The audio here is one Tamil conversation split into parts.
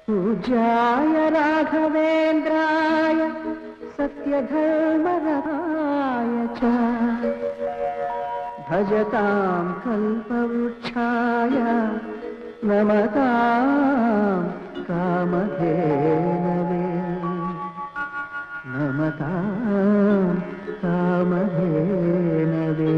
पूज्याय राघवेन्द्राय सत्यधर्मरताय च भजतां कल्पवृक्षाय नमतां कामधेनवे नमतां कामधेनवे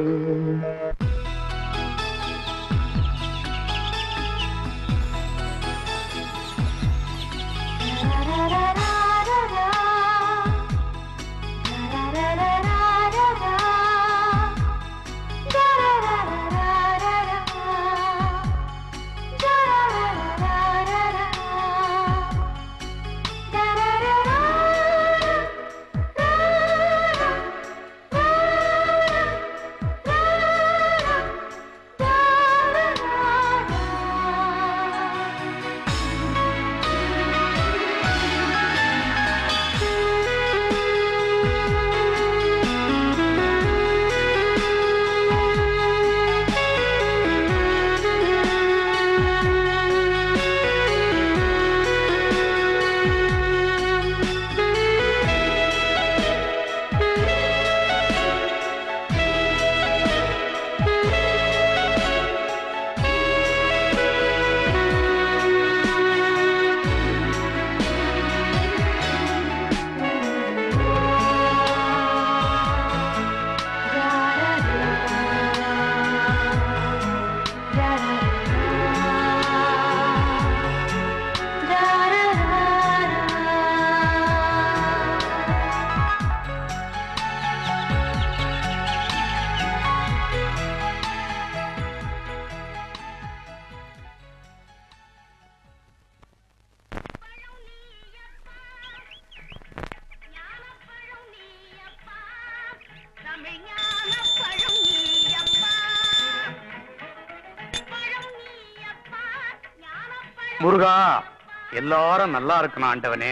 முருகா எல்லாரும் நல்லா இருக்கணும் ஆண்டவனே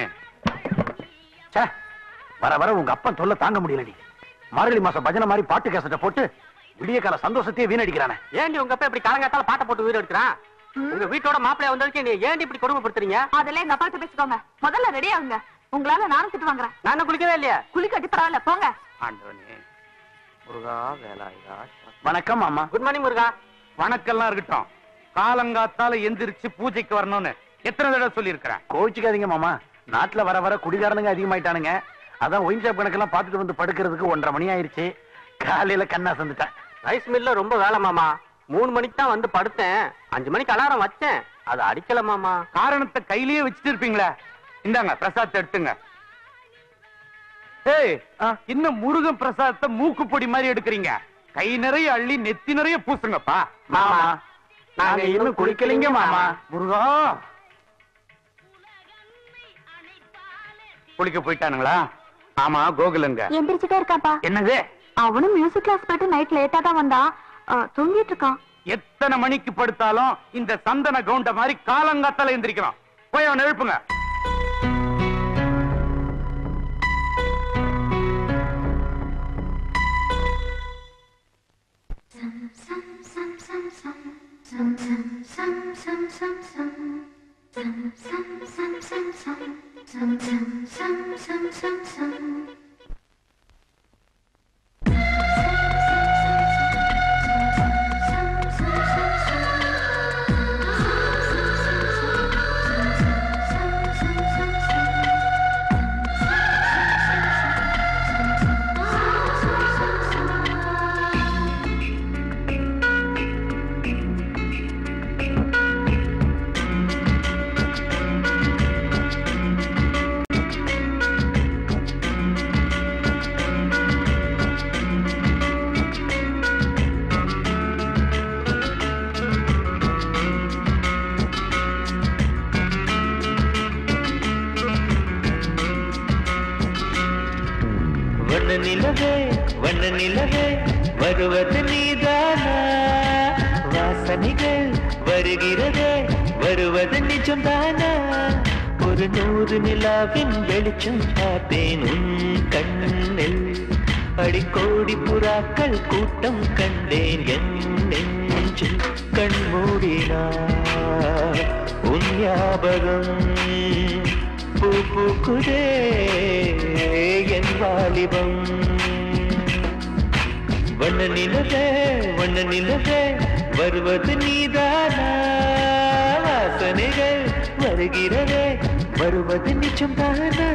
ச்சே, வர வர உங்க அப்பன் தொல்லை தாங்க முடியலடி மார்கழி மாசம் பஜனை மாதிரி பாட்டு கேசட்டை போட்டு விடிய கால சந்தோஷத்தையே வீணடிக்கிறானே ஏண்டி உங்க அப்பா இப்படி காலங்காத்தால பாட்டை போட்டு உயிர் எடுக்கிறான் உங்க வீட்டோட மாப்பிளைய வந்ததுக்கு நீ ஏண்டி இப்படி கொடுமைப்படுத்துறீங்க அதெல்லாம் எங்க அப்பா கிட்ட பேசிக்கோங்க முதல்ல ரெடி ஆகுங்க உங்களால நானும் திட்டு வாங்குறேன் நான் இன்னும் குளிக்கவே இல்லையா குளிக்கட்டி பரவாயில்ல போங்க ஆண்டவனே முருகா வேலாயுதா வணக்கம் அம்மா குட் மார்னிங் முருகா வணக்கம்லாம் இருக்கட்டும் காலங்காத்தால எந்திரிச்சு பூஜைக்கு வரணும்னு எத்தனை தடவை சொல்லியிருக்கிறேன் கோவிச்சுக்காதீங்க மாமா நாட்டுல வர வர குடிகாரனுங்க அதிகமாயிட்டானுங்க அதான் ஒயின் ஷாப் கணக்கெல்லாம் பார்த்துட்டு வந்து படுக்கிறதுக்கு ஒன்றரை மணி ஆயிருச்சு காலையில கண்ணா சந்துட்டேன் ரைஸ் மில்ல ரொம்ப வேலை மாமா மூணு மணிக்கு தான் வந்து படுத்தேன் அஞ்சு மணிக்கு அலாரம் வச்சேன் அது அடிக்கல மாமா காரணத்தை கையிலேயே வச்சுட்டு இருப்பீங்களே இந்தாங்க பிரசாதத்தை எடுத்துங்க ஏய் இன்னும் முருகன் பிரசாதத்தை மூக்கு பொடி மாதிரி எடுக்கிறீங்க கை நிறைய அள்ளி நெத்தி நிறைய பூசுங்கப்பா மாமா நாங்க இன்னும் குளிக்கலைங்க மாமா முருகா குளிக்க போயிட்டானுங்களா ஆமா கோகுலங்க எந்திரிச்சுட்டே இருக்காப்பா என்னது அவனும் மியூசிக் கிளாஸ் போயிட்டு நைட் லேட்டா தான் வந்தான் ஆ, தூங்கிட்டு இருக்கான் எத்தனை மணிக்கு படுத்தாலும் இந்த சந்தன கவுண்ட மாதிரி காலங்காத்தால எந்திரிக்கணும் போய் அவனை எழுப்புங்க வண்ண நிலவே வண்ண நிலவே வருவது நீதானா வாசனைகள் வருகிறதே வருவது நிஜம்தானா ஒரு நூறு நிலாவின் வெளிச்சம் பார்த்தேன் உன் கண்ணில் அடிக்கோடி புறாக்கள் கூட்டம் கண்டேன் என் நெஞ்சில் கண் மூடினார் உன் ஞாபகம் பூ பூக்குதே என் வாலிபம் வண்ண நிலவே வண்ண நிலவே வருவது நீதானா வாசனைகள் வருகிறதே வருவது நிச்சம் தானா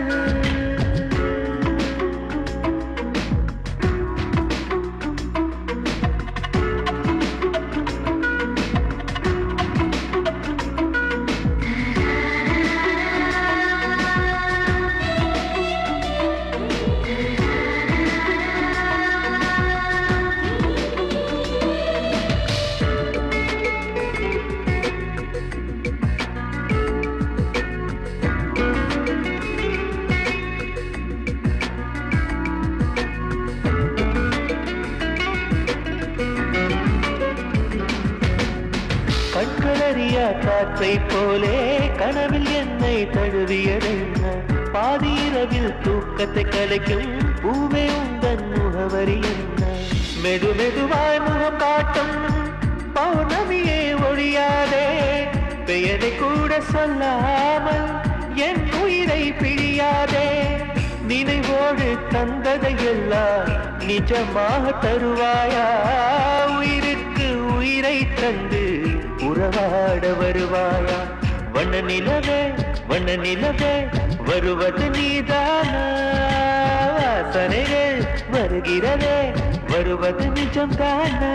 கண்களறியா காற்றை போலே கனவில் என்னை தழுவியதென்ன பாதி இரவில் தூக்கத்தை கலைக்கும் பூவே உந்தன் முகவரி என்ன மெது மெதுவாய் முகம் காட்டும் பௌர்ணமியே ஒழியாதே பெயரை கூட சொல்லாமல் என் உயிரை பிழியாதே நினைவோடு தந்ததை எல்லாம் நிஜமாக தருவாயா உயிருக்கு உயிரை தந்து உறவாட வருவாயா வண்ண நிலவே வண்ண நிலவே வருவது நீதானா வாசனைகள் வருகிறதே வருவது நிஜம்தானா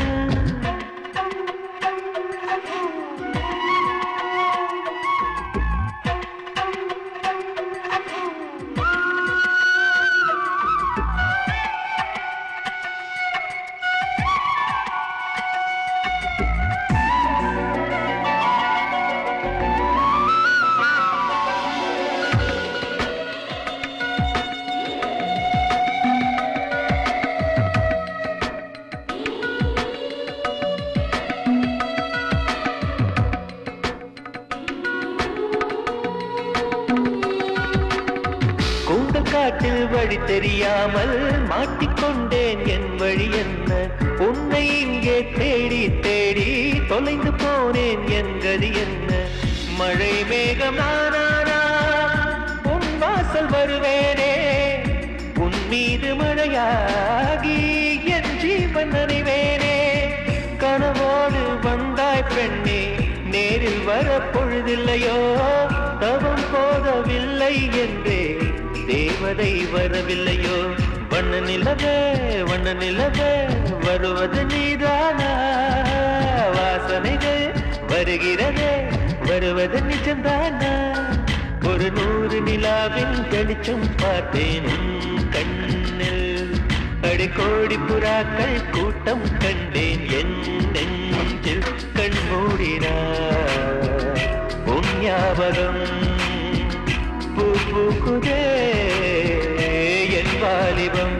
கூந்தல் காட்டில் வழி தெரியாமல் மாட்டிக்கொண்டேன் என் வழி என்ன உன்னை இங்கே தேடி தேடி தொலைந்து போனேன் என் கதி என்ன மழை மேகம் நானானா உன் வாசல் வருவேனே உன் மீது மழையாகி என் ஜீவன் நினைவேனே கனவோடு வந்தாய் பெண்ணே நேரில் வர பொழுதில்லையோ தவம் போதவில்லை என்றே தேவதை வரவில்லையோ வண்ண நிலவே வண்ண நிலவே வருவது நீதானா வாசனைகள் வருகிறதே வருவது நிஜம்தானா ஒரு நூறு நிலாவின் வெளிச்சம் பார்த்தேன் உன் கண்ணில் அடிக்கோடி புறாக்கள் கூட்டம் கண்டேன் என் நெஞ்சில் கண் மூடினார் உன் ஞாபகம் பூ பூக்குதே என் வாலிபம்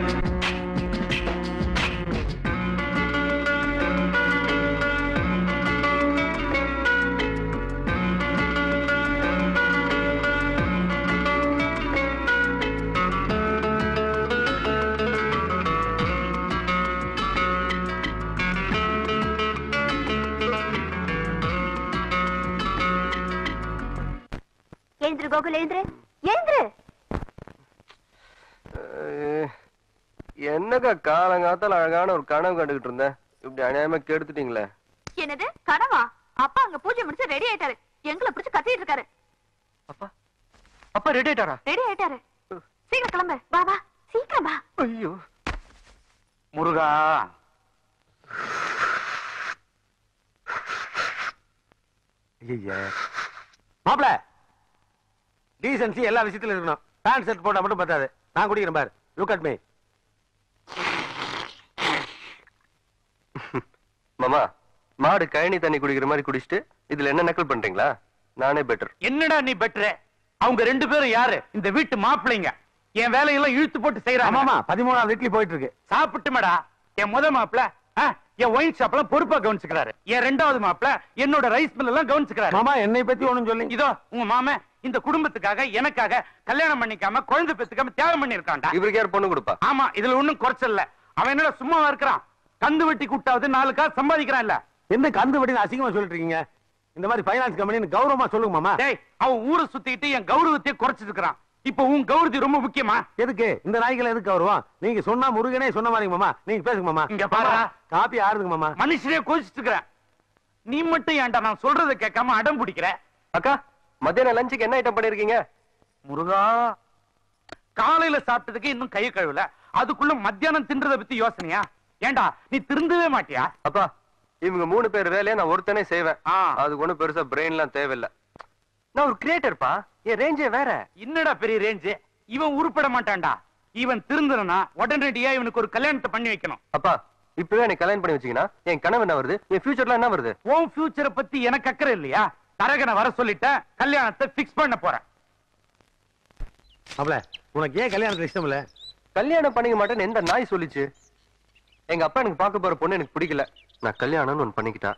எழுந்திரு கோகுல் எழுந்திரு எழுந்திரு என்னக்கா காலங்காத்தால அழகான ஒரு கனவு கண்டுகிட்டு இருந்தேன் இப்படி அநியாயமா கெடுத்துட்டீங்களே என்னது கனவா அப்பா அங்க பூஜை முடிச்சு ரெடி ஆயிட்டாரு எங்களை பிடிச்சு கத்திட்டு இருக்காரு அப்பா அப்பா ரெடி ஆயிட்டாரா ரெடி ஆயிட்டாரு சீக்கிரம் கிளம்பு வா வா சீக்கிரம் வா ஐயோ முருகா ஐயா மாப்ள டீசன்சி எல்லா விஷயத்திலும் இருக்கணும் பேண்ட் ஷர்ட் போட்டா மட்டும் பத்தாது நான் குடிக்கிறேன் பாரு லுக் அட் மீ மாமா மாடு கழனி தண்ணி குடிக்கிற மாதிரி குடிச்சிட்டு இதுல என்ன நக்கல் பண்றீங்களா நானே பெட்டர் என்னடா நீ பெட்ரு அவங்க ரெண்டு பேரும் யாரு இந்த வீட்டு மாப்பிள்ளைங்க என் வேலையெல்லாம் இழுத்து போட்டு செய்யறாங்க ஆமாமா பதிமூணாவது இட்லி போயிட்டு இருக்கு சாப்பிட்டுமேடா என் முத மாப்பிள என் ஒயின் ஷாப்லாம் பொறுப்பா கவனிச்சுக்கிறாரு என் ரெண்டாவது மாப்பிள என்னோட ரைஸ் மில் எல்லாம் கவனிச்சுக்கிறாரு மாமா என்னை பத்தி ஒண்ணும் சொல்லி இதோ உங்க மாமன் இந்த குடும்பத்துக்காக எனக்காக கல்யாணம் பண்ணிக்காம குழந்தை பெத்துக்காம தியாகம் பண்ணிருக்கான்டா இவருக்கு யார் பொண்ணு கொடுப்பா ஆமா இதுல ஒண்ணும் குறைச்சல் இல்ல அவன் என்னடா சும்மாவா இருக்கிறான் கந்து வெட்டி கூட்டாவது நாலு காசு சம்பாதிக்கிறான் இல்ல என்ன கந்து வெட்டின்னு அசிங்கமா சொல்லிட்டு இருக்கீங்க இந்த மாதிரி ஃபைனான்ஸ் கம்பெனி கௌரவமா சொல்லுங்க மாமா டேய் அவன் ஊரை சுத்திட்டு என் கௌரவத்தையே குறைச்சிட்டு இருக்கிறான் இப்ப உன் கௌரவத்தி ரொம்ப முக்கியமா எதுக்கு இந்த நாய்கள் எதுக்கு கௌரவம் நீங்க சொன்னா முருகனே சொன்ன மாதிரி மாமா நீங்க பேசுங்க மாமா இங்க பாருடா. காப்பி ஆறுதுங்க மாமா மனுஷனே கோச்சிட்டு இருக்கிற நீ மட்டும் ஏன்டா நான் சொல்றதை கேட்காம அடம் பிடிக்கிற அக்கா மத்தியானம் லஞ்சுக்கு என்ன ஐட்டம் பண்ணிருக்கீங்க முருகா காலையில சாப்பிட்டதுக்கு இன்னும் கை கழுவல அதுக்குள்ள மத்தியானம் தின்றத பத்தி யோசனையா ஏன்டா நீ திருந்தவே மாட்டியா அப்பா இவங்க மூணு பேர் வேலையை நான் ஒருத்தனே செய்வேன் ஆ. அதுக்கு ஒண்ணும் பெருசா பிரெயின் எல்லாம் தேவையில்ல நான் ஒரு கிரியேட்டர்ப்பா என் ரேஞ்சே வேற என்னடா பெரிய ரேஞ்சு இவன் உருப்பட மாட்டான்டா இவன் திருந்தனா உடனடியா இவனுக்கு ஒரு கல்யாணத்தை பண்ணி வைக்கணும் அப்பா இப்பவே எனக்கு கல்யாணம் பண்ணி வச்சீங்கன்னா என் கனவு என்ன வருது என் ஃபியூச்சர்ல என்ன வருது உன் ஃபியூச்சரை பத்தி எனக்கு அக்கறை இல்லையா தரகனை வர சொல்லிட்டேன் கல்யாணத்தை பிக்ஸ் பண்ண போறேன் மாப்ள உனக்கு ஏன் கல்யாணத்துல இஷ்டம் இல்ல கல்யாணம் பண்ணிக்க மாட்டேன்னு எந்த நாய் சொல்லிச்சு எங்க அப்பா எனக்கு பார்க்க போற பொண்ணு எனக்கு பிடிக்கல நான் கல்யாணம்னு ஒண்ணு பண்ணிக்கிட்டா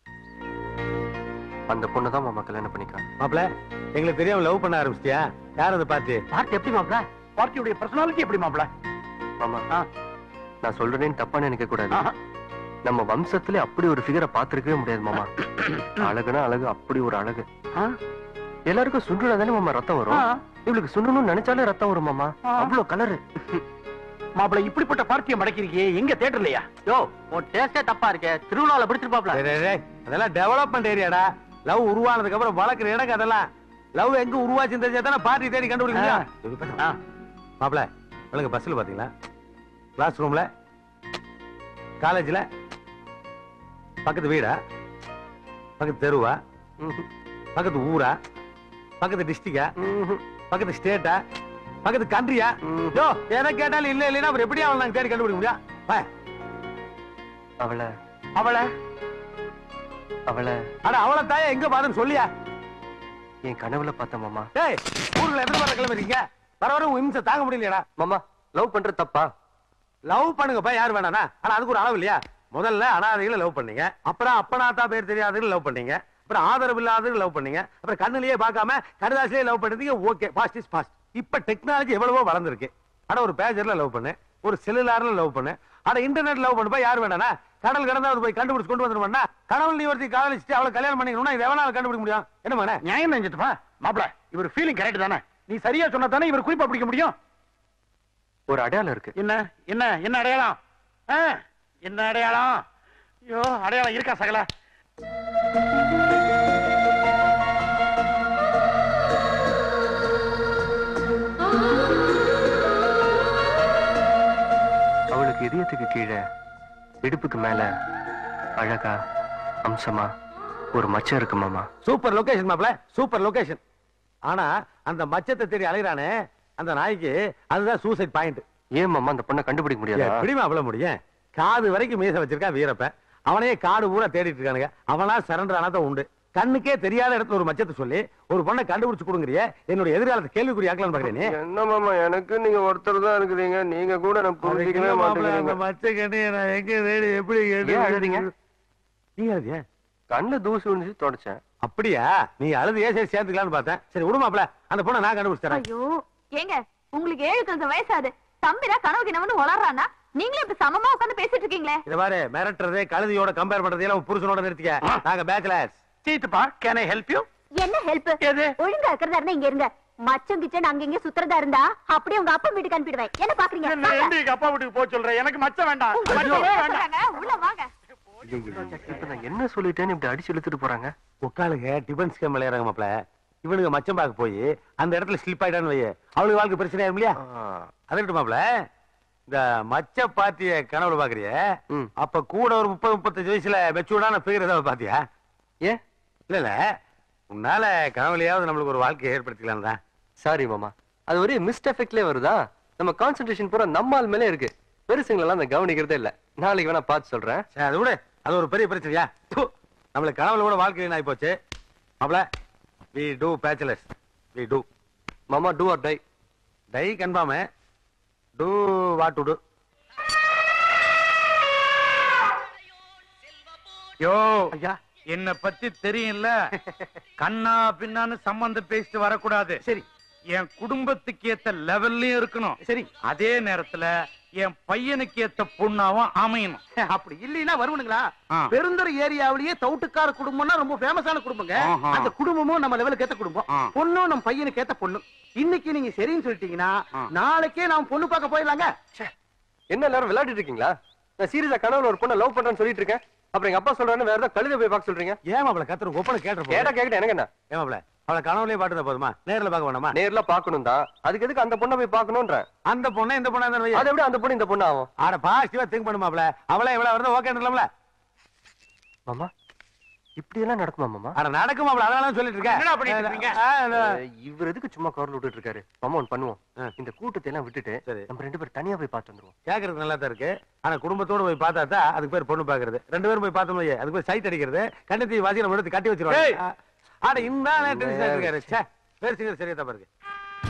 அந்த பொண்ணு தான் மாமா கல்யாணம் பண்ணிக்கிறேன் மாப்ள எங்களுக்கு தெரியாம லவ் பண்ண ஆரம்பிச்சிட்டியா யார் அதை பார்த்து பார்ட்டி எப்படி மாப்ள பார்ட்டியுடைய பர்சனாலிட்டி எப்படி மாப்ள மாமா ஆ. நான் சொல்றேன்னு தப்பா நினைக்க கூடாது ஆஹா. நம்ம வம்சத்துல அப்படி ஒரு ஃபிகரை பார்த்திருக்கவே முடியாது மாமா அழகுனா அழகு அப்படி ஒரு அழகு ஆ. எல்லாருக்கும் சுண்டுனா தானே மாமா ரத்தம் வரும் இவளுக்கு சுண்டணும்னு நினைச்சாலே ரத்தம் வரும் மாமா அவ்வளவு கலரு மாப்ள இப்படிப்பட்ட பார்ட்டியை மடக்கிறீங்க எங்க தேட்டர்லையா யோ உன் டேஸ்டே தப்பா இருக்கே திருவிழால பிடிச்சிருப்பாப்ல டேய், டேய், டேய், அதெல்லாம் டெவலப்மெண்ட் ஏரியாடா லவ் உருவானதுக்கு அப்புறம் வளர்க்குற இடங்க அதெல்லாம் லவ் எங்க உருவாச்சுன்னு தெரிஞ்சா தானே பார்ட்டி தேடி கண்டுபிடிக்க முடியும் மாப்பிள விளங்க பஸ்ல பாத்தீங்களா கிளாஸ் ரூம்ல காலேஜ்ல பக்கத்து வீடா பக்கத்து தெருவா பக்கத்து ஊரா பக்கத்து டிஸ்ட்ரிக்டா பக்கத்து ஸ்டேட்டா பக்கத்து கண்ட்ரியா யோ எதை கேட்டாலும் இல்ல இல்லைன்னா அப்புறம் எப்படி அவளை நாங்க தேடி கண்டுபிடிக்க முடியும் வா. அவளை அவளை அவளை அட அவளை தாயா எங்க பாருன்னு சொல்லியா என் கனவுல பார்த்த மாமா டேய் ஊர்ல எத்தனை வர கிளம்புறீங்க வர வர உங்க இம்சை தாங்க முடியலையாடா மாமா லவ் பண்றது தப்பா லவ் பண்ணுங்கப்பா யார் வேணானா ஆனா அதுக்கு ஒரு அளவு இல்லையா முதல்ல அனாதைகளை லவ் பண்ணீங்க அப்புறம் அப்பனாத்தா பேர் தெரியாதவங்க லவ் பண்ணீங்க அப்புறம் ஆதரவு இல்லாதவங்க லவ் பண்ணீங்க அப்புறம் கண்ணுலயே பார்க்காம கடுதாசிலேயே லவ் பண்ணீங்க ஓகே ஃபாஸ்ட் இஸ் ஃபாஸ்ட் இப்ப டெக்னாலஜி எவ்வளவோ வளர்ந்துருக்கு அட ஒரு பேஜர்ல லவ் பண்ணு ஒரு செல்லுலார்ல லவ் பண்ணு அட இன்டர்நெட் லவ் பண்ணுப்பா யார் வேணானா கடல் கடந்தா அவர் போய் கண்டுபிடிச்சு கொண்டு வந்துருவானா கடவுள் நீ ஒருத்தி காதலிச்சுட்டு அவளை கல்யாணம் பண்ணிக்கணும்னா இது எவனால கண்டுபிடிக்க முடியும் என்ன மகனே நியாயம் நினைச்சிட்டுப்பா மாப்ள இவர் ஃபீலிங் கரெக்ட் தானே நீ சரியா சொன்னா தானே இவர் குறிப்பா பிடிக்க முடியும் ஒரு அடையாளம் இருக்கு என்ன என்ன என்ன அடையாளம் ஆ, என்ன அடையாளம் ஐயோ அடையாளம் இருக்கா சகல அவளுக்கு இதயத்துக்கு கீழே இடுப்புக்கு மேல அழகா அம்சமா ஒரு மச்சம் இருக்கு மாமா சூப்பர் லொகேஷன் மாப்ள சூப்பர் லொகேஷன் ஆனா அந்த மச்சத்தை தேடி அலைகிறானே அந்த நாய்க்கு அதுதான் சூசைட் பாயிண்ட் ஏன் மாமா அந்த பொண்ணை கண்டுபிடிக்க முடியாதா எப்படி மாப்ள முடியும் காது வரைக்கும் மீச வச்சிருக்கான் வீரப்ப அவனையே காடு ஊரா தேடிட்டு இருக்கானுங்க அவனா சரண்டர் ஆனாதான் உண்டு கண்ணுக்கே தெரியாத இடத்துல ஒரு மச்சத்தை சொல்லி ஒரு பொண்ணை கண்டுபிடிச்சு கொடுங்கறிய என்னுடைய எதிர்காலத்தை கேள்விக்குறி ஆக்கலாம்னு பாக்குறேன் நீ என்ன மாமா எனக்கு நீங்க ஒருத்தர் தான் இருக்கிறீங்க நீங்க கூட நான் புரிஞ்சிக்கவே மாட்டேங்கிறீங்க மச்ச கண்ணி நான் எங்க தேடி எப்படி ஏன் அழுதீங்க? நீங்க அழுதியா கண்ணுல தூசு விழுந்து தொடச்சேன் அப்படியா நீ அழுது ஏன் சரி சேர்த்துக்கலாம்னு பார்த்தேன் சரி விடுமாப்ல அந்த பொண்ணை நான் கண்டுபிடிச்சு தரேன் ஐயோ ஏங்க உங்களுக்கு ஏழு கழுத வயசாது தம்பிரா கனவு கிணவனு வளர்றானா நீங்களும் இப்ப சமமா உட்கார்ந்து பேசிட்டு இருக்கீங்களே இத பாரு மிரட்டுறதே கழுதியோட கம்பேர் பண்றதே எல்லாம் உன் புருஷனோட நிறுத்திக்க நாங்க பேச்சுலர்ஸ் சீட்டுப்பா கேன் ஐ ஹெல்ப் யூ என்ன ஹெல்ப் எது? ஒழுங்கா இருக்கிறதா இருந்தா இங்க இருங்க மச்சம் கிச்சன் அங்க இங்க சுத்துறதா இருந்தா அப்படியே உங்க அப்பா வீட்டுக்கு அனுப்பிடுவேன் என்ன பாக்குறீங்க என்ன வாங்க. எங்க அப்பா வீட்டுக்கு போக சொல்றேன் எனக்கு மச்சம் வேண்டாம் மச்சமே வேண்டாம் சொல்றாங்க, உள்ள வாங்க இப்ப நான் என்ன சொல்லிட்டேன்னு இப்படி அடிச்சு இழுத்துட்டு போறாங்க உட்காளுங்க டிபன் ஸ்கேம் விளையாடுறாங்க மாப்ள இவனுங்க மச்சம் பார்க்க போய் அந்த இடத்துல ஸ்லிப் ஆயிட்டான்னு வையே அவளுக்கு வாழ்க்கை பிரச்சனை ஆகும் இல்லையா அதட்டு மாப்ள இந்த மச்ச பாத்திய கனவுல பாக்குறிய ம். அப்ப கூட ஒரு முப்பது முப்பத்தஞ்சு வயசுல மெச்சூர்டான ஃபிகர் ஏதாவது பாத்தியா ஏன் இல்ல இல்ல உன்னால கனவுலயாவது நம்மளுக்கு ஒரு வாழ்க்கையை ஏற்படுத்திக்கலாம் தான் சாரி மாமா அது ஒரே மிஸ்ட் எஃபெக்ட்லயே வருதா நம்ம கான்சென்ட்ரேஷன் பூரா நம்ம ஆள் மேலே இருக்கு பெருசுங்களெல்லாம் அந்த கவனிக்கிறதே இல்ல நாளைக்கு வேணா பார்த்து சொல்றேன் சரி அது விட அது ஒரு பெரிய பிரச்சனையா ப்பு. நம்மளுக்கு கனவுல கூட வாழ்க்கை ஆகி போச்சு மாப்ள we two bachelors we two மாமா do or die die confirm do what to do யோ ஐயா என்ன பத்தி தெரியும்ல கண்ணா பின்னான்னு சம்பந்தம் பேசிட்டு வரக்கூடாது சரி என் குடும்பத்துக்கு ஏத்த லெவல்லயும் இருக்கணும் சரி அதே நேரத்துல என் பையனுக்கு ஏத்த பொண்ணாவும் அமையணும் அப்படி இல்லைன்னா வருவனுங்களா ஆ. பெருந்துறை ஏரியாவிலேயே தவுட்டுக்கார குடும்பம்னா ரொம்ப ஃபேமஸான குடும்பங்க ஆஹா. அந்த குடும்பமும் நம்ம லெவலுக்கு ஏத்த குடும்பம் ஆ. பொண்ணும் நம்ம பையனுக்கு ஏத்த பொண்ணு இன்னைக்கு நீங்க சரின்னு சொல்லிட்டீங்கன்னா ஆ. நாளைக்கே நாம பொண்ணு பார்க்க போயிடலாங்க என்ன எல்லாரும் விளையாடிட்டு இருக்கீங்களா நான் சீரியஸா கனவுல ஒரு பொண்ணை லவ் பண்றேன்னு சொல்லிட்டு இருக்கேன் அப்புறம் எங்க அப்பா சொல்றாரு வேற ஏதாவது கழுத போய் பார்க்க சொல்றீங்க ஏன் மாப்பிள கத்துற ஒப்பனை கேட்டு கேட்டா கேக்கிட்ட எனக்கு என்ன ஏன் மாப்பிள அவளை கனவுலயே பாட்டுதான் போதுமா நேர்ல பார்க்க வேணாமா நேர்ல பாக்கணும் தான் அதுக்கு எதுக்கு அந்த பொண்ணை போய் பாக்கணும்ன்ற அந்த பொண்ணை இந்த பொண்ணா இருந்தா அதை விட அந்த பொண்ணு இந்த பொண்ணு ஆகும் ஆட பாசிட்டிவா திங்க் பண்ணு மாப்பிள அவளே இவ்வளவு வருது ஓகே இல்லம்ல மாமா இப்படி எல்லாம் நடக்குமா மாமா ஆட நடக்கும் மாப்பிள அதனால சொல்லிட்டு என்னடா பண்ணிட்டு இருக்கீங்க? இருக்கேன் ஆ, இந்த- அஹ், இவர் எதுக்கு சும்மா கவர்ல விட்டுட்டு இருக்காரு மாமா ஒன்று பண்ணுவோம் ஆ. இந்த கூட்டத்தை எல்லாம் விட்டுட்டு சரி. நம்ம ரெண்டு பேரும் தனியா போய் பார்த்து வந்துருவோம் கேக்குறது நல்லா தான் இருக்கு ஆனா குடும்பத்தோட போய் பார்த்தா தான் அதுக்கு பேர் பொண்ணு பாக்குறது ரெண்டு பேரும் போய் பார்த்தோம் வையே, அதுக்கு பேர் சைட் அடிக்கிறது கண்ணத்தி வாசி நம்ம எடுத்து கட்டி ஏய். வச்சிருவாங்க ஆட இந்த டென்ஷன் எடுத்துக்காரு ச்சே பேர் சிங்கர் சரியா தான் இருக்கு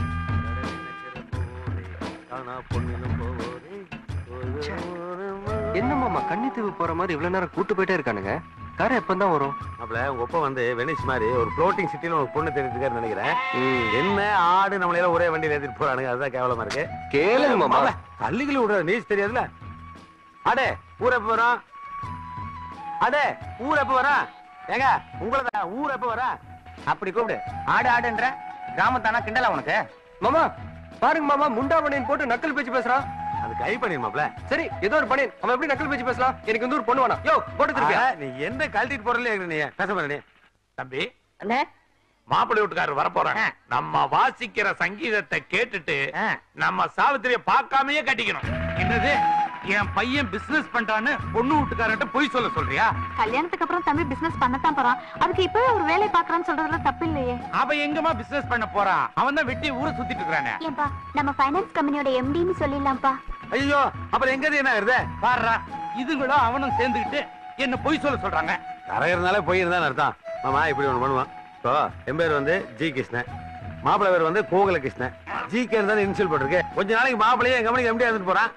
என்ன மாமா கன்னித்தீவு போற மாதிரி இவ்வளவு நேரம் கூட்டு போயிட்டே இருக்கானுங்க காரை எப்பதான் வரும் மாப்பிள உங்க ஒப்ப வந்து வெனிஸ் மாதிரி ஒரு ஃப்ளோட்டிங் சிட்டில ஒரு பொண்ணு தெரிஞ்சுக்காரு நினைக்கிறேன் என்ன ஆடு நம்மள எல்லாம் ஒரே வண்டியில ஏத்திட்டு போறானுங்க அதுதான் கேவலமா இருக்கு கேளுங்க மாமா மாப்பிள, தள்ளிகளை விடுற நீஸ் தெரியாதுல அடே ஊர் எப்ப வரும் அடே ஊர் எப்ப வரும் ஏங்க உங்களை ஊர் எப்ப வரும் அப்படி கூப்பிடு ஆடு ஆடுன்ற கிராமத்தானா கிண்டலா உனக்கு மாமா பாருங்க மாமா முண்டா பனியன் போட்டு நக்கல் பேச்சு பேசுறான் அது கை பண்ணிடு மாப்பிள சரி ஏதோ ஒரு பனியன் அவன் எப்படி நக்கல் பேச்சு பேசலாம் எனக்கு வந்து ஒரு பொண்ணு வேணாம் யோ போட்டு திருப்பியா ஆ, நீ என்ன கழட்டிட்டு போறல நீ பேச பாரு நீ தம்பி அண்ணே மாப்பிள்ளை வீட்டுக்காரர் வரப்போறாங்க ஆ. நம்ம வாசிக்கிற சங்கீதத்தை கேட்டுட்டு ஆ. நம்ம சாவித்திரிய பார்க்காமயே கட்டிக்கணும் என்னது என் பையன் பிசினஸ் பண்றான்னு பொண்ணு வீட்டுக்காரன்ட்ட பொய் சொல்ல சொல்றியா கல்யாணத்துக்கு அப்புறம் தம்பி பிசினஸ் பண்ணத்தான் போறான் அதுக்கு இப்பவே ஒரு வேலை பாக்குறான்னு சொல்றதுல தப்பு இல்லையே அவன் எங்கம்மா பிசினஸ் பண்ண போறான் அவன் தான் வெட்டி ஊரை சுத்திட்டு இருக்கானே ஏன்பா நம்ம ஃபைனான்ஸ் கம்பெனியோட எம்டின்னு சொல்லிடலாம்ப்பா ஐயோ அப்புறம் எங்க என்ன ஆகுது பாடுறா இதுங்களும் அவனும் சேர்ந்துக்கிட்டு என்ன பொய் சொல்ல சொல்றாங்க தர இருந்தாலே போய் இருந்தா அர்த்தம் மாமா இப்படி ஒண்ணு பண்ணுவான் இப்போ என் பேர் வந்து ஜி கிருஷ்ணன் மாப்பிள்ளை பேர் வந்து கோகுல கிருஷ்ணன் ஜி கே இருந்தாலும் இன்சியல் போட்டிருக்கு கொஞ்ச நாளைக்கு மாப்பிள்ளையே என் கம்பெனிக்கு எப்படி இருந்துட்டு போறான்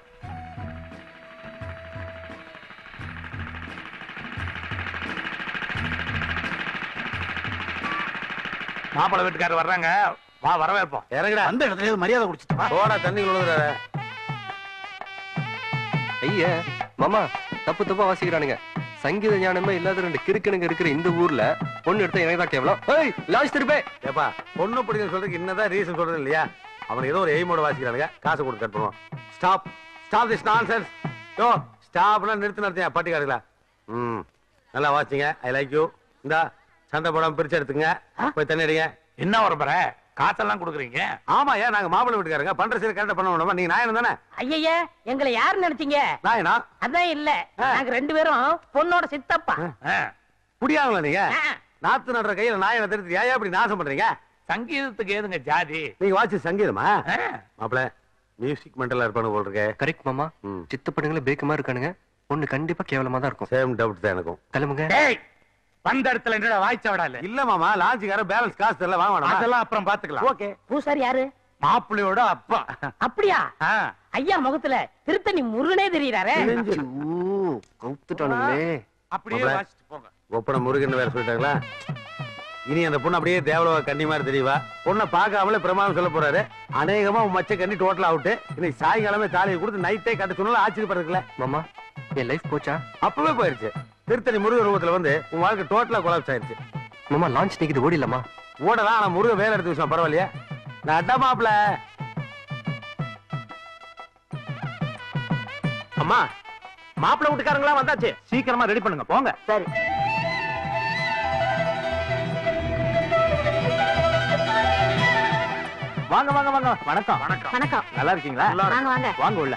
மாப்பிள்ளை வீட்டுக்காரர் வர்றாங்க வா வரவேற்போம் இறங்குடா அந்த இடத்துல மரியாதை குடிச்சிட்டு சோடா தண்ணி விழுதுறாரு ஐயா மாமா தப்பு தப்பா வாசிக்கிறானுங்க சங்கீத ஞானமே இல்லாத ரெண்டு கிறுக்கனுங்க இருக்கிற இந்த ஊர்ல பொண்ணு எடுத்தா எனக்கு தான் கேவலம் ஏய் லாஸ்ட் திருப்பே ஏப்பா பொண்ணு பிடிக்கும் சொல்றதுக்கு என்னதான் ரீசன் சொல்றது இல்லையா அவன் ஏதோ ஒரு எய்மோட வாசிக்கிறானுங்க காசு கொடுத்து கட் பண்ணுவான் ஸ்டாப் ஸ்டாப் திஸ் நான்சென்ஸ் யோ ஸ்டாப்லாம் நிறுத்து நிறுத்தியா பட்டி காடுங்களா ம் நல்லா வாசிங்க ஐ லைக் யூ இந்தா சண்டை போடாம பிரிச்சு எடுத்துங்க போய் தண்ணி அடிங்க என்ன வரப்பற காசெல்லாம் கொடுக்குறீங்க ஆமா ஏன் நாங்க மாப்பிள்ளை வீட்டுக்காரங்க பண்ற சரி கரெக்டா பண்ண வேண்டாமா நீங்க நாயனம் தானே ஐயய்ய எங்களை யாரு நினைச்சீங்க நாயனா அதான் இல்ல ஆ. நாங்க ரெண்டு பேரும் பொண்ணோட சித்தப்பா ஆ, குடியாங்களா நீங்க ஆ. நாத்து நடுற கையில நாயனை தெரிஞ்சு ஏன் இப்படி நாசம் பண்றீங்க சங்கீதத்துக்கு ஏதுங்க ஜாதி நீங்க வாட்சி சங்கீதமா ஆ, மாப்பிள்ள மியூசிக் மெண்டலா இருப்பானு போல் இருக்கே கரெக்ட் மாமா ம். சித்தப்படுங்களே பேக்கமா இருக்கானுங்க பொண்ணு கண்டிப்பா கேவலமா தான் இருக்கும் சேம் டவுட் தான் எனக்கும் கிளம்புங்க டேய் வந்த இடத்துல என்னடா வாய்ச்ச விடால இல்ல மாமா லான்ச்சுக்கார பேலன்ஸ் காசு தெரியல வாங்க வேணாமா அதெல்லாம் அப்புறம் பாத்துக்கலாம் ஓகே பூசாரி யாரு மாப்பிள்ளையோட அப்பா அப்படியா ஆ, ஐயா முகத்துல திருத்தணி முருகனே தெரியறாரே கவுத்துட்டானுங்களே அப்படியே மாப்பிள்ளை. வாசிட்டு போங்க ஒப்பனை முருகன் வேற சொல்லிட்டாங்களா இனி அந்த பொண்ணு அப்படியே தேவலவ கன்னி மாதிரி தெரியவா பொண்ணை பார்க்காமலே பிரமாதம் சொல்ல போறாரு அநேகமா உன் மச்ச கண்ணி டோட்டல் அவுட் இன்னைக்கு சாயங்காலமே தாலியை கொடுத்து நைட்டே கட்ட சொன்னாலும் ஆச்சரியப்படுறதுல மாமா என் லைஃப் போச்சா அப்பவே போயிருச்சு திருத்தணி முருகன் ரூபத்துல வந்து உன் வாழ்க்கை டோட்டலா கொலாப்ஸ் ஆயிருச்சு மாமா லான்ச் நிக்குது ஓடிடலாமா ஓடலாம் ஆனா முருகன் வேலை எடுத்து விஷயம் பரவாயில்லையா நான் அட்டா மாப்பிள அம்மா மாப்பிள்ளை வீட்டுக்காரங்களா வந்தாச்சு சீக்கிரமா ரெடி பண்ணுங்க போங்க சரி வாங்க வாங்க வாங்க வணக்கம் வணக்கம் வணக்கம் நல்லா இருக்கீங்களா வாங்க வாங்க வாங்க உள்ள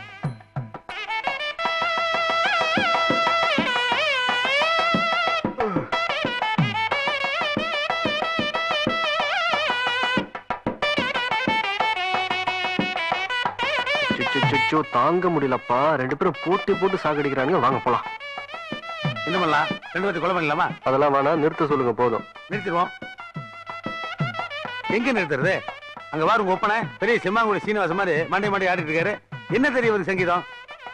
சுச்சோ தாங்க முடியலப்பா ரெண்டு பேரும் போட்டி போட்டு சாகடிக்கிறானுங்க வாங்க போலாம் என்ன பண்ணலாம் ரெண்டு பேர்த்து கொலை பண்ணலாமா அதெல்லாம் வேணாம் நிறுத்த சொல்லுங்க போதும் நிறுத்திடுவோம் எங்க நிறுத்துறது அங்க வாரு உங்க ஒப்பனை பெரிய செம்மாங்குடி சீனிவாச மாதிரி மண்டை மண்டை ஆடிட்டு இருக்காரு என்ன தெரியும் இவருக்கு சங்கீதம்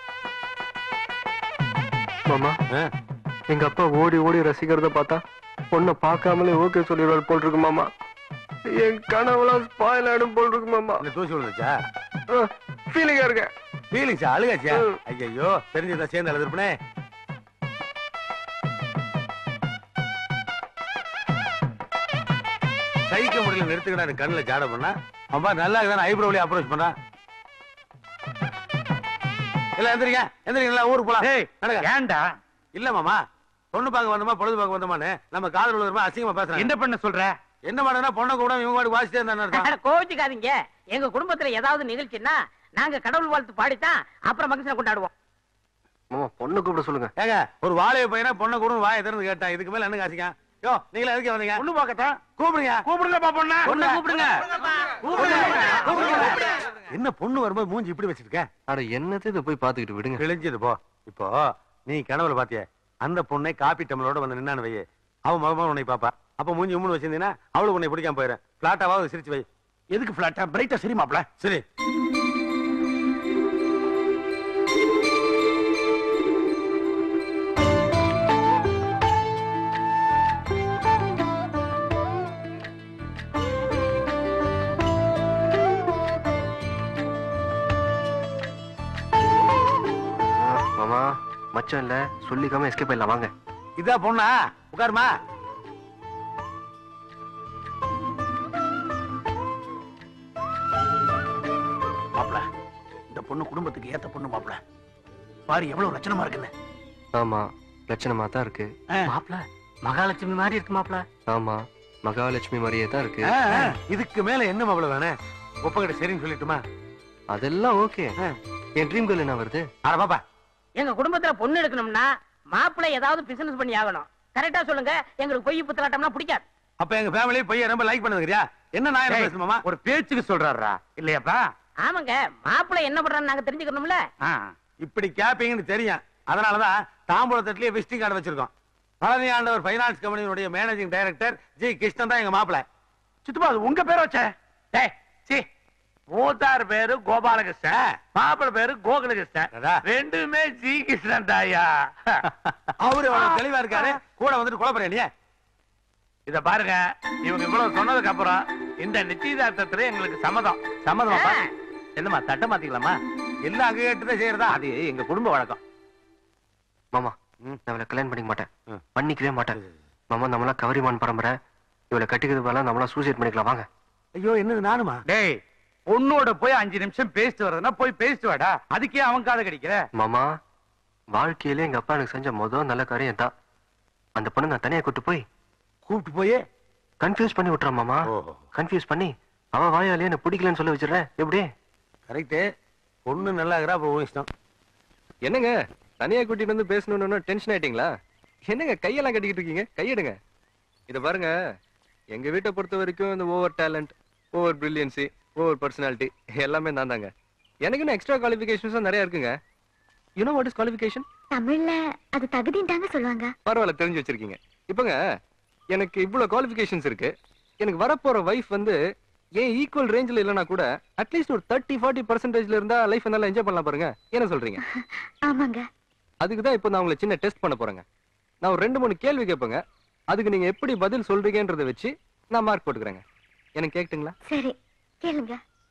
மாமா ஆ? எங்க அப்பா ஓடி ஓடி ரசிக்கிறத பார்த்தா பொண்ணை பார்க்காமலே ஓகே சொல்லிடுவார் போல் இருக்கு மாமா என் கனவுலாம் ஸ்பாயில் ஆயிடும் போல் இருக்கு மாமா இந்த தூசி விழுந்துச்சா ஆ, ஃபீலிங்கா இருக்கு ஃபீலிங்ஸா அழுகாச்சியா ஐயோ தெரிஞ்சதா சேர்ந்து அழுதுருப்பனே சைக்க முடியல நிறுத்துக்கடா எனக்கு கண்ணுல ஜாட பண்ணா அம்மா நல்லா இருக்குதான் ஐப்ரோலி அப்ரோச் பண்றான் இல்ல எந்திரிங்க எந்திரிங்க நல்லா ஊருக்கு போலாம் ஏய் நடக்க ஏன்டா இல்ல மாமா பொண்ணு பார்க்க வந்தோமா பொழுது பார்க்க வந்தோமான்னு நம்ம காதல் விழுதுமா அசிங்கமா பேசுறேன் என்ன பண்ண சொல்ற என்ன பண்ணா பொண்ணை கூட இவங்க பாட்டு வாசிட்டே இருந்தான்னு அர்த்தம் கோவிச்சுக்காதீங்க எங்க குடும்பத்துல ஏதாவது நிகழ்ச்சின்னா நாங்க கடவுள் வாழ்த்து பாடித்தான் அப்புறம் மகிழ்ச்சியை கொண்டாடுவோம் மாமா பொண்ணு கூப்பிட சொல்லுங்க ஏங்க ஒரு வாழைய பையனா பொண்ணை கூட வாயை திறந்து கேட்டான் இதுக்கு மேல என்ன காசிக்க யோ நீங்களே எதுக்கு வந்தீங்க பொண்ணு பார்க்கத்தான் கூப்பிடுங்க கூப்பிடுங்க பாப்போண்ணா பொண்ணை கூப்பிடுங்க என்ன பொண்ணு வரும்போது மூஞ்சி இப்படி வச்சிருக்க அட என்னது இதை போய் பாத்துக்கிட்டு விடுங்க கிழிஞ்சது போ இப்போ நீ கனவுல பாத்திய அந்த பொண்ணை காப்பி டம்ளரோட வந்து நின்னான்னு வை அவன் மகமா உன்னை பாப்பா அப்ப மூஞ்சி உம்முன்னு வச்சிருந்தீங்கன்னா அவளுக்கு உன்னை பிடிக்காம போயிடும் பிளாட்டாவது சிரிச்சு வை எதுக்கு பிளாட்டா பிரைட்டா சரி மாப்ள சரி ஆ, மாமா மச்சம் இல்ல சொல்லிக்காம எஸ்கேப் ஆயிடலாம் வாங்க இதா பொண்ணா உட்காருமா மாப்ள இந்த பொண்ணு குடும்பத்துக்கு ஏத்த பொண்ணு மாப்ள பாரு எவ்வளவு லட்சணமா இருக்குன்னு ஆமா லட்சணமா தான் இருக்கு மாப்பிள மகாலட்சுமி மாதிரி இருக்கு மாப்பிள ஆமா மகாலட்சுமி மாதிரியே தான் இருக்கு ஆ, ஆ, இதுக்கு மேல என்ன மாப்பிள வேணும் ஒப்பங்கிட்ட சரின்னு சொல்லிட்டுமா அதெல்லாம் ஓகே என் ட்ரீம் கேர்ள் என்ன வருது அட பாப்பா எங்க குடும்பத்துல பொண்ணு எடுக்கணும்னா மாப்பிள்ளை ஏதாவது பிசினஸ் பண்ணி ஆகணும் கரெக்டா சொல்லுங்க எங்களுக்கு பொய் புத்தலாட்டம்னா பிடிக்காது அப்ப எங்க ஃபேமிலி பையன் ரொம்ப லைக் பண்ணதுக்கிறியா என்ன நான் என்ன ஏய், பேசணுமா ஒரு பேச்சுக்கு சொல்றாரா இல்லையாப்பா ஆமாங்க மாப்பிள்ளை என்ன பண்றான்னு நாங்க தெரிஞ்சுக்கணும்ல ஆ. இப்படி கேப்பீங்கன்னு தெரியும் அதனாலதான் தாம்பூல தட்டிலேயே விசிட்டிங் கார்டு வச்சிருக்கோம் பழனி ஆண்டவர் ஃபைனான்ஸ் கம்பெனியுடைய மேனேஜிங் டைரக்டர் ஜி கிருஷ்ணன் தான் எங்க மாப்பிள சித்தப்பா அது உங்க பேர் வச்ச டேய் சி மூத்தார் பேரு கோபாலகிருஷ்ணன் மாப்பிள பேரு கோகுலகிருஷ்ணன் அடா. ரெண்டுமே ஜி கிருஷ்ணன் தாயா அவரு அவ்வளவு தெளிவா இருக்காரு கூட வந்துட்டு குழப்பறேன் நீ இத பாருங்க இவங்க இவ்வளவு சொன்னதுக்கு அப்புறம் இந்த நிச்சயதார்த்தத்துல எங்களுக்கு சம்மதம் சம்மதமாப்பா என்னம்மா தட்ட மாத்திக்கலாமா எல்லாம் அங்க கேட்டுதான் செய்யறதா அது எங்க குடும்ப வழக்கம் மாமா ம். நான் இவளை கல்யாணம் பண்ணிக்க மாட்டேன் ம். பண்ணிக்கவே மாட்டேன் மாமா நம்மளாம் கவரிமான் பரம்பரை இவளை கட்டிக்கிறது பதிலா நம்மளாம் சூசைட் பண்ணிக்கலாம் வாங்க ஐயோ என்னது நானுமா டேய் பொண்ணோட போய் அஞ்சு நிமிஷம் பேசிட்டு வர்றதுன்னா போய் பேசிட்டு வாடா அதுக்கே அவன் காதை கடிக்கிற மாமா வாழ்க்கையில எங்க அப்பா எனக்கு செஞ்ச முதல் நல்ல காரியம் தான் அந்த பொண்ணு நான் தனியா கூட்டு போய் கூப்பிட்டு போய் கன்ஃபியூஸ் பண்ணி விட்டுறேன் மாமா ஓஹோ. கன்ஃபியூஸ் பண்ணி அவ வாயாலே என்ன பிடிக்கலன்னு சொல்ல வச்சிடுறேன் எப்படி கரெக்ட் பொண்ணு நல்லா இருக்கிறா அப்ப உன் இஷ்டம் என்னங்க தனியா கூட்டிட்டு வந்து பேசணும்னு டென்ஷன் ஆயிட்டீங்களா என்னங்க கையெல்லாம் கட்டிக்கிட்டு இருக்கீங்க கையெடுங்க இத பாருங்க எங்க வீட்டை பொறுத்த வரைக்கும் இந்த over talent over brilliancy over personality எல்லாமே நான் தாங்க எனக்கு இன்னும் எக்ஸ்ட்ரா குவாலிஃபிகேஷன்ஸும் நிறைய இருக்குங்க யூனோ வாட் இஸ் குவாலிஃபிகேஷன் தமிழ்ல அது தகுதின்னு தாங்க சொல்லுவாங்க பரவாயில்ல தெரிஞ்சு வச்சிருக்கீங்க இப்போங்க எனக்கு இவ்வளவு குவாலிஃபிகேஷன்ஸ் இருக்கு எனக்கு வரப்போற வைஃப் வந்து ஏன் ஈக்குவல் ரேஞ்சில் இல்லைனா கூட அட்லீஸ்ட் ஒரு தேர்ட்டி ஃபார்ட்டி பர்சன்டேஜ்ல இருந்தா லைஃப் நல்லா என்ஜாய் பண்ணலாம் பாருங்க என்ன சொல்றீங்க ஆமாங்க அதுக்கு தான் இப்போ நான் உங்களை சின்ன டெஸ்ட் பண்ண போறேங்க நான் ஒரு ரெண்டு மூணு கேள்வி கேட்பேங்க அதுக்கு நீங்க எப்படி பதில் சொல்றீங்கன்றத வச்சு நான் மார்க் போட்டுக்கிறேங்க எனக்கு கேட்டுங்களா சரி கேளுங்க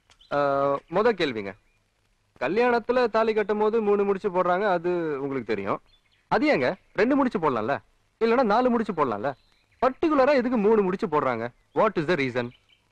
முத கேள்விங்க கல்யாணத்துல தாலி கட்டும் போது மூணு முடிச்சு போடுறாங்க அது உங்களுக்கு தெரியும் அது ஏங்க ரெண்டு முடிச்சு போடலாம்ல இல்லைன்னா நாலு முடிச்சு போடலாம்ல பர்டிகுலரா எதுக்கு மூணு முடிச்சு போடுறாங்க வாட் இஸ் த ரீசன்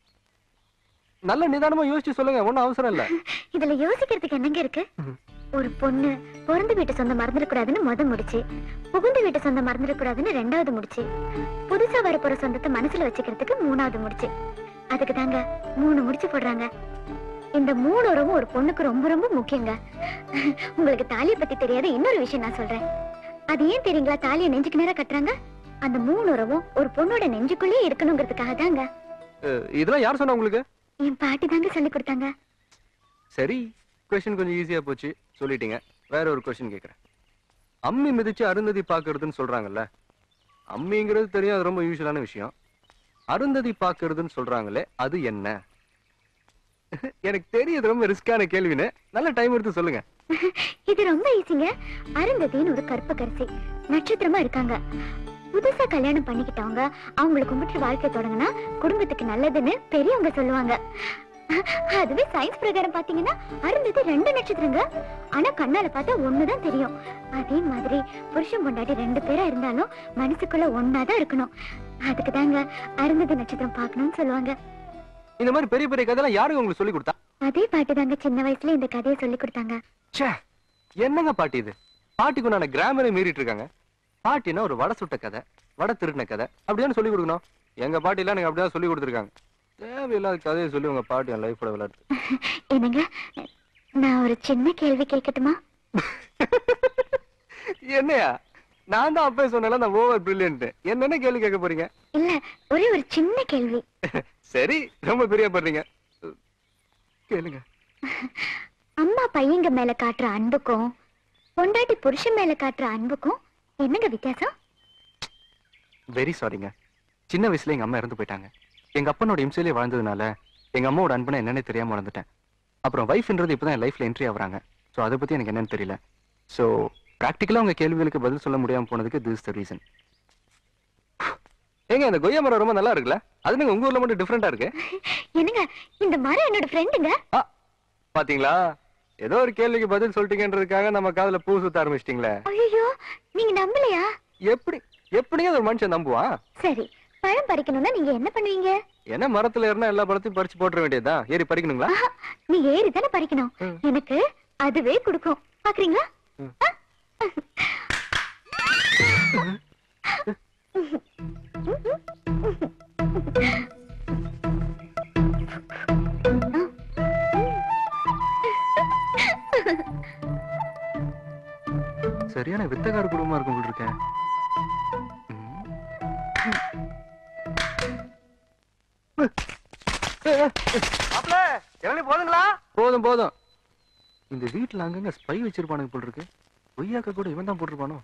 நல்ல நிதானமா யோசிச்சு சொல்லுங்க ஒன்றும் அவசரம் இல்ல இதுல யோசிக்கிறதுக்கு என்னங்க இருக்கு ஒரு பொண்ணு பிறந்த வீட்டு சொந்தம் மறந்துடக்கூடாதுன்னு முத முடிச்சு புகுந்த வீட்டு சொந்தம் மறந்துடக்கூடாதுன்னு ரெண்டாவது முடிச்சு புதுசா வரப்போற சொந்தத்தை மனசுல வச்சுக்கிறதுக்கு மூணாவது முடிச்சு அதுக்கு தாங்க மூணு முடிச்சு போடுறாங்க இந்த மூணு உறவும் ஒரு பொண்ணுக்கு ரொம்ப ரொம்ப முக்கியங்க உங்களுக்கு தாலியை பத்தி தெரியாத இன்னொரு விஷயம் நான் சொல்றேன் அது ஏன் தெரியுங்களா தாலியை நெஞ்சுக்கு நேரா கட்டுறாங்க அந்த மூணு உறவும் ஒரு பொண்ணோட நெஞ்சுக்குள்ளேயே இருக்கணுங்கிறதுக்காக தாங்க அஹ், இதெல்லாம் யார் சொன்னா உங்களுக்கு என் பாட்டி தாங்க சொல்லி கொடுத்தாங்க சரி கொஸ்டின் கொஞ்சம் ஈஸியா போச்சு சொல்லிட்டீங்க வேற ஒரு கொஸ்டின் கேக்குறேன் அம்மி மிதிச்சு அருந்ததி பாக்குறதுன்னு சொல்றாங்கல்ல அம்மிங்கிறது தெரியும் அது ரொம்ப யூஸ்வலான விஷயம் அருந்ததி பாக்குறதுன்னு சொல்றாங்களே அது என்ன எனக்கு தெரியுது ரொம்ப ரிஸ்கான கேள்வின்னு நல்ல டைம் எடுத்து சொல்லுங்க இது ரொம்ப ஈஸிங்க அருந்ததின்னு ஒரு கற்பகரிசி நட்சத்திரமா இருக்காங்க புதுசா கல்யாணம் பண்ணிக்கிட்டவங்க அவங்களை கும்பிட்டு வாழ்க்கை தொடங்கினா குடும்பத்துக்கு நல்லதுன்னு பெரியவங்க சொல்லுவாங்க அதுவே சயின்ஸ் பிரகாரம் பாத்தீங்கன்னா அருந்ததி ரெண்டு நட்சத்திரங்க ஆனா கண்ணால பார்த்தா ஒண்ணுதான் தெரியும் அதே மாதிரி புருஷன் பொண்டாட்டி ரெண்டு பேரா இருந்தாலும் மனசுக்குள்ள ஒன்னாதான் இருக்கணும் அதுக்கு தாங்க அருந்ததி நட்சத்திரம் பார்க்கணும்னு சொல்லுவாங்க இந்த மாதிரி பெரிய பெரிய கதையெல்லாம் யாருங்க உங்களுக்கு சொல்லி கொடுத்தா அதே பாட்டு தாங்க சின்ன வயசுல இந்த கதையை சொல்லி கொடுத்தாங்க ச்சே என்னங்க பாட்டி இது பாட்டிக்கு நான் கிராமரை மீறிட்டு இருக்காங்க பாட்டினா ஒரு வடை சுட்ட கதை வடை திருடின கதை அப்படியானு சொல்லி கொடுக்கணும் எங்க பாட்டிலாம் எனக்கு அப்படிதான் சொல்லி கொடுத்துருக்காங்க தேவையில்லாத கதையை சொல்லி உங்க பாட்டி என் லைஃபோட விளையாடு என்னங்க நான் ஒரு சின்ன கேள்வி கேட்கட்டுமா என்னையா நான் தான் அப்பவே சொன்னேன்ல நான் ஓவர் பிரில்லியன்ட் என்னென்ன கேள்வி கேட்க போறீங்க இல்ல ஒரே ஒரு சின்ன கேள்வி சரி ரொம்ப பெரிய பண்றீங்க கேளுங்க அம்மா பையங்க மேல காட்டுற அன்புக்கும் பொண்டாட்டி புருஷன் மேல காட்டுற அன்புக்கும் என்னங்க வித்தியாசம் வெரி சாரிங்க சின்ன வயசுல எங்க அம்மா இறந்து போயிட்டாங்க எங்க அப்பனோட இம்சையிலே வாழ்ந்ததுனால எங்க அம்மாவோட அன்பனை என்னன்னே தெரியாம வளர்ந்துட்டேன் அப்புறம் வைஃப்ன்றது இப்பதான் என் லைஃப்ல என்ட்ரி ஆகுறாங்க ஸோ அதை பத்தி எனக்கு என்னன்னு தெரியல ஸோ ப்ராக்டிக்கலா உங்க கேள்விகளுக்கு பதில் சொல்ல முடியாம போனதுக்கு திஸ் த ரீசன் ஏங்க இந்த கொய்யா மரம் ரொம்ப நல்லா இருக்குல்ல அது நீங்க உங்க ஊர்ல மட்டும் டிஃப்ரெண்டா இருக்கு என்னங்க இந்த மரம் என்னோட ஃப்ரெண்டுங்க பாத்தீங்களா ஏதோ ஒரு கேள்விக்கு பதில் சொல்லிட்டீங்கன்றதுக்காக நம்ம காதுல பூ சுத்த ஆரம்பிச்சிட்டீங்களே ஐயோ நீங்க நம்பலையா எப்படி எப்படிங்க ஒரு மனுஷன் நம்புவான் சரி பழம் பறிக்கணும்னா நீங்க என்ன பண்ணுவீங்க என்ன மரத்துல ஏறினா எல்லா பழத்தையும் பறிச்சு போட்டுற வேண்டியதுதான் ஏறி பறிக்கணுங்களா ஆஹா, நீங்க ஏறி தானே பறிக்கணும் எனக்கு அதுவே கொடுக்கும் பாக்குறீங்களா ஆ? சரியான வித்தகார குடும்பமா இருக்கும் போல இருக்கேன் மாப்ள இளநீ போதுங்களா போதும் போதும் இந்த வீட்டுல அங்கங்க ஸ்பை வச்சிருப்பானுங்க போல இருக்கு பொய்யாக்க கூட இவன் தான் போட்டிருப்பானோ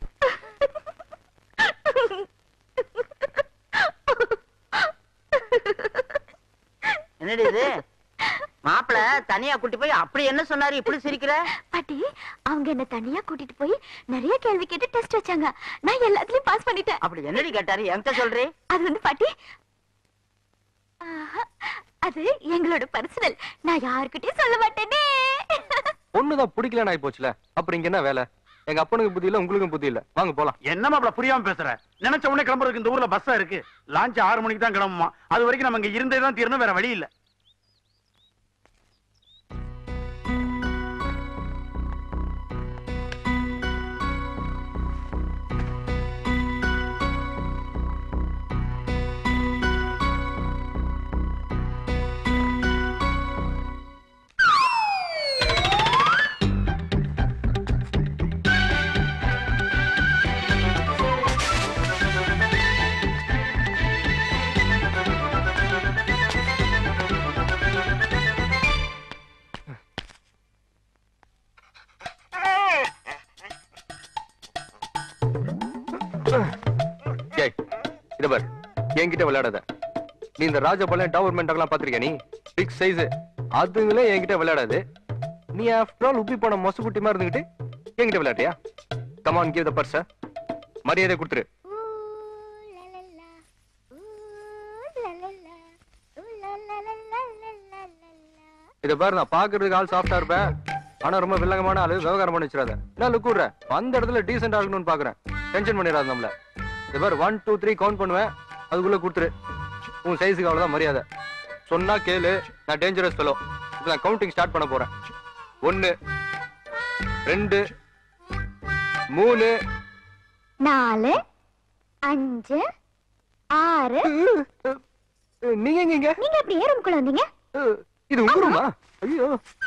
என்னடி இது மாப்பிள தனியா கூட்டி போய் அப்படி என்ன சொன்னாரு இப்படி சிரிக்கிற பாட்டி அவங்க என்ன தனியா கூட்டிட்டு போய் நிறைய கேள்வி கேட்டு டெஸ்ட் வச்சாங்க நான் எல்லாத்துலயும் பாஸ் பண்ணிட்டேன் அப்படி என்னடி கேட்டாரு என்கிட்ட சொல்றே அது வந்து பாட்டி ஆஹா, அது எங்களோட பர்சனல் நான் யாருக்கிட்டயும் சொல்ல மாட்டேனே பொண்ணுதான் பிடிக்கலன்னு ஆயி போச்சுல அப்புறம் இங்க என்ன வேலை எங்க அப்பனுக்கு புத்தி இல்ல உங்களுக்கும் புத்தி இல்ல வாங்க போலாம் என்ன மாப்பிள புரியாம பேசுற நினைச்ச உடனே கிளம்புறதுக்கு இந்த ஊர்ல பஸ்ஸா இருக்கு லான்ச் ஆறு மணிக்கு தான் கிளம்புமா அது வரைக்கும் நம்ம இங்க இருந்தே தான் தீரணும் வேற வழி இல்ல ஏய் இத பார் என்கிட்ட விளையாடாத நீ இந்த ராஜபாளையம் டவர்மெண்ட் எல்லாம் பாத்திருக்கியா நீ பிக் சைஸ் அதுங்களே என்கிட்ட விளையாடாது நீ ஆஃப்டர் ஆல் உப்பி போன மொசக்குட்டி மாதிரி இருந்துகிட்டு என்கிட்ட விளையாட்டியா கமான் கிவ் த பர்ஸ் மரியாதை கொடுத்துரு இத பாரு நான் பாக்குறதுக்கு ஆள் சாஃப்டா இருப்பேன் ஆனா ரொம்ப வில்லங்கமான ஆளு விவகாரம் பண்ணி வச்சிடாத நான் லுக் விடுறேன் அந்த இடத்துல டீசென்ட் ஆகணும்னு பாக்குறேன் டென்ஷன் பண்ணிடாத நம்மள இத பாரு ஒன் டூ த்ரீ கவுண்ட் பண்ணுவேன் அதுக்குள்ள கொடுத்துரு உன் சைஸுக்கு அவ்வளவுதான் மரியாதை சொன்னா கேளு நான் டேஞ்சரஸ் ஃபெலோ இப்போ நான் கவுண்டிங் ஸ்டார்ட் பண்ண போறேன் ஒன்னு ரெண்டு மூணு நாலு அஞ்சு ஆறு நீங்க எங்க இங்க நீங்க எப்படி ஏ ரூம்குள்ள வந்தீங்க இது உங்க ரூமா ஐயோ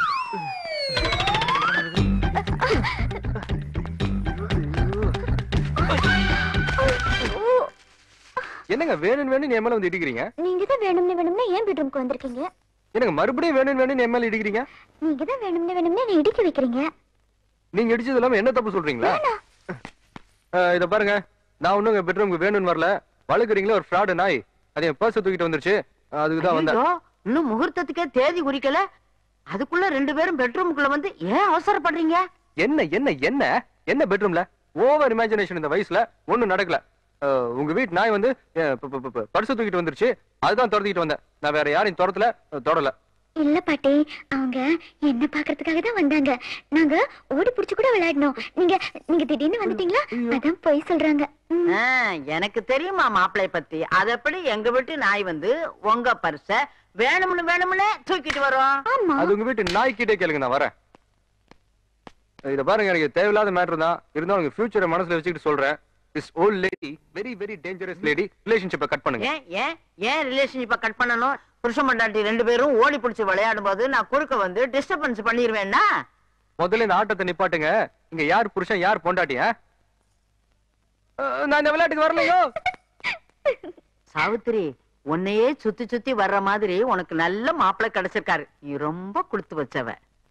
என்னங்க வேணும் வேணும் என் மேல வந்து இடிக்கிறீங்க நீங்க தான் வேணும்னு வேணும்னு ஏன் பெட்ரூம்க்கு வந்திருக்கீங்க என்னங்க மறுபடியும் வேணும் வேணும் என் மேல இடிக்கிறீங்க நீங்க தான் வேணும்னு வேணும்னு என்னை இடிக்க வைக்கிறீங்க நீங்க இடிச்சது இல்லாம என்ன தப்பு சொல்றீங்களா அஹ், இத பாருங்க நான் ஒண்ணும் உங்க பெட்ரூம்க்கு வேணும்னு வரல வளர்க்குறீங்களே ஒரு ஃப்ராடு நாய் அது என் பர்ஸ் தூக்கிட்டு வந்துருச்சு அதுக்கு தான் வந்தேன் ஐயோ, இன்னும் முகூர்த்தத்துக்கே தேதி குறிக்கல அதுக்குள்ள ரெண்டு பேரும் பெட்ரூமுக்குள்ள வந்து ஏன் அவசரப்படுறீங்க என்ன என்ன என்ன என்ன பெட்ரூம்ல ஓவர் இமேஜினேஷன் இந்த வயசுல ஒண்ணும் நடக்கல அஹ், உங்க வீட்டு நாய் வந்து பர்ஸ் தூக்கிட்டு வந்துருச்சு அதுதான் துரத்திக்கிட்டு வந்தேன் நான் வேற யாரையும் துரத்துல அஹ், தொடல இல்ல பாட்டி அவங்க என்ன பாக்குறதுக்காக தான் வந்தாங்க நாங்க ஓடி புடிச்சு கூட விளையாடணும் நீங்க நீங்க திடீர்னு வந்துட்டீங்களா அதான் போய் சொல்றாங்க ம். ஆ, எனக்கு தெரியுமா மாப்பிளை பத்தி அது எப்படி எங்க வீட்டு நாய் வந்து உங்க பரிச வேணும்னு வேணும்னு தூக்கிட்டு வரும் ஆமா அது உங்க வீட்டு நாய்க்கிட்டே கேளுங்க நான் வரேன் இத பாருங்க எனக்கு தேவையில்லாத மேட்டர் தான் இருந்தாலும் உங்க ஃபியூச்சரை மனசுல வச்சுக்கிட்டு சொல்றேன் this old lady very very dangerous lady ரிலேஷன்ஷிப்பை கட் பண்ணுங்க ஏன் ஏன் ஏன் ரிலேஷன்ஷிப்ப கட் பண்ணணும் புருஷன் பொண்டாட்டி ரெண்டு பேரும் ஓடி பிடிச்சு விளையாடும் போது நான் குறுக்க வந்து டிஸ்டர்பன்ஸ் பண்ணிருவேன்னா முதல்ல இந்த ஆட்டத்தை நிப்பாட்டுங்க இங்க யார் புருஷன் யார் பொண்டாட்டி ஆ? அஹ், நான் இந்த விளையாட்டுக்கு வரலையோ சாவித்திரி உன்னையே சுத்தி சுத்தி வர்ற மாதிரி உனக்கு நல்ல மாப்பிள்ளை கிடைச்சிருக்காரு நீ ரொம்ப கொடுத்து வச்சவ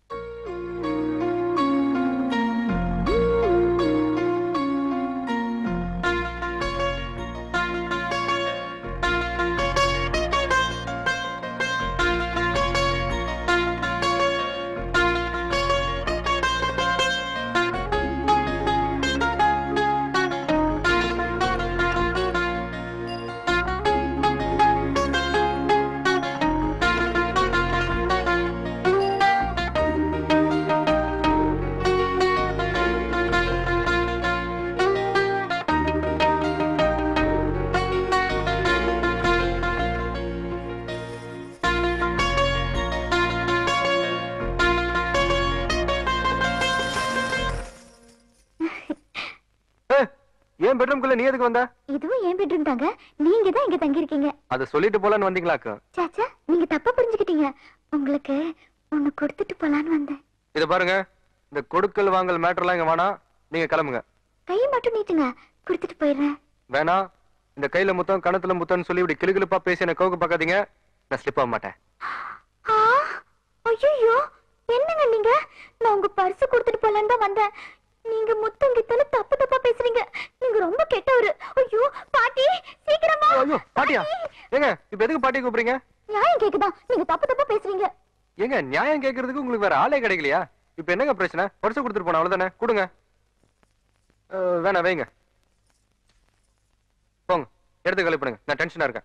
ஏய், ஏன் பெட்ரூம்குள்ள நீ எதுக்கு வந்த இதுவும் ஏன் பெட்ரூம் தாங்க நீங்க தான் இங்க தங்கி இருக்கீங்க அதை சொல்லிட்டு போலான்னு வந்தீங்களாக்கு சாச்சா நீங்க தப்பா புரிஞ்சுக்கிட்டீங்க உங்களுக்கு ஒண்ணு கொடுத்துட்டு போலான்னு வந்தேன் இத பாருங்க இந்த கொடுக்கல் வாங்கல் மேட்டர்லாம் இங்க வேணாம் நீங்க கிளம்புங்க கையை மட்டும் நீட்டுங்க கொடுத்துட்டு போயிடுறேன் வேணாம் இந்த கையில முத்தம் கணத்துல முத்தம்னு சொல்லி இப்படி கிளுகிளுப்பா பேசி என்ன கவுக்கு பார்க்காதீங்க நான் ஸ்லிப் ஆக மாட்டேன் ஐயோ என்னங்க நீங்க நான் உங்க பர்ஸ் கொடுத்துட்டு போலான்னு தான் வந்தேன் நீங்க முத்தம் கித்தல தப்பு தப்பா பேசுறீங்க நீங்க ரொம்ப கெட்டவரு ஐயோ பாட்டி சீக்கிரமா ஐயோ பாட்டியா ஏங்க இப்ப எதுக்கு பாட்டி கூப்பிடுறீங்க நியாயம் கேக்குதா நீங்க தப்பு தப்பா பேசுறீங்க ஏங்க நியாயம் கேக்குறதுக்கு உங்களுக்கு வேற ஆளே கிடைக்கலையா இப்ப என்னங்க பிரச்சனை பர்ஸ் கொடுத்துட்டு போன அவ்வளவுதானே கொடுங்க அஹ், வேணாம் வைங்க போங்க எடுத்து கலை பண்ணுங்க நான் டென்ஷனா இருக்கேன்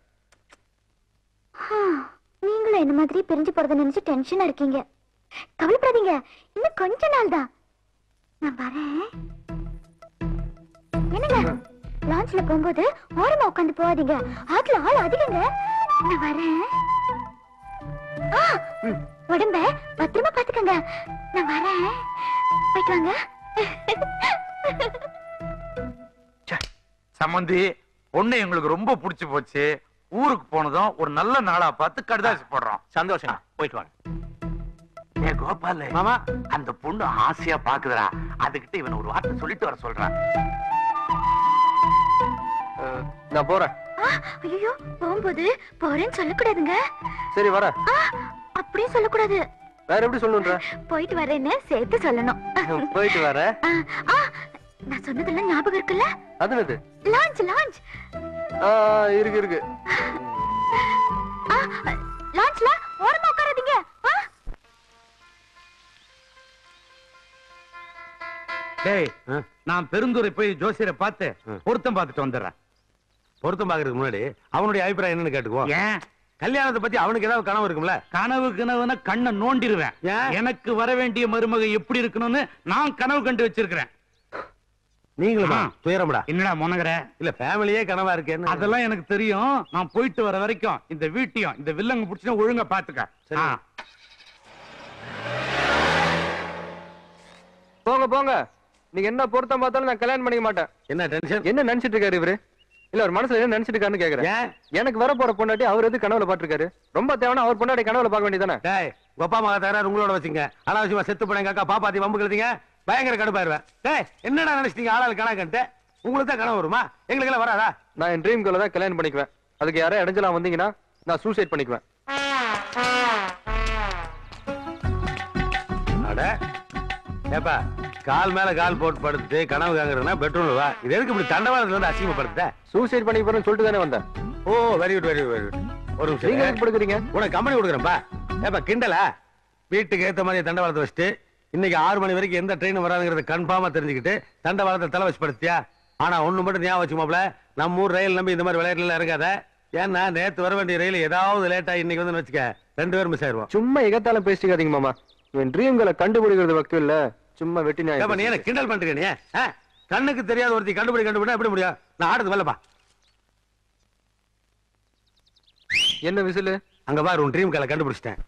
நீங்களும் என்ன மாதிரி பிரிஞ்சு போறத நினைச்சு டென்ஷனா இருக்கீங்க கவலைப்படாதீங்க இன்னும் கொஞ்ச நாள் தான் நான் வரேன் என்னங்க லான்ச்ல போகும்போது ஓரமா உட்காந்து போகாதீங்க ஆத்துல ஆள் அதிகங்க நான் வரேன் ஆ, உடம்ப பத்திரமா பாத்துக்கங்க நான் வரேன் போயிட்டு வாங்க சம்மந்தி பொண்ணு எங்களுக்கு ரொம்ப பிடிச்சு போச்சு ஊருக்கு போனதும் ஒரு நல்ல நாளா பார்த்து கடுதாசி போடுறோம் சந்தோஷம் போயிட்டு வாங்க ஏ கோபால் மாமா அந்த பொண்ணு ஆசையா பாக்குதுடா அதுகிட்ட இவன் ஒரு வார்த்தை சொல்லிட்டு வர சொல்றான் அஹ், நான் போறேன் ஐயோ போகும்போது போறேன்னு சொல்லக்கூடாதுங்க சரி வரேன் ஆ, அப்படியே சொல்லக்கூடாது வேற எப்படி சொல்லணுன்ற போயிட்டு வரேன்னு சேர்த்து சொல்லணும் போயிட்டு வர ஆ, ஆ, நான் சொன்னதெல்லாம் ஞாபகம் இருக்குல்ல அது என்னது லான்ச் லான்ச் ஆ, இருக்கு இருக்கு லான்ச்ல ஓரமா உட்காராதீங்க ஆ? டேய் நான் பெருந்துறை போய் ஜோசியரை பார்த்து பொருத்தம் பார்த்துட்டு வந்துடுறேன் பொருத்தம் பாக்குறதுக்கு முன்னாடி அவனுடைய அபிப்பிராயம் என்னன்னு கேட்டுக்குவோம் ஏன் கல்யாணத்தை பத்தி அவனுக்கு ஏதாவது கனவு இருக்கும்ல கனவு கனவுன கண்ணை நோண்டிருவேன் ஏன்? எனக்கு வர வேண்டிய மருமக எப்படி இருக்கணும்னு நான் கனவு கண்டு வச்சிருக்கிறேன் நீங்களுமா ஆ. துயரம்டா என்னடா முனகர இல்ல ஃபேமிலியே கனவா இருக்கேன்னு அதெல்லாம் எனக்கு தெரியும் நான் போயிட்டு வர வரைக்கும் இந்த வீட்டையும் இந்த வில்லங்க புடிச்சு ஒழுங்கா பாத்துக்க சரி. ஆ. போங்க போங்க நீங்க என்ன பொருத்தம் பார்த்தாலும் நான் கல்யாணம் பண்ணிக்க மாட்டேன் என்ன டென்ஷன் என்ன நினைச்சிட்டு இருக்காரு இவரு இல்ல ஒரு மனசுல என்ன நினைச்சிட்டு இருக்காருன்னு கேக்குறேன் ஏன் எனக்கு வர போற பொண்டாட்டி அவர் எது கனவுல பாத்துருக்காரு ரொம்ப தேவைன்னா அவர் பொண்டாட்டி கனவுல பார்க்க வேண்டியதானே டேய் உங்க அப்பா மகா தகராறு உங்களோட வச்சுங்க அனாவசியமா செத்து போன எங்க அக்கா பாப்பாத்தி வம்பு கழுதிங்க பயங்கர கடுப்பாயிருவேன் டேய் என்னடா நினைச்சிட்டீங்க ஆளாள் கணக்கன்ட்டு உங்களுக்கு தான் கனவு வருமா எங்களுக்கு எல்லாம் வராதா நான் என் ட்ரீம் கேர்ல தான் கல்யாணம் பண்ணிக்குவேன் அதுக்கு யாரோ இடைஞ்சலாம் வந்தீங்கன்னா நான் சூசைட் பண்ணிக்குவேன் அட ஏப்பா கால் மேல கால் போட்டு படுத்து கனவு காங்குறதுனா பெட்ரூம்ல வா இது எதுக்கு இப்படி தண்டவாளத்துல இருந்து அசிங்கப்படுத்த சூசைட் பண்ணிக்க போறேன்னு சொல்லிட்டு தானே வந்தேன் oh very good very good very good ஒரு நிமிஷம் நீங்க இரு. எதுக்கு படுக்குறீங்க உனக்கு கம்பெனி கொடுக்குறேன்ப்பா ஏப்பா கிண்டலா வீட்டுக்கு ஏத்த மாதிரி தண்டவாளத்தை வச்சுட்டு இன்னைக்கு ஆறு மணி வரைக்கும் எந்த ட்ரெயின் வராதுங்கிறத கன்ஃபார்மா தெரிஞ்சுக்கிட்டு தண்டவாளத்தை தலை வச்சு படுத்தியா ஆனா ஒண்ணு மட்டும் ஞாபகம் வச்சுமாப்ல நம்ம ஊர் ரயில் நம்பி இந்த மாதிரி விளையாட்டுல இருக்காத ஏன்னா நேத்து வர வேண்டிய ரயில் ஏதாவது லேட்டா இன்னைக்கு வந்து வச்சுக்க ரெண்டு பேரும் மிஸ் ஆயிருவோம் சும்மா எகத்தாலும் பேசிக்காதீங்க மாமா இவன் ட்ரீம்களை கண்டுபிடிக்கிறது வக்கு இல்ல சும்மா வெட்டி ஏப்பா, நீ என்ன நியாயம் கிண்டல் பண்றீங்க நீ ஆ? கண்ணுக்கு தெரியாத ஒருத்தி கண்டுபிடி கண்டுபிடினா எப்படி முடியும் நான் ஆடுறது வரலப்பா என்ன விசிலு அங்க பாரு உன் ட்ரீம் காலை கண்டுபிடிச்சிட்டேன்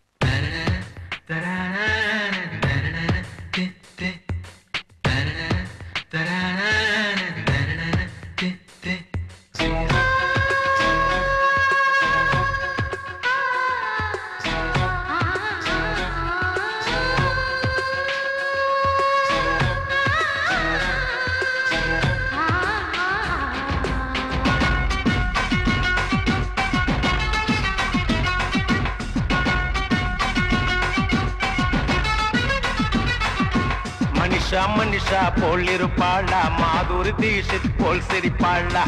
மனிஷா மனிஷா போல் இருப்பாளா மாதுரி தீஷித் போல் சிரிப்பாளா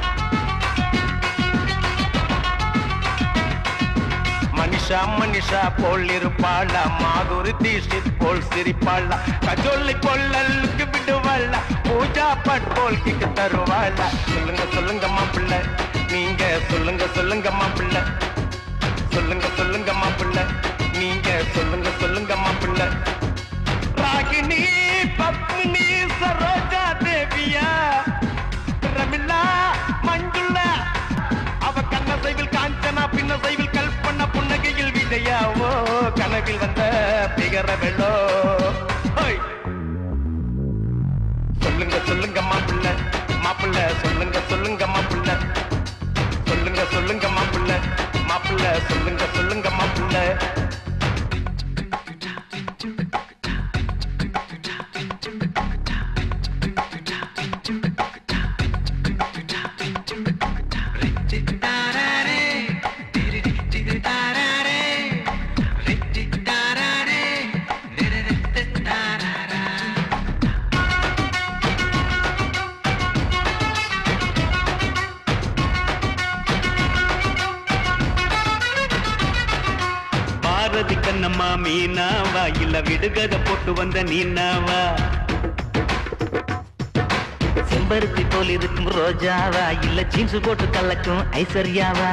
மனிஷா மனிஷா போல் இருப்பாளா மாதுரி தீஷித் போல் சிரிப்பாளா கஜோலை கொள்ளலுக்கு விடுவாளா பூஜா பட் போல் கிக்கு தருவாளா சொல்லுங்க சொல்லுங்க மாப்பிள்ள நீங்க சொல்லுங்க சொல்லுங்க மாப்பிள்ள சொல்லுங்க சொல்லுங்க மாப்பிள்ள நீங்க சொல்லுங்க சொல்லுங்க மாப்பிள்ள ராகினி பத்மினி சரோஜா தேவியா ரமிளா மஞ்சுளா அவ கண்ண சைவில் காஞ்சனா பின்ன சைவில் கல்பனா புன்னகையில் விஜயாவோ கனவில் வந்த பிகர வெள்ளோ ஹோய். சொல்லுங்க சொல்லுங்க மாப்பிள்ள மாப்பிள்ள சொல்லுங்க சொல்லுங்க மாப்பிள்ள சொல்லுங்க சொல்லுங்க மாப்பிள்ள மாப்பிள்ள சொல்லுங்க சொல்லுங்க மாப்பிள்ள பாரதி கண்ணம்மா மீனாவா இல்ல விடுகதை போட்டு வந்த நீனாவா செம்பருத்தி போல் இருக்கும் ரோஜாவா இல்ல ஜீன்ஸ் போட்டு கலக்கும் ஐஸ்வர்யாவா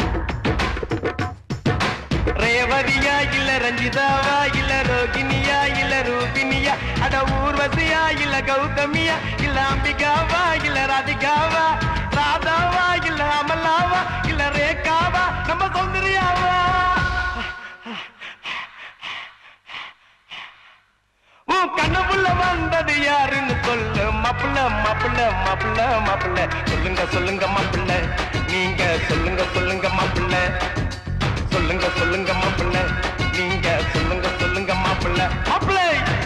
ரேவதியா இல்ல ரஞ்சிதாவா இல்ல ரோகிணியா இல்ல ரூபினியா அட ஊர்வசியா இல்ல கௌதமியா இல்ல அம்பிகாவா இல்ல ராதிகாவா ராதாவா இல்ல அமலாவா இல்ல ரேகாவா நம்ம சௌந்தர்யாவா உன் கண்ணுக்குள்ள வந்தது யாருன்னு சொல்லு மாப்பிள்ள மாப்பிள்ள மாப்பிள்ள மாப்பிள்ள சொல்லுங்க சொல்லுங்க மாப்பிள்ள நீங்க சொல்லுங்க சொல்லுங்க மாப்பிள்ள சொல்லுங்க சொல்லுங்க மாப்பிள்ள நீங்க சொல்லுங்க சொல்லுங்க மாப்பிள்ள மாப்பிள்ள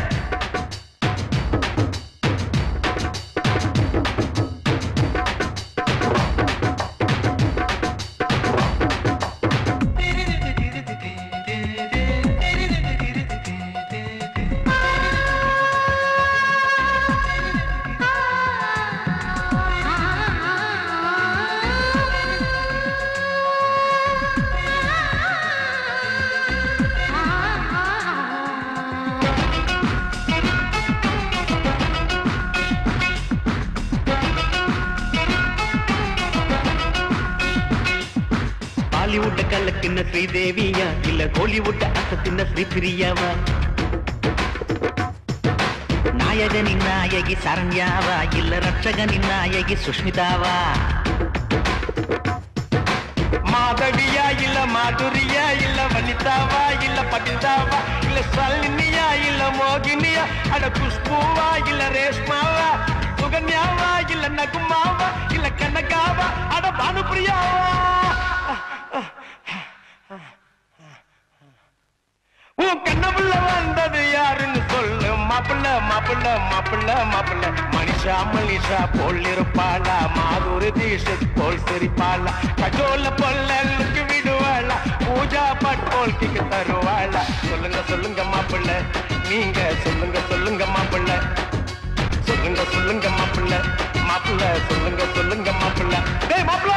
பாலிவுட் கலக்கின ஸ்ரீதேவியா இல்ல கோலிவுட் அசத்தின ஸ்ரீபிரியாவா நாயகனின் நாயகி சரண்யாவா இல்ல ரட்சகனின் நாயகி சுஷ்மிதாவா மாதவியா இல்ல மாதுரியா இல்ல வனிதாவா இல்ல பபிதாவா இல்ல சல்லினியா இல்ல மோகினியா அட குஷ்பூவா இல்ல ரேஷ்மாவா சுகன்யாவா இல்ல நகுமாவா இல்ல கனகாவா அட பானுப்பிரியாவா உன் கண்ணப்புள்ள வந்தது யாருன்னு சொல்லு மாப்பிள்ள மாப்பிள்ள மாப்பிள்ள மாப்பிள்ள மனிஷா மனிஷா போல் இருப்பாளா மாதுரி தீஷத் போல் சிரிப்பாளா கஜோல பொல்லலுக்கு விடுவாளா பூஜா பட் போல் கிக்கு தருவாளா சொல்லுங்க சொல்லுங்க மாப்பிள்ள நீங்க சொல்லுங்க சொல்லுங்க மாப்பிள்ள சொல்லுங்க சொல்லுங்க மாப்பிள்ள மாப்பிள்ள சொல்லுங்க சொல்லுங்க மாப்பிள்ள டேய் மாப்பிள்ள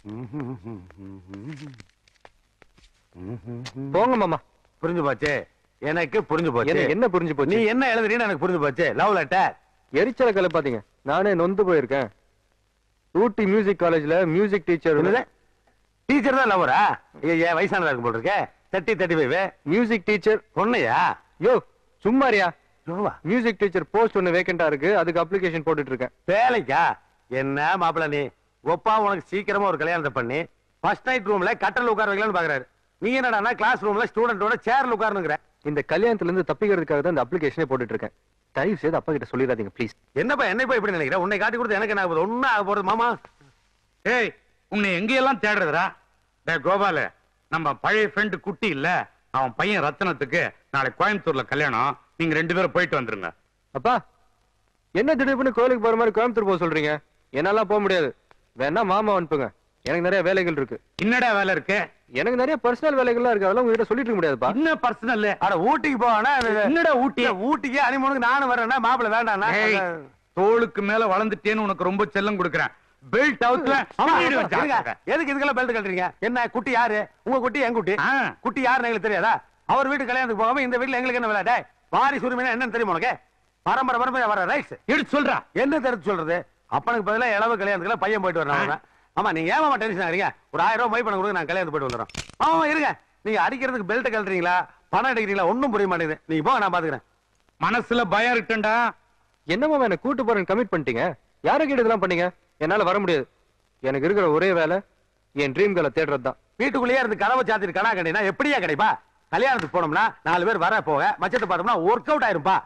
போங்க மாமா புரிஞ்சு போச்சே எனக்கு புரிஞ்சு போச்சு எனக்கு என்ன புரிஞ்சு போச்சு நீ என்ன எழுதுறீன்னு எனக்கு புரிஞ்சு போச்சு லவ் லெட்டர் எரிச்சல கலை பாத்தீங்க நானே நொந்து போயிருக்கேன் ஊட்டி மியூசிக் காலேஜ்ல மியூசிக் டீச்சர் டீச்சர் தான் லவரா ஐயா வயசானதா இருக்கும் போல இருக்கே thirty thirty five music teacher பொண்ணையா யோ சும்மாரியா யோவா மியூசிக் டீச்சர் போஸ்ட் ஒன்னு வேகண்டா இருக்கு அதுக்கு அப்ளிகேஷன் போட்டுட்டு இருக்கேன் வேலைக்கா என்ன மாப்பிள்ள நீ ஒப்பா உனக்கு சீக்கிரமா ஒரு கல்யாணத்தை பண்ணி ஃபர்ஸ்ட் நைட் ரூம்ல கட்டல் உட்கார வைக்கலாம்னு பாக்குறாரு நீ என்னடா கிளாஸ் ரூம்ல ஸ்டூடெண்டோட சேர்ல உட்காருங்கிற இந்த கல்யாணத்துல இருந்து தப்பிக்கிறதுக்காக தான் இந்த அப்ளிகேஷனே போட்டுட்டு இருக்கேன் தயவு செய்து அப்பா கிட்ட சொல்லிடாதீங்க ப்ளீஸ் என்னப்பா என்ன இப்ப இப்படி நினைக்கிற உன்னை காட்டி கொடுத்து எனக்கு என்ன ஆகுது ஒன்னும் ஆக போறது மாமா ஏய் உன்னை எங்கெல்லாம் தேடுறதுடா டேய் கோபால நம்ம பழைய ஃப்ரெண்டு குட்டி இல்ல அவன் பையன் ரத்தனத்துக்கு நாளைக்கு கோயம்புத்தூர்ல கல்யாணம் நீங்க ரெண்டு பேரும் போயிட்டு வந்துருங்க அப்பா என்ன திடீர்னு கோயிலுக்கு போற மாதிரி கோயம்புத்தூர் போக சொல்றீங்க என்னாலாம் போக முடியாது வேணா மாமா அனுப்புங்க எனக்கு நிறைய வேலைகள் இருக்கு என்னடா வேலை இருக்கு எனக்கு நிறைய பர்சனல் வேலைகள்லாம் இருக்கு அதெல்லாம் உங்ககிட்ட சொல்லிட்டு இருக்க முடியாதுப்பா இன்னும் பர்சனல் அட ஊட்டிக்கு போவானா என்னடா ஊட்டி ஊட்டிக்கு அனிமனுக்கு நானும் வரேன்னா மாப்பிள்ள வேண்டாம்னா ஏய், தோளுக்கு மேல வளர்ந்துட்டேன்னு உனக்கு ரொம்ப செல்லம் கொடுக்குறேன் பெல்ட் அவுட்ல ஆமா, இருங்க. எதுக்கு இதுக்கெல்லாம் பெல்ட் கட்டுறீங்க என்ன குட்டி யாரு உங்க குட்டி என் குட்டி குட்டி யாருன்னு எங்களுக்கு தெரியாதா அவர் வீட்டு கல்யாணத்துக்கு போகாம இந்த வீட்டுல எங்களுக்கு என்ன விளையாட வாரி சுருமினா என்னன்னு தெரியுமா உனக்கு பரம்பரை பரம்பரை வர ரைட்ஸ் எடுத்து சொல்றா என்ன தெரிஞ்சு சொல்றது அப்பனுக்கு பதிலா இளவு கல்யாணத்துக்கு பையன் போயிட்டு வரணும் ஆமா நீங்க ஏமா டென்ஷன் ஆகிறீங்க ஒரு ஆயிரம் ரூபாய் மை பண்ண கொடுங்க நான் கல்யாணத்துக்கு போயிட்டு வந்துடுறோம் ஆமா இருங்க நீங்க அடிக்கிறதுக்கு பெல்ட் கழட்டுறீங்களா பணம் எடுக்கிறீங்களா ஒண்ணும் புரிய மாட்டேங்குது நீங்க போங்க நான் பாத்துக்கிறேன் மனசுல பயம் இருக்குண்டா என்னமா என்ன கூட்டு போறேன் கமிட் பண்ணிட்டீங்க யாரை கேட்டு இதெல்லாம் பண்ணீங்க என்னால வர முடியாது எனக்கு இருக்கிற ஒரே வேலை என் ட்ரீம் கேர்ளை தேடுறது தான் வீட்டுக்குள்ளேயே இருந்து கதவை சாத்திட்டு கணா கண்டினா எப்படியா கிடைப்பா கல்யாணத்துக்கு போனோம்னா நாலு பேர் வர போக மச்சத்தை பார்த்தோம்னா ஒர்க் அவுட் ஆயிருப்பா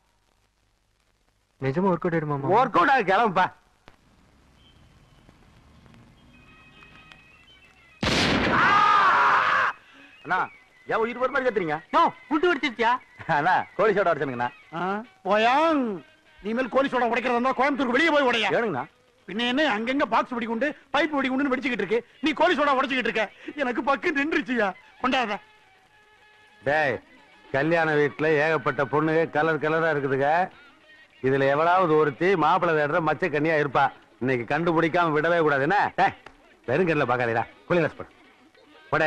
நிஜமா ஒர்க் அவுட் ஆயிடுமா ஒர்க் அவுட் ஆகி கிளம்புப்பா அண்ணா ஏன் உயிர் ஒரு மாதிரி கத்துறீங்க புட்டு வெடிச்சிருச்சியா அண்ணா கோழி சோடா அடிச்சனுங்கண்ணா போயாங் நீமேல் கோழி சோடா உடைக்கிறதா இருந்தா கோயம்புத்தூருக்கு வெளியே போய் உடையா ஏனுங்கண்ணா பின்ன என்ன அங்கங்க பாக்ஸ் வெடிக்குண்டு பைப் வெடிக்குண்டு வெடிச்சுக்கிட்டு இருக்கு நீ கோழி சோடா உடைச்சுக்கிட்டு இருக்க எனக்கு பக்கு நின்றுச்சியா கொண்டாத டேய் கல்யாண வீட்டுல ஏகப்பட்ட பொண்ணுங்க கலர் கலரா இருக்குதுங்க இதுல எவ்வளவு ஒருத்தி மாப்பிள்ளை தேடுற மச்ச கண்ணியா இருப்பா இன்னைக்கு கண்டுபிடிக்காம விடவே கூடாது என்ன டேய் வெறுங்கல்ல பாக்காதீடா குளிலஸ் படு படே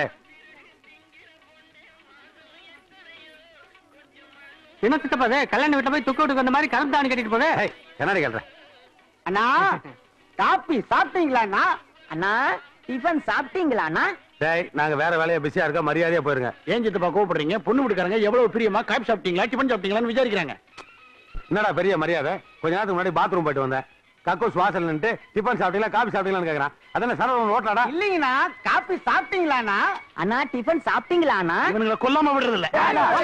என்ன சித்தப்பா இது கல்யாண வீட்டுல போய் துக்க விட்டுக்கு வந்த மாதிரி கருப்பு தாணி கட்டிட்டு போதே கண்ணாடி கேள்றேன் அண்ணா காப்பி சாப்பிட்டீங்களா அண்ணா அண்ணா டிஃபன் சாப்பிட்டீங்களா அண்ணா டேய் நாங்க வேற வேலையா பிஸியா இருக்கோம் மரியாதையா போயிருங்க ஏன் சித்தப்பா கோவப்படுறீங்க பொண்ணு வீட்டுக்காரங்க எவ்வளவு பிரியமா காப்பி சாப்பிட்டீங்களா டிஃபன் சாப்பிட்டீங்களான்னு விசாரிக்கிறாங்க என்னடா பெரிய மரியாதை கொஞ்ச நேரத்துக்கு முன்னாடி பாத்ரூம் போயிட்டு வந்தேன் கக்கூஸ் வாசல் நின்று டிஃபன் சாப்பிட்டீங்களா காபி சாப்பிட்டீங்களான்னு கேக்குறான் அதான சரவணன் ஓட்டலாடா இல்லைங்கண்ணா காப்பி சாப்பிட்டீங்களாண்ணா அண்ணா டிஃபன் சாப்பிட்டீங்களா அண்ணா இவனுங்களை கொல்லாம விடுறது இல்ல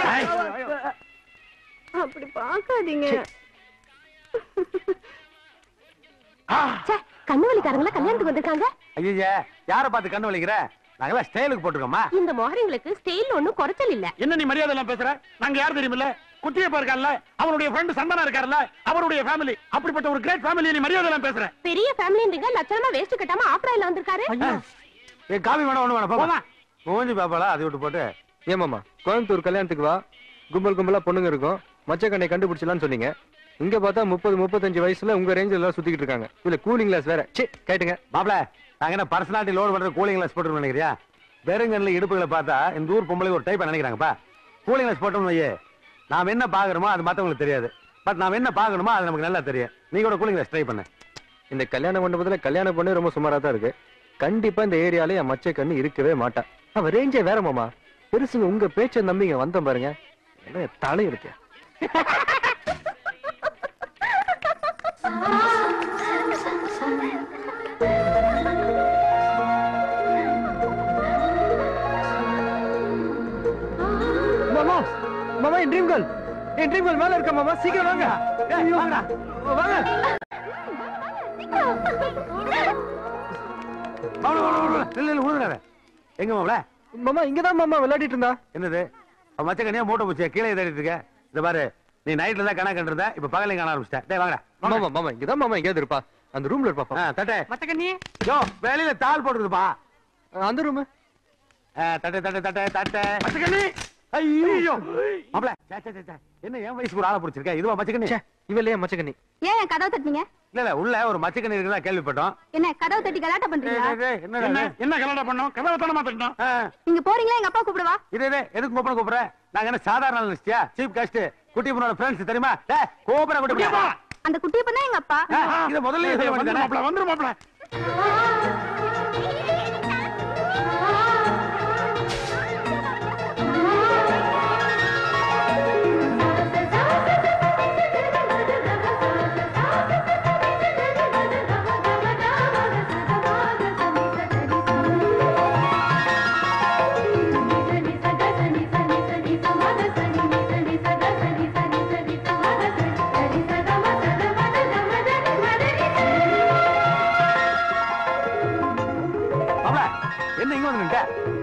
அப்படி பாக்காதீங்க கண்ணு வலிக்காரங்களா கல்யாணத்துக்கு வந்திருக்காங்க ஐயா யார பார்த்து கண்ணு வலிக்கிற நாங்கெல்லாம் ஸ்டைலுக்கு போட்டுருக்கோமா இந்த மோகரிங்களுக்கு ஸ்டைல் ஒண்ணும் குறைச்சல் இல்ல என்ன நீ மரியாதை எல்லாம் பேசுற நாங்க யார் தெரியுமில்ல குட்டியப்பா இருக்கார்ல அவருடைய ஃப்ரெண்ட் சந்தனா இருக்கார்ல அவருடைய ஃபேமிலி அப்படிப்பட்ட ஒரு கிரேட் ஃபேமிலி நீ மரியாதை எல்லாம் பேசுற பெரிய ஃபேமிலின்றீங்க லட்சணமா வேஸ்ட் கட்டாம ஆப்ராயில வந்திருக்காரு ஏ காபி வேணும் ஒண்ணு வேணும் போமா மூஞ்சி பாப்பாளா அது விட்டு போட்டு ஏமாமா கோயம்புத்தூர் கல்யாணத்துக்கு வா கும்பல் கும்பலா பொண்ணுங்க இருக்கும் மச்சக்கண்ணை கண்டுபிடிச்சலாம்னு சொன்னீங்க இங்க பார்த்தா முப்பது முப்பத்தஞ்சு வயசுல உங்க ரேஞ்சில் எல்லாம் சுத்திக்கிட்டு இருக்காங்க இதுல கூலிங் கிளாஸ் வேற சே கேட்டுங்க மாப்பிள நாங்க என்ன பர்சனாலிட்டி லோடு பண்றது கூலிங் கிளாஸ் போட்டு நினைக்கிறியா வெறுங்கல்ல இடுப்புகளை பார்த்தா இந்த ஊர் பொம்பளை ஒரு டைப் நினைக்கிறாங்கப்பா கூலிங் கிளாஸ் போட்டோம்னு வையே நாம் என்ன பாக்குறோமோ அது மத்தவங்களுக்கு தெரியாது பட் நாம் என்ன பார்க்கணுமோ அது நமக்கு நல்லா தெரியும் நீ கூட கூலிங் கிளாஸ் ட்ரை பண்ண இந்த கல்யாண மண்டபத்துல கல்யாணம் பண்ணி ரொம்ப சுமாரா தான் இருக்கு கண்டிப்பா இந்த ஏரியால என் மச்ச கண்ணு இருக்கவே மாட்டா அவ ரேஞ்சே வேற மாமா பெருசுங்க உங்க பேச்ச நம்பிங்க வந்தேன் பாருங்க என்ன தலை இருக்கு மாமா மாமா என் ட்ரீம் கேர்ள் என் ட்ரீம் கேர்ள் மேல இருக்க மாமா சீக்கிரம் வாங்க ஐயோ, வாங்க எங்க மாப்பிள மாமா இங்கதான் மாமா விளையாடிட்டு இருந்தா என்னது அவன் மச்ச கண்ணியா மூட்டை பூச்சியா கீழே தேடிட்டு இருக்க இந்த பாரு நீ நைட்ல தான் கணக்கு கண்டிருந்த இப்ப பகலையும் காண ஆரம்பிச்சிட்டேன் டேய் வாங்கடா மாமா மாமா இங்கதான் மாமா எங்கேயாவது இருப்பா அந்த ரூம்ல இருப்பா ஆ, தட்டே மத்தக்கண்ணி யோ வெளியில தாள் போட்டுருப்பா அந்த ரூம் தட்டை தட்டை தட்டை தட்டை மச்சக்கண்ணி ஐயோ மாப்ள சே, சே, சே, சே. என்ன என் வயசுக்கு ஒரு ஆளை பிடிச்சிருக்க இதுவா மச்சக்கண்ணி இவளையே மச்சக்கண்ணி ஏன் என் கதவை தட்டினீங்க இல்ல இல்ல உள்ள ஒரு மச்சக்கண்ணி இருக்குதா கேள்விப்பட்டோம் என்ன கதவை தட்டி கலாட்டா பண்றீங்களா என்னடா என்ன இது? என்ன கலடா பண்ணோம் கதவை தானே மாத்திட்டோம் ஆ, நீங்க போறீங்களா எங்க அப்பா கூப்பிடுவா இது இது, எதுக்கு கூப்பிட கூப்பிடுற நாங்க என்ன சாதாரண நினைச்சியா சீப் காஸ்ட் குட்டி பொண்ணோட ஃப்ரெண்ட்ஸ் தெரியுமா டேய், கூப்பிட குட்டி பொண்ணு. அந்த குட்டியை பண்ணா எங்க அப்பா ஆ, இதை முதல்ல சொல்ல வந்துரு வேண்டியதானே? மாப்ள வந்துரு மாப்ள மாப்ள, என்ன இங்க வந்து நின்னுட்ட?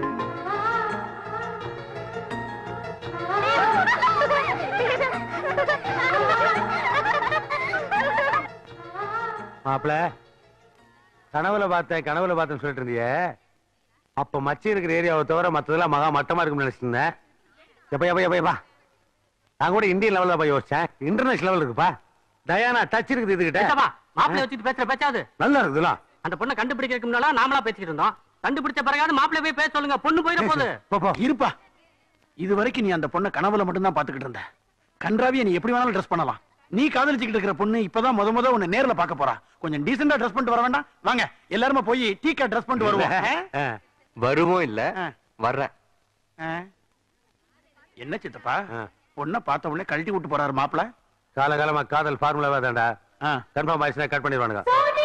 மாப்ள கனவுல பார்த்தேன் கனவுல பார்த்தேன்னு சொல்லிட்டு இருந்தியே அப்ப மச்சி இருக்கிற ஏரியாவை தவிர மத்ததெல்லாம் மகா மட்டமா இருக்கும்னு நினைச்சிட்டு இருந்தேன் எப்ப எப்ப எப்ப எப்பா நான் கூட இந்தியன் லெவல்ல போய் யோசிச்சேன் இன்டர்நேஷனல் லெவல் இருக்குப்பா டயானா டச் இருக்குது இதுகிட்ட பேசாமா, மாப்பிள்ளை வச்சுட்டு பேசுற பேச்சாது நல்லா இருக்குதுலாம் அந்த பொண்ணை கண்டுபிடிக்கிறதுக்கு முன்னால நாமளா பேசிக்கிட்டு இருந்தோம் கண்டுபிடிச்ச பிறகாவது மாப்பிள்ளை போய் பேச சொல்லுங்க பொண்ணு போயிட போகுது இருப்பா இது வரைக்கும் நீ அந்த பொண்ணை கனவுல மட்டும்தான் பாத்துக்கிட்டு இருந்த கன்றாவிய நீ எப்படி வேணாலும் ட்ரெஸ் பண்ணலாம் நீ காதலிச்சுக்கிட்டு இருக்கிற பொண்ணு இப்பதான் முத முத உன்னை நேர்ல பார்க்க போறா கொஞ்சம் டீசெண்டா ட்ரெஸ் பண்ணிட்டு வர வேண்டாம் வாங்க எல்லாருமே போய் டீக்கா ட்ரெஸ் பண்ணிட்டு வருவோம் வருவோம் இல்ல வர்றேன் ஆ. என்ன சித்தப்பா பொண்ணை பார்த்த உடனே கழட்டி விட்டு போறாரு மாப்பிள காலகாலமா காதல் ஃபார்முலாவே தான்டா கன்ஃபார்ம் ஆயிடுச்சுனா கட் பண்ணிடுவானுங்க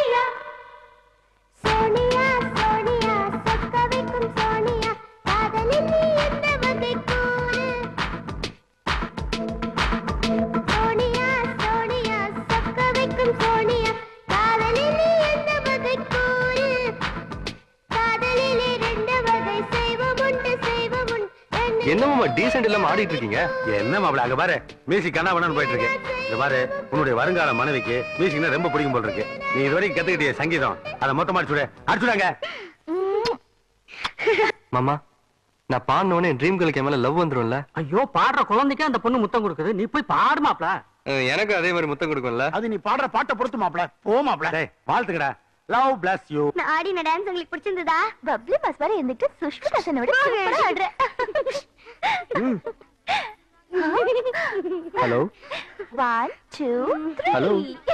என்னமாமா டீசென்ட் இல்லாம ஆடிட்டு இருக்கீங்க என்ன மாப்பிள அங்க பாரு மியூசிக் கண்ணா பண்ணு போயிட்டு இருக்கு இந்த பாரு உன்னுடைய வருங்கால மனைவிக்கு மியூசிக்னா ரொம்ப பிடிக்கும் போல இருக்கு நீ இது வரைக்கும் கத்துக்கிட்டிய சங்கீதம் அதை மொத்தமா அடிச்சுடு அடிச்சுடாங்க மாமா நான் பாடினோடனே ட்ரீம் கேர்ளுக்கு என் மேல லவ் வந்துரும்ல ஐயோ பாடுற குழந்தைக்கு அந்த பொண்ணு முத்தம் கொடுக்குது நீ போய் பாடு மாப்ள எனக்கு அதே மாதிரி முத்தம் கொடுக்கும்ல அது நீ பாடுற பாட்டை பொறுத்து மாப்பிள போ மாப்பிள வாழ்த்துக்கடா லவ் பிளஸ் யூ நான் ஆடின டான்ஸ் உங்களுக்கு பிடிச்சிருந்ததா பப்ளி பாஸ் வரை இருந்துட்டு சுஷ்மிதா சென்னை விட சூப்பரா ஆடுற ஹலோ ஒன் டூ Hello.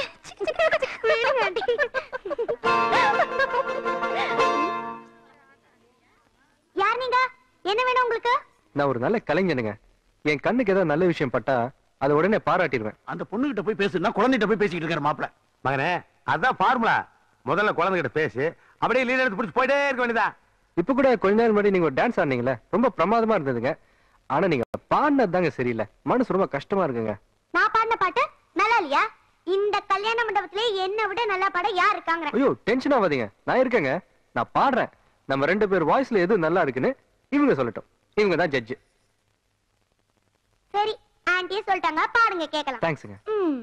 யார் நீங்க என்ன வேணும் உங்களுக்கு நான் ஒரு நல்ல கலைஞனுங்க என் கண்ணுக்கு ஏதாவது நல்ல விஷயம் பட்டா அதை உடனே பாராட்டிடுவேன் அந்த பொண்ணுகிட்ட போய் பேசுனா குழந்தைகிட்ட போய் பேசிக்கிட்டு இருக்காரு மாப்பிள மகனே அதான் ஃபார்முலா முதல்ல குழந்தைகிட்ட பேசு அப்படியே லீடர் எடுத்து பிடிச்சி போயிட்டே இருக்க வேண்டியதா இப்ப கூட கொஞ்ச நேரம் முன்னாடி நீங்க ஒரு டான்ஸ் ஆடுனீங்களே ரொம்ப பிரமாதமா இருந்ததுங்க ஆனா நீங்க பாடினது தாங்க சரியில்லை மனசு ரொம்ப கஷ்டமா இருக்குங்க நான் பாடின பாட்டு நல்லா இல்லையா இந்த கல்யாண மண்டபத்திலே என்ன விட நல்லா பாட யார் இருக்காங்க ஐயோ டென்ஷன் ஆகாதீங்க நான் இருக்கேங்க நான் பாடுறேன் நம்ம ரெண்டு பேர் வாய்ஸ்ல எது நல்லா இருக்குன்னு இவங்க சொல்லட்டும் இவங்க தான் ஜட்ஜ் சரி ஆன்ட்டியே சொல்லிட்டாங்க பாடுங்க கேட்கலாம் தேங்க்ஸுங்க ம்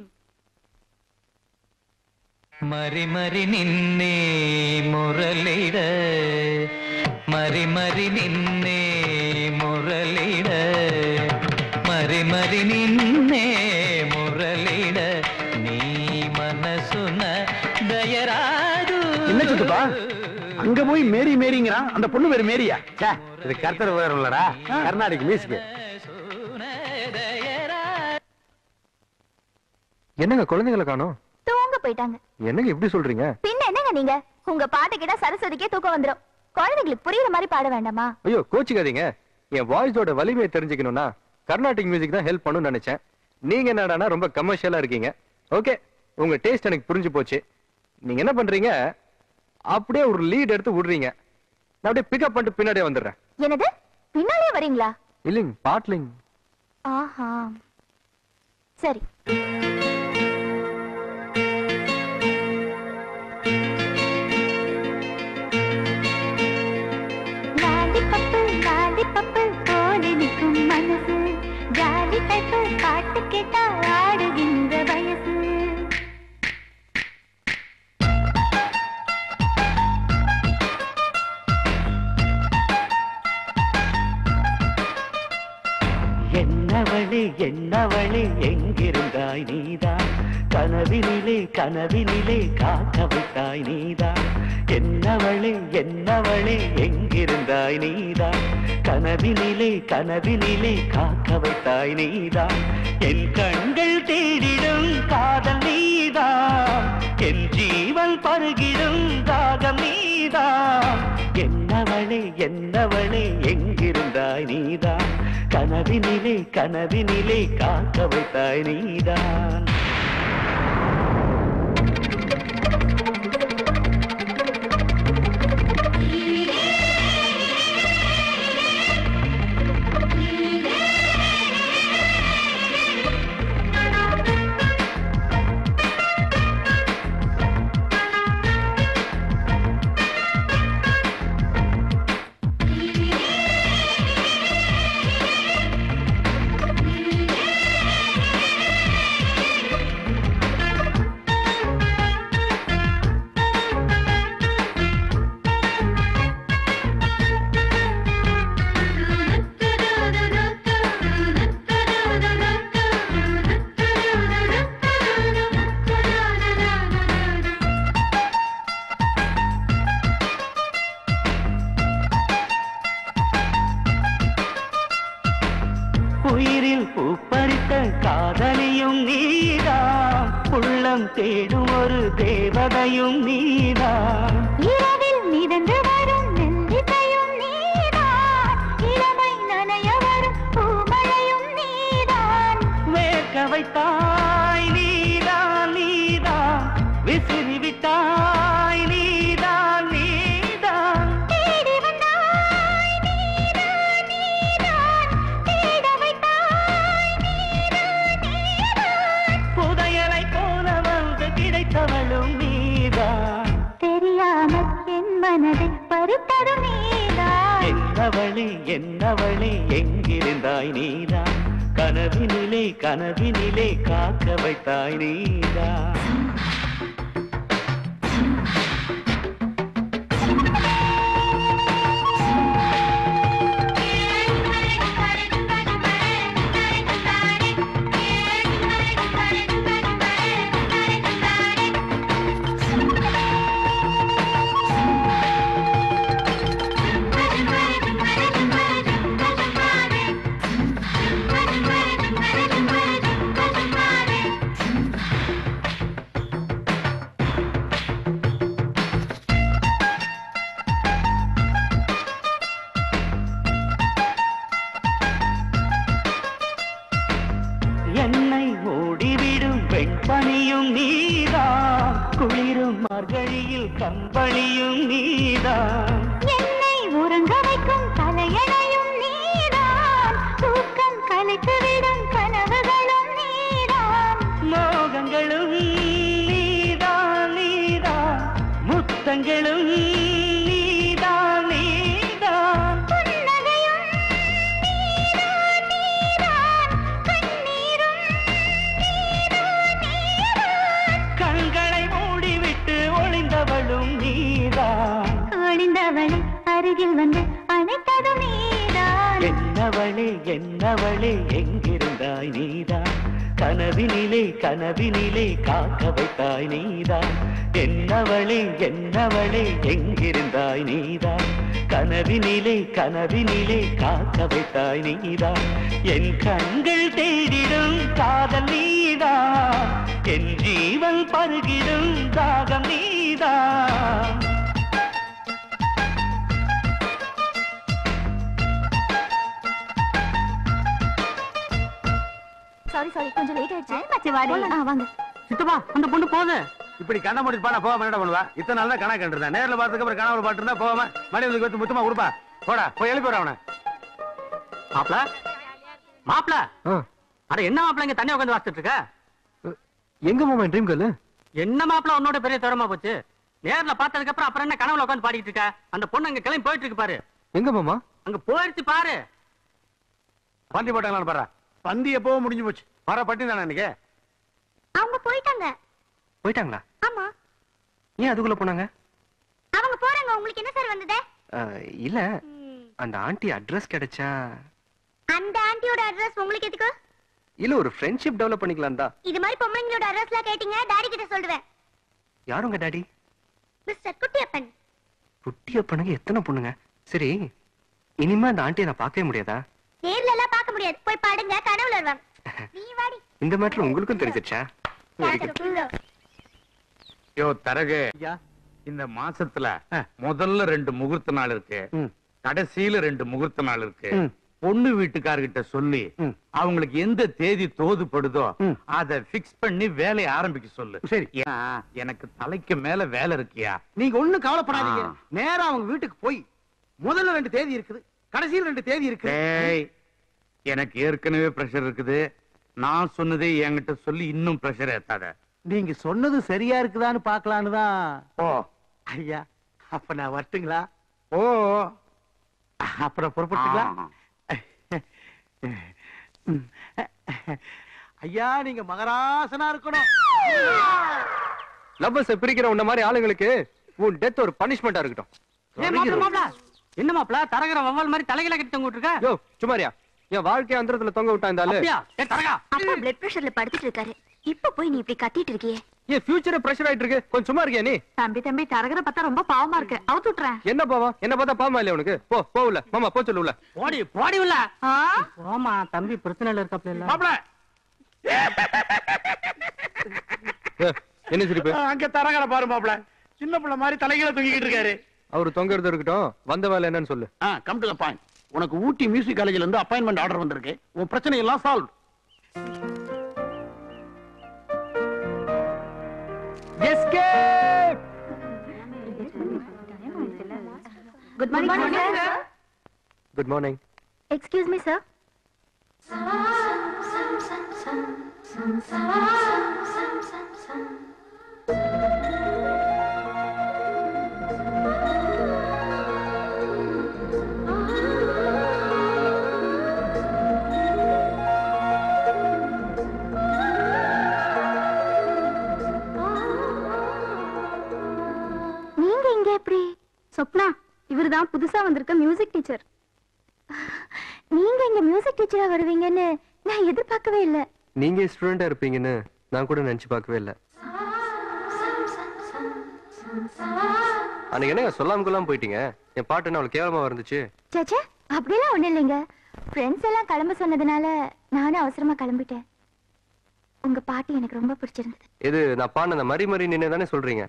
మరి మరి నిన్నే మురళిడ మరి మరి నిన్నే మురళిడ మరి మరి నిన్నే మురళిడ నీ మనసున దయరాదు என்ன சித்தப்பா அங்க போய் மேரி மேரிங்கிறான் அந்த பொண்ணு பேரு மேரியா ச்சே, இது கர்த்தர் வேற இல்லடா கர்நாடிக் மியூசிக் என்னங்க குழந்தைகளை காணோம் தூங்க போயிட்டாங்க என்னங்க இப்படி சொல்றீங்க பின்ன என்னங்க நீங்க உங்க பாட்டு கேட்டா சரஸ்வதிக்கே தூக்கம் வந்துரும் குழந்தைங்களுக்கு புரியுற மாதிரி பாட வேண்டாமா ஐயோ கோச்சிக்காதீங்க என் வாய்ஸோட வலிமையை தெரிஞ்சுக்கணும்னா கர்நாடிக் மியூசிக் தான் ஹெல்ப் பண்ணும்னு நினைச்சேன் நீங்க என்னடானா ரொம்ப கமர்ஷியலா இருக்கீங்க ஓகே உங்க டேஸ்ட் எனக்கு புரிஞ்சு போச்சு நீங்க என்ன பண்றீங்க அப்படியே ஒரு லீட் எடுத்து விடுறீங்க நான் அப்படியே பிக்கப் பண்ணிட்டு பின்னாடியே வந்துடுறேன் என்னது பின்னாலே வரீங்களா இல்லைங்க பாட்லிங் ஆஹா சரி லாலிபப்பு லாலிபப்பு போல நிற்கும் மனசு ஜாலி டைப்பு பாட்டு கேட்டா ஆடுகின்ற வயசு என்னவளே என்னவளே எங்கிருந்தாய் நீதான் கனவினிலே கனவினிலே காக்க வைத்தாய் நீதான் என்னவளே என்னவளே எங்கிருந்தாய் நீதான் கனவினிலே கனவினிலே காக்க வைத்தாய் நீதான் என் கண்கள் தேடிடும் காதல் நீதான் என் ஜீவன் பருகிடும் தாகம் நீதான் என்னவளே என்னவளே எங்கிருந்தாய் நீதான் கனவினிலே கனவினிலே காக்க வைத்தாய் நீதான் உயிரில் பூப்பறித்த காதலியும் நீதான் உள்ளம் தேடும் ஒரு தேவதையும் நீதான் இரவில் மிதந்து வரும் நெல்லிசையும் நீதான் இளமை நனைய வரும் பூமழையும் நீதான் வேர்க்க வைத்தாய் நீதான் நீதான் விசிறி விட்டாய் நீதான் நீதான் தேடி வந்தாய் நீதான் நீதான் தேட வைத்தாய் நீதான் நீதான் புதையலை போல வந்து கிடைத்தவளும் நீதான் தெரியாமல் என் மனதை பறித்ததும் நீதான் என்னவளே என்னவளே எங்கிருந்தாய் நீதான் கனவினிலே கனவினிலே காக்க வைத்தாய் நீதான் என்னை மூடிவிடும் வெண்பனியும் நீதான் குளிரும் மார்கழியில் கம்பளியும் நீதான் என்னை உறங்க வைக்கும் தலையணையும் நீதான் தூக்கம் கலைத்துவிடும் கனவுகளும் நீதான் மோகங்களும் நீதான் நீதான் முத்தங்களும் நீதான் நீதான் புன்னகையும் நீதான் நீதான் கண்ணீரும் நீதான் நீதான் கண்களை மூடிவிட்டு ஒளிந்தவளும் நீதான் ஒளிந்தவளை அருகில் வந்து அணைத்ததும் நீதான் என்னவளே என்னவளே எங்கிருந்தாய் நீதான் கனவினிலே கனவினிலே காக்க வைத்தாய் நீதான் என்னவளே என்னவளே எங்கிருந்தாய் நீதான் கனவினிலே கனவினிலே காக்க வைத்தாய் நீதான் என் கண்கள் தேடிடும் காதல் நீதான் என் ஜீவன் பருகிடும் தாகம் நீதான் சாரி சாரி கொஞ்சம் லேட் ஆயிடுச்சு போலாம். ஆ, வாங்க சித்தப்பா அந்த பொண்ணு போகுது இப்படி கண்ண மூடி பாட போகாம என்ன பண்ணுவா இத்தனை நாள் தான் கணா கண்டிருந்தேன் நேர்ல பார்த்ததுக்கு அப்புறம் கனவுல பாட்டு இருந்தா போகாம மணி வந்து வச்சு முத்தமா கொடுப்பா போடா போய் எழுப்பி விட அவனை மாப்ள மாப்ள அட என்ன மாப்ள இங்க தனியா உட்காந்து வாசிட்டு இருக்க எங்க மாமா ட்ரீம் கேர்ள் என்ன மாப்ள உன்னோட பெரிய திறமா போச்சு நேர்ல பார்த்ததுக்கு அப்புறம் அப்புறம் என்ன கனவுல உட்காந்து பாடிட்டு இருக்க அந்த பொண்ணு அங்க கிளம்பி போயிட்டு இருக்கு பாரு எங்க மாமா அங்க போயிடுச்சு பாரு பந்தி போட்டாங்களான்னு பாரு பந்தி எப்போ முடிஞ்சு போச்சு வர பட்டி தானே இன்னைக்கு அவங்க போயிட்டாங்க போயிட்டாங்களா ஆமா ஏன் அதுக்குள்ள போனாங்க அவங்க போறாங்க உங்களுக்கு என்ன சார் வந்தது அஹ், இல்ல அந்த ஆண்டி அட்ரஸ் கிடைச்சா அந்த ஆன்ட்டியோட அட்ரஸ் உங்களுக்கு எதுக்கு இல்ல ஒரு ஃப்ரெண்ட்ஷிப் டெவலப் பண்ணிக்கலாம் தான் இது மாதிரி பொம்பளைங்களோட அட்ரஸ்லாம் கேட்டீங்க டாடி கிட்ட சொல்லுவேன் யாருங்க டாடி மிஸ்டர் குட்டியப்பன் குட்டியப்பனுக்கு எத்தனை பொண்ணுங்க சரி இனிமே அந்த ஆண்டியை நான் பார்க்கவே முடியாதா நேர்ல எல்லாம் பார்க்க முடியாது போய் பாடுங்க கனவுல வருவாங்க நீ வாடி இந்த மேட்டர் உங்களுக்கும் தெரிஞ்சிருச்சா வெரி குட் யோ தரகு இந்த மாசத்துல முதல்ல ரெண்டு முகூர்த்த நாள் இருக்கு கடைசியில ரெண்டு முகூர்த்த நாள் இருக்கு பொண்ணு வீட்டுக்காரர்கிட்ட சொல்லி அவங்களுக்கு எந்த தேதி தோதுபடுதோ அத பிக்ஸ் பண்ணி வேலையை ஆரம்பிக்க சொல்லு சரி எனக்கு தலைக்கு மேல வேலை இருக்கியா நீங்க ஒண்ணும் கவலைப்படாதீங்க ஆ. நேரா அவங்க வீட்டுக்கு போய் முதல்ல ரெண்டு தேதி இருக்குது கடைசியில் ரெண்டு தேதி இருக்கு டேய், எனக்கு ஏற்கனவே பிரஷர் இருக்குது நான் சொன்னதே என்கிட்ட சொல்லி இன்னும் பிரஷர் ஏத்தாத நீங்க சொன்னது சரியா இருக்குதான்னு பாக்கலான்னு தான் ஓ ஐயா அப்ப நான் வரட்டுங்களா ஓ அப்புறம் புறப்பட்டுங்களா ஐயா நீங்க மகராசனா இருக்கணும் லவ்வர்ஸை பிரிக்கிற உன்ன மாதிரி ஆளுங்களுக்கு உன் டெத் ஒரு பனிஷ்மெண்டா இருக்கட்டும் ஏய் மாப்ள மாப்ள என்ன மாப்ள தரகர வவ்வால் மாதிரி தலையில கட்டி தொங்கிட்டு இருக்க யோ சுமாரியா என் வாழ்க்கைய அந்தரத்துல தொங்க விட்டா இந்த ஆளு அப்படியா ஏ தரகா அப்பா பிளட் பிரஷர்ல படுத்துட்டு இருக்காரு இப்ப போய் நீ இப்படி கத்திட்டு இருக்கியே என் ஃபியூச்சரே பிரஷர் ஆயிட்டு இருக்கு கொஞ்சம் சும்மா இருக்கியா நீ தம்பி தம்பி தரகரை பார்த்தா ரொம்ப பாவமா இருக்கு அவுத்து விட்டுறேன் என்ன பாவம் என்ன பார்த்தா பாவமா இல்லையா உனக்கு போ போகல மாமா போ சொல்லு உள்ள போடி போடி உள்ள போமா தம்பி பிரச்சனையில இருக்காப்ல இல்ல மாப்ள ஏ, என்ன சிரிப்பு அங்க தரகர பாரு மாப்ள சின்ன பிள்ளை மாதிரி தலைகீழ தூங்கிட்டு இருக்காரு அவரு தொங்கறது இருக்கட்டும் வந்த வேலை என்னன்னு சொல்லு ah come to the point உனக்கு ஊட்டி மியூசிக் காலேஜ்ல இருந்து அப்பாயின்மெண்ட் ஆர்டர் வந்திருக்கு உன் பிரச்சனை எல்லாம் solve escape good morning sir good morning excuse me sir நீங்க இங்க எப்படி சொப்னா இவர்தான் புதுசா வந்திருக்க மியூசிக் டீச்சர் நீங்க இங்க மியூசிக் டீச்சரா வருவீங்கன்னு நான் எதிர்பார்க்கவே இல்ல நீங்க ஸ்டூடெண்டா இருப்பீங்கன்னு நான் கூட நினைச்சு பார்க்கவே இல்ல அன்னைக்கு என்னங்க சொல்லாம கொள்ளாம போயிட்டீங்க என் பாட்டு என்ன அவ்வளவு கேவலமா இருந்துச்சு சேச்சே அப்படியெல்லாம் ஒண்ணும் இல்லைங்க ஃப்ரெண்ட்ஸ் எல்லாம் கிளம்ப சொன்னதுனால நானும் அவசரமா கிளம்பிட்டேன் உங்க பாட்டு எனக்கு ரொம்ப பிடிச்சிருந்தது இது நான் பாடின மறி மறி நின்னு தானே சொல்றீங்க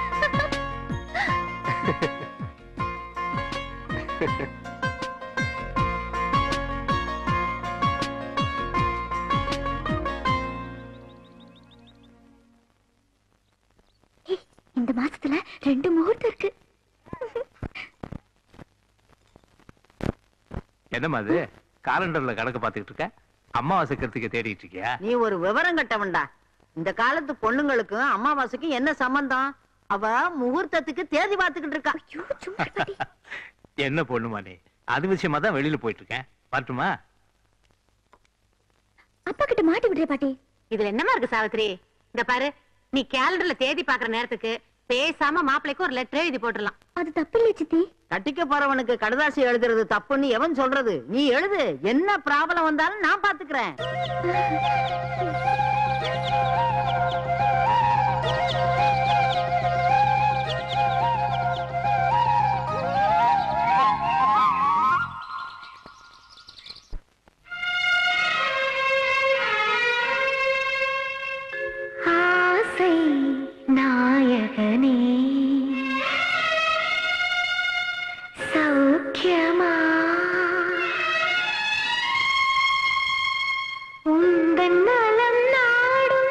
ஏய், இந்த மாசத்துல ரெண்டு முகூர்த்தம் இருக்கு என்னம்மா அது காலண்டர்ல கணக்கு பாத்துக்கிட்டு இருக்க அம்மாவாசை கருத்துக்கு தேடிட்டு இருக்கியா நீ ஒரு விவரம் கட்டவன்டா இந்த காலத்து பொண்ணுங்களுக்கும் அமாவாசைக்கும் என்ன சம்பந்தம் அவ முகூர்த்தத்துக்கு தேதி பார்த்துக்கிட்டு இருக்கா என்ன பொண்ணுமா நீ அது விஷயமா தான் வெளியில போயிட்டு இருக்கேன் வரட்டுமா அப்பா கிட்ட மாட்டி விடுறே பாட்டி இதுல என்னமா இருக்கு சாவித்ரி இந்த பாரு நீ கேலண்டர்ல தேதி பாக்குற நேரத்துக்கு பேசாம மாப்பிள்ளைக்கு ஒரு லெட்டர் எழுதி போட்டுடலாம் அது தப்பு இல்ல சித்தி கட்டிக்க போறவனுக்கு கடுதாசி எழுதுறது தப்புன்னு எவன் சொல்றது நீ எழுது என்ன ப்ராப்ளம் வந்தாலும் நான் பாத்துக்கிறேன் ஆசை நாயகனே சௌக்கியமா உந்தன் நலம் நாடும்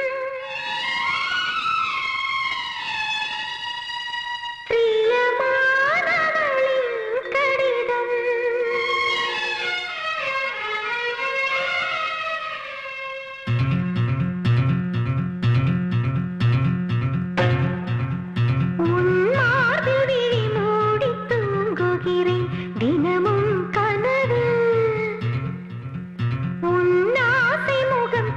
பிரியமானவளின் கடிதம் உன் மார்பில் விழி மூடி தூங்குகிறேன் தினமும் கனவு உன் ஆசை முகம்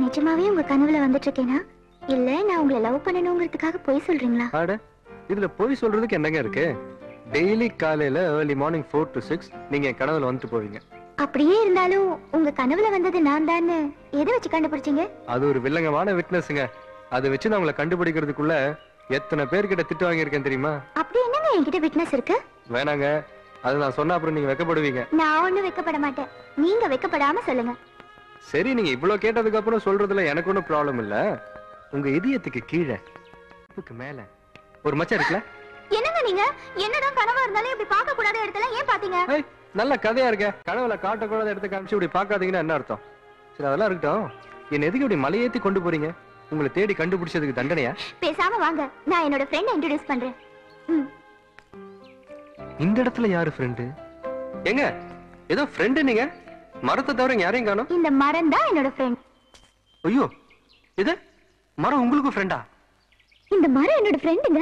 நிஜமாவே உங்க கனவுல வந்துட்டு இருக்கேனா இல்ல நான் உங்களை லவ் பண்ணணுங்கிறதுக்காக பொய் சொல்றீங்களா ஆட இதுல போய் சொல்றதுக்கு என்னங்க இருக்கு டெய்லி காலையில early morning four to six நீங்க என் கனவுல வந்துட்டு போவீங்க அப்படியே இருந்தாலும் உங்க கனவுல வந்தது நான் தானே எதை வச்சு கண்டுபிடிச்சீங்க அது ஒரு வில்லங்கமான விட்னஸ்ங்க அதை வச்சு நான் உங்களை கண்டுபிடிக்கிறதுக்குள்ள எத்தனை பேர்கிட்ட திட்டு வாங்கியிருக்கேன் தெரியுமா அப்படி என்னங்க என்கிட்ட விட்னஸ் இருக்கு வேணாங்க அது நான் சொன்ன அப்புறம் நீங்க வெக்கப்படுவீங்க நான் ஒண்ணும் வைக்கப்பட மாட்டேன் நீங்க வைக்கப்படாம சொல்லுங்க சரி நீங்க இவ்வளவு கேட்டதுக்கு அப்புறம் சொல்றதுல எனக்கு ஒன்றும் ப்ராப்ளம் இல்ல உங்க இதயத்துக்கு கீழே இடுப்புக்கு மேல ஒரு மச்சம் இருக்குல்ல என்னங்க நீங்க என்னதான் கனவா இருந்தாலும் இப்படி பார்க்க கூடாத இடத்துல ஏன் பாத்தீங்க ஏய், நல்ல கதையா இருக்க கனவுல காட்டக்கூடாத இடத்த காமிச்சு இப்படி பார்க்காதீங்கன்னா என்ன அர்த்தம் சரி அதெல்லாம் இருக்கட்டும் என்ன எதுக்கு இப்படி மலையேத்தி கொண்டு போறீங்க உங்களை தேடி கண்டுபிடிச்சதுக்கு தண்டனையா பேசாம வாங்க நான் என்னோட ஃப்ரெண்ட் இன்ட்ரோடியூஸ் பண்றேன் ம். இந்த இடத்துல யாரு ஃப்ரெண்டு எங்க ஏதோ ஃப்ரெண்டு நீங்க மரத்தை தவிர இங்க யாரையும் காணோம் இந்த மரம் தான் என்னோட ஃப்ரெண்ட் ஐயோ இது மரம் உங்களுக்கு ஃப்ரெண்டா இந்த மரம் என்னோட ஃப்ரெண்டுங்க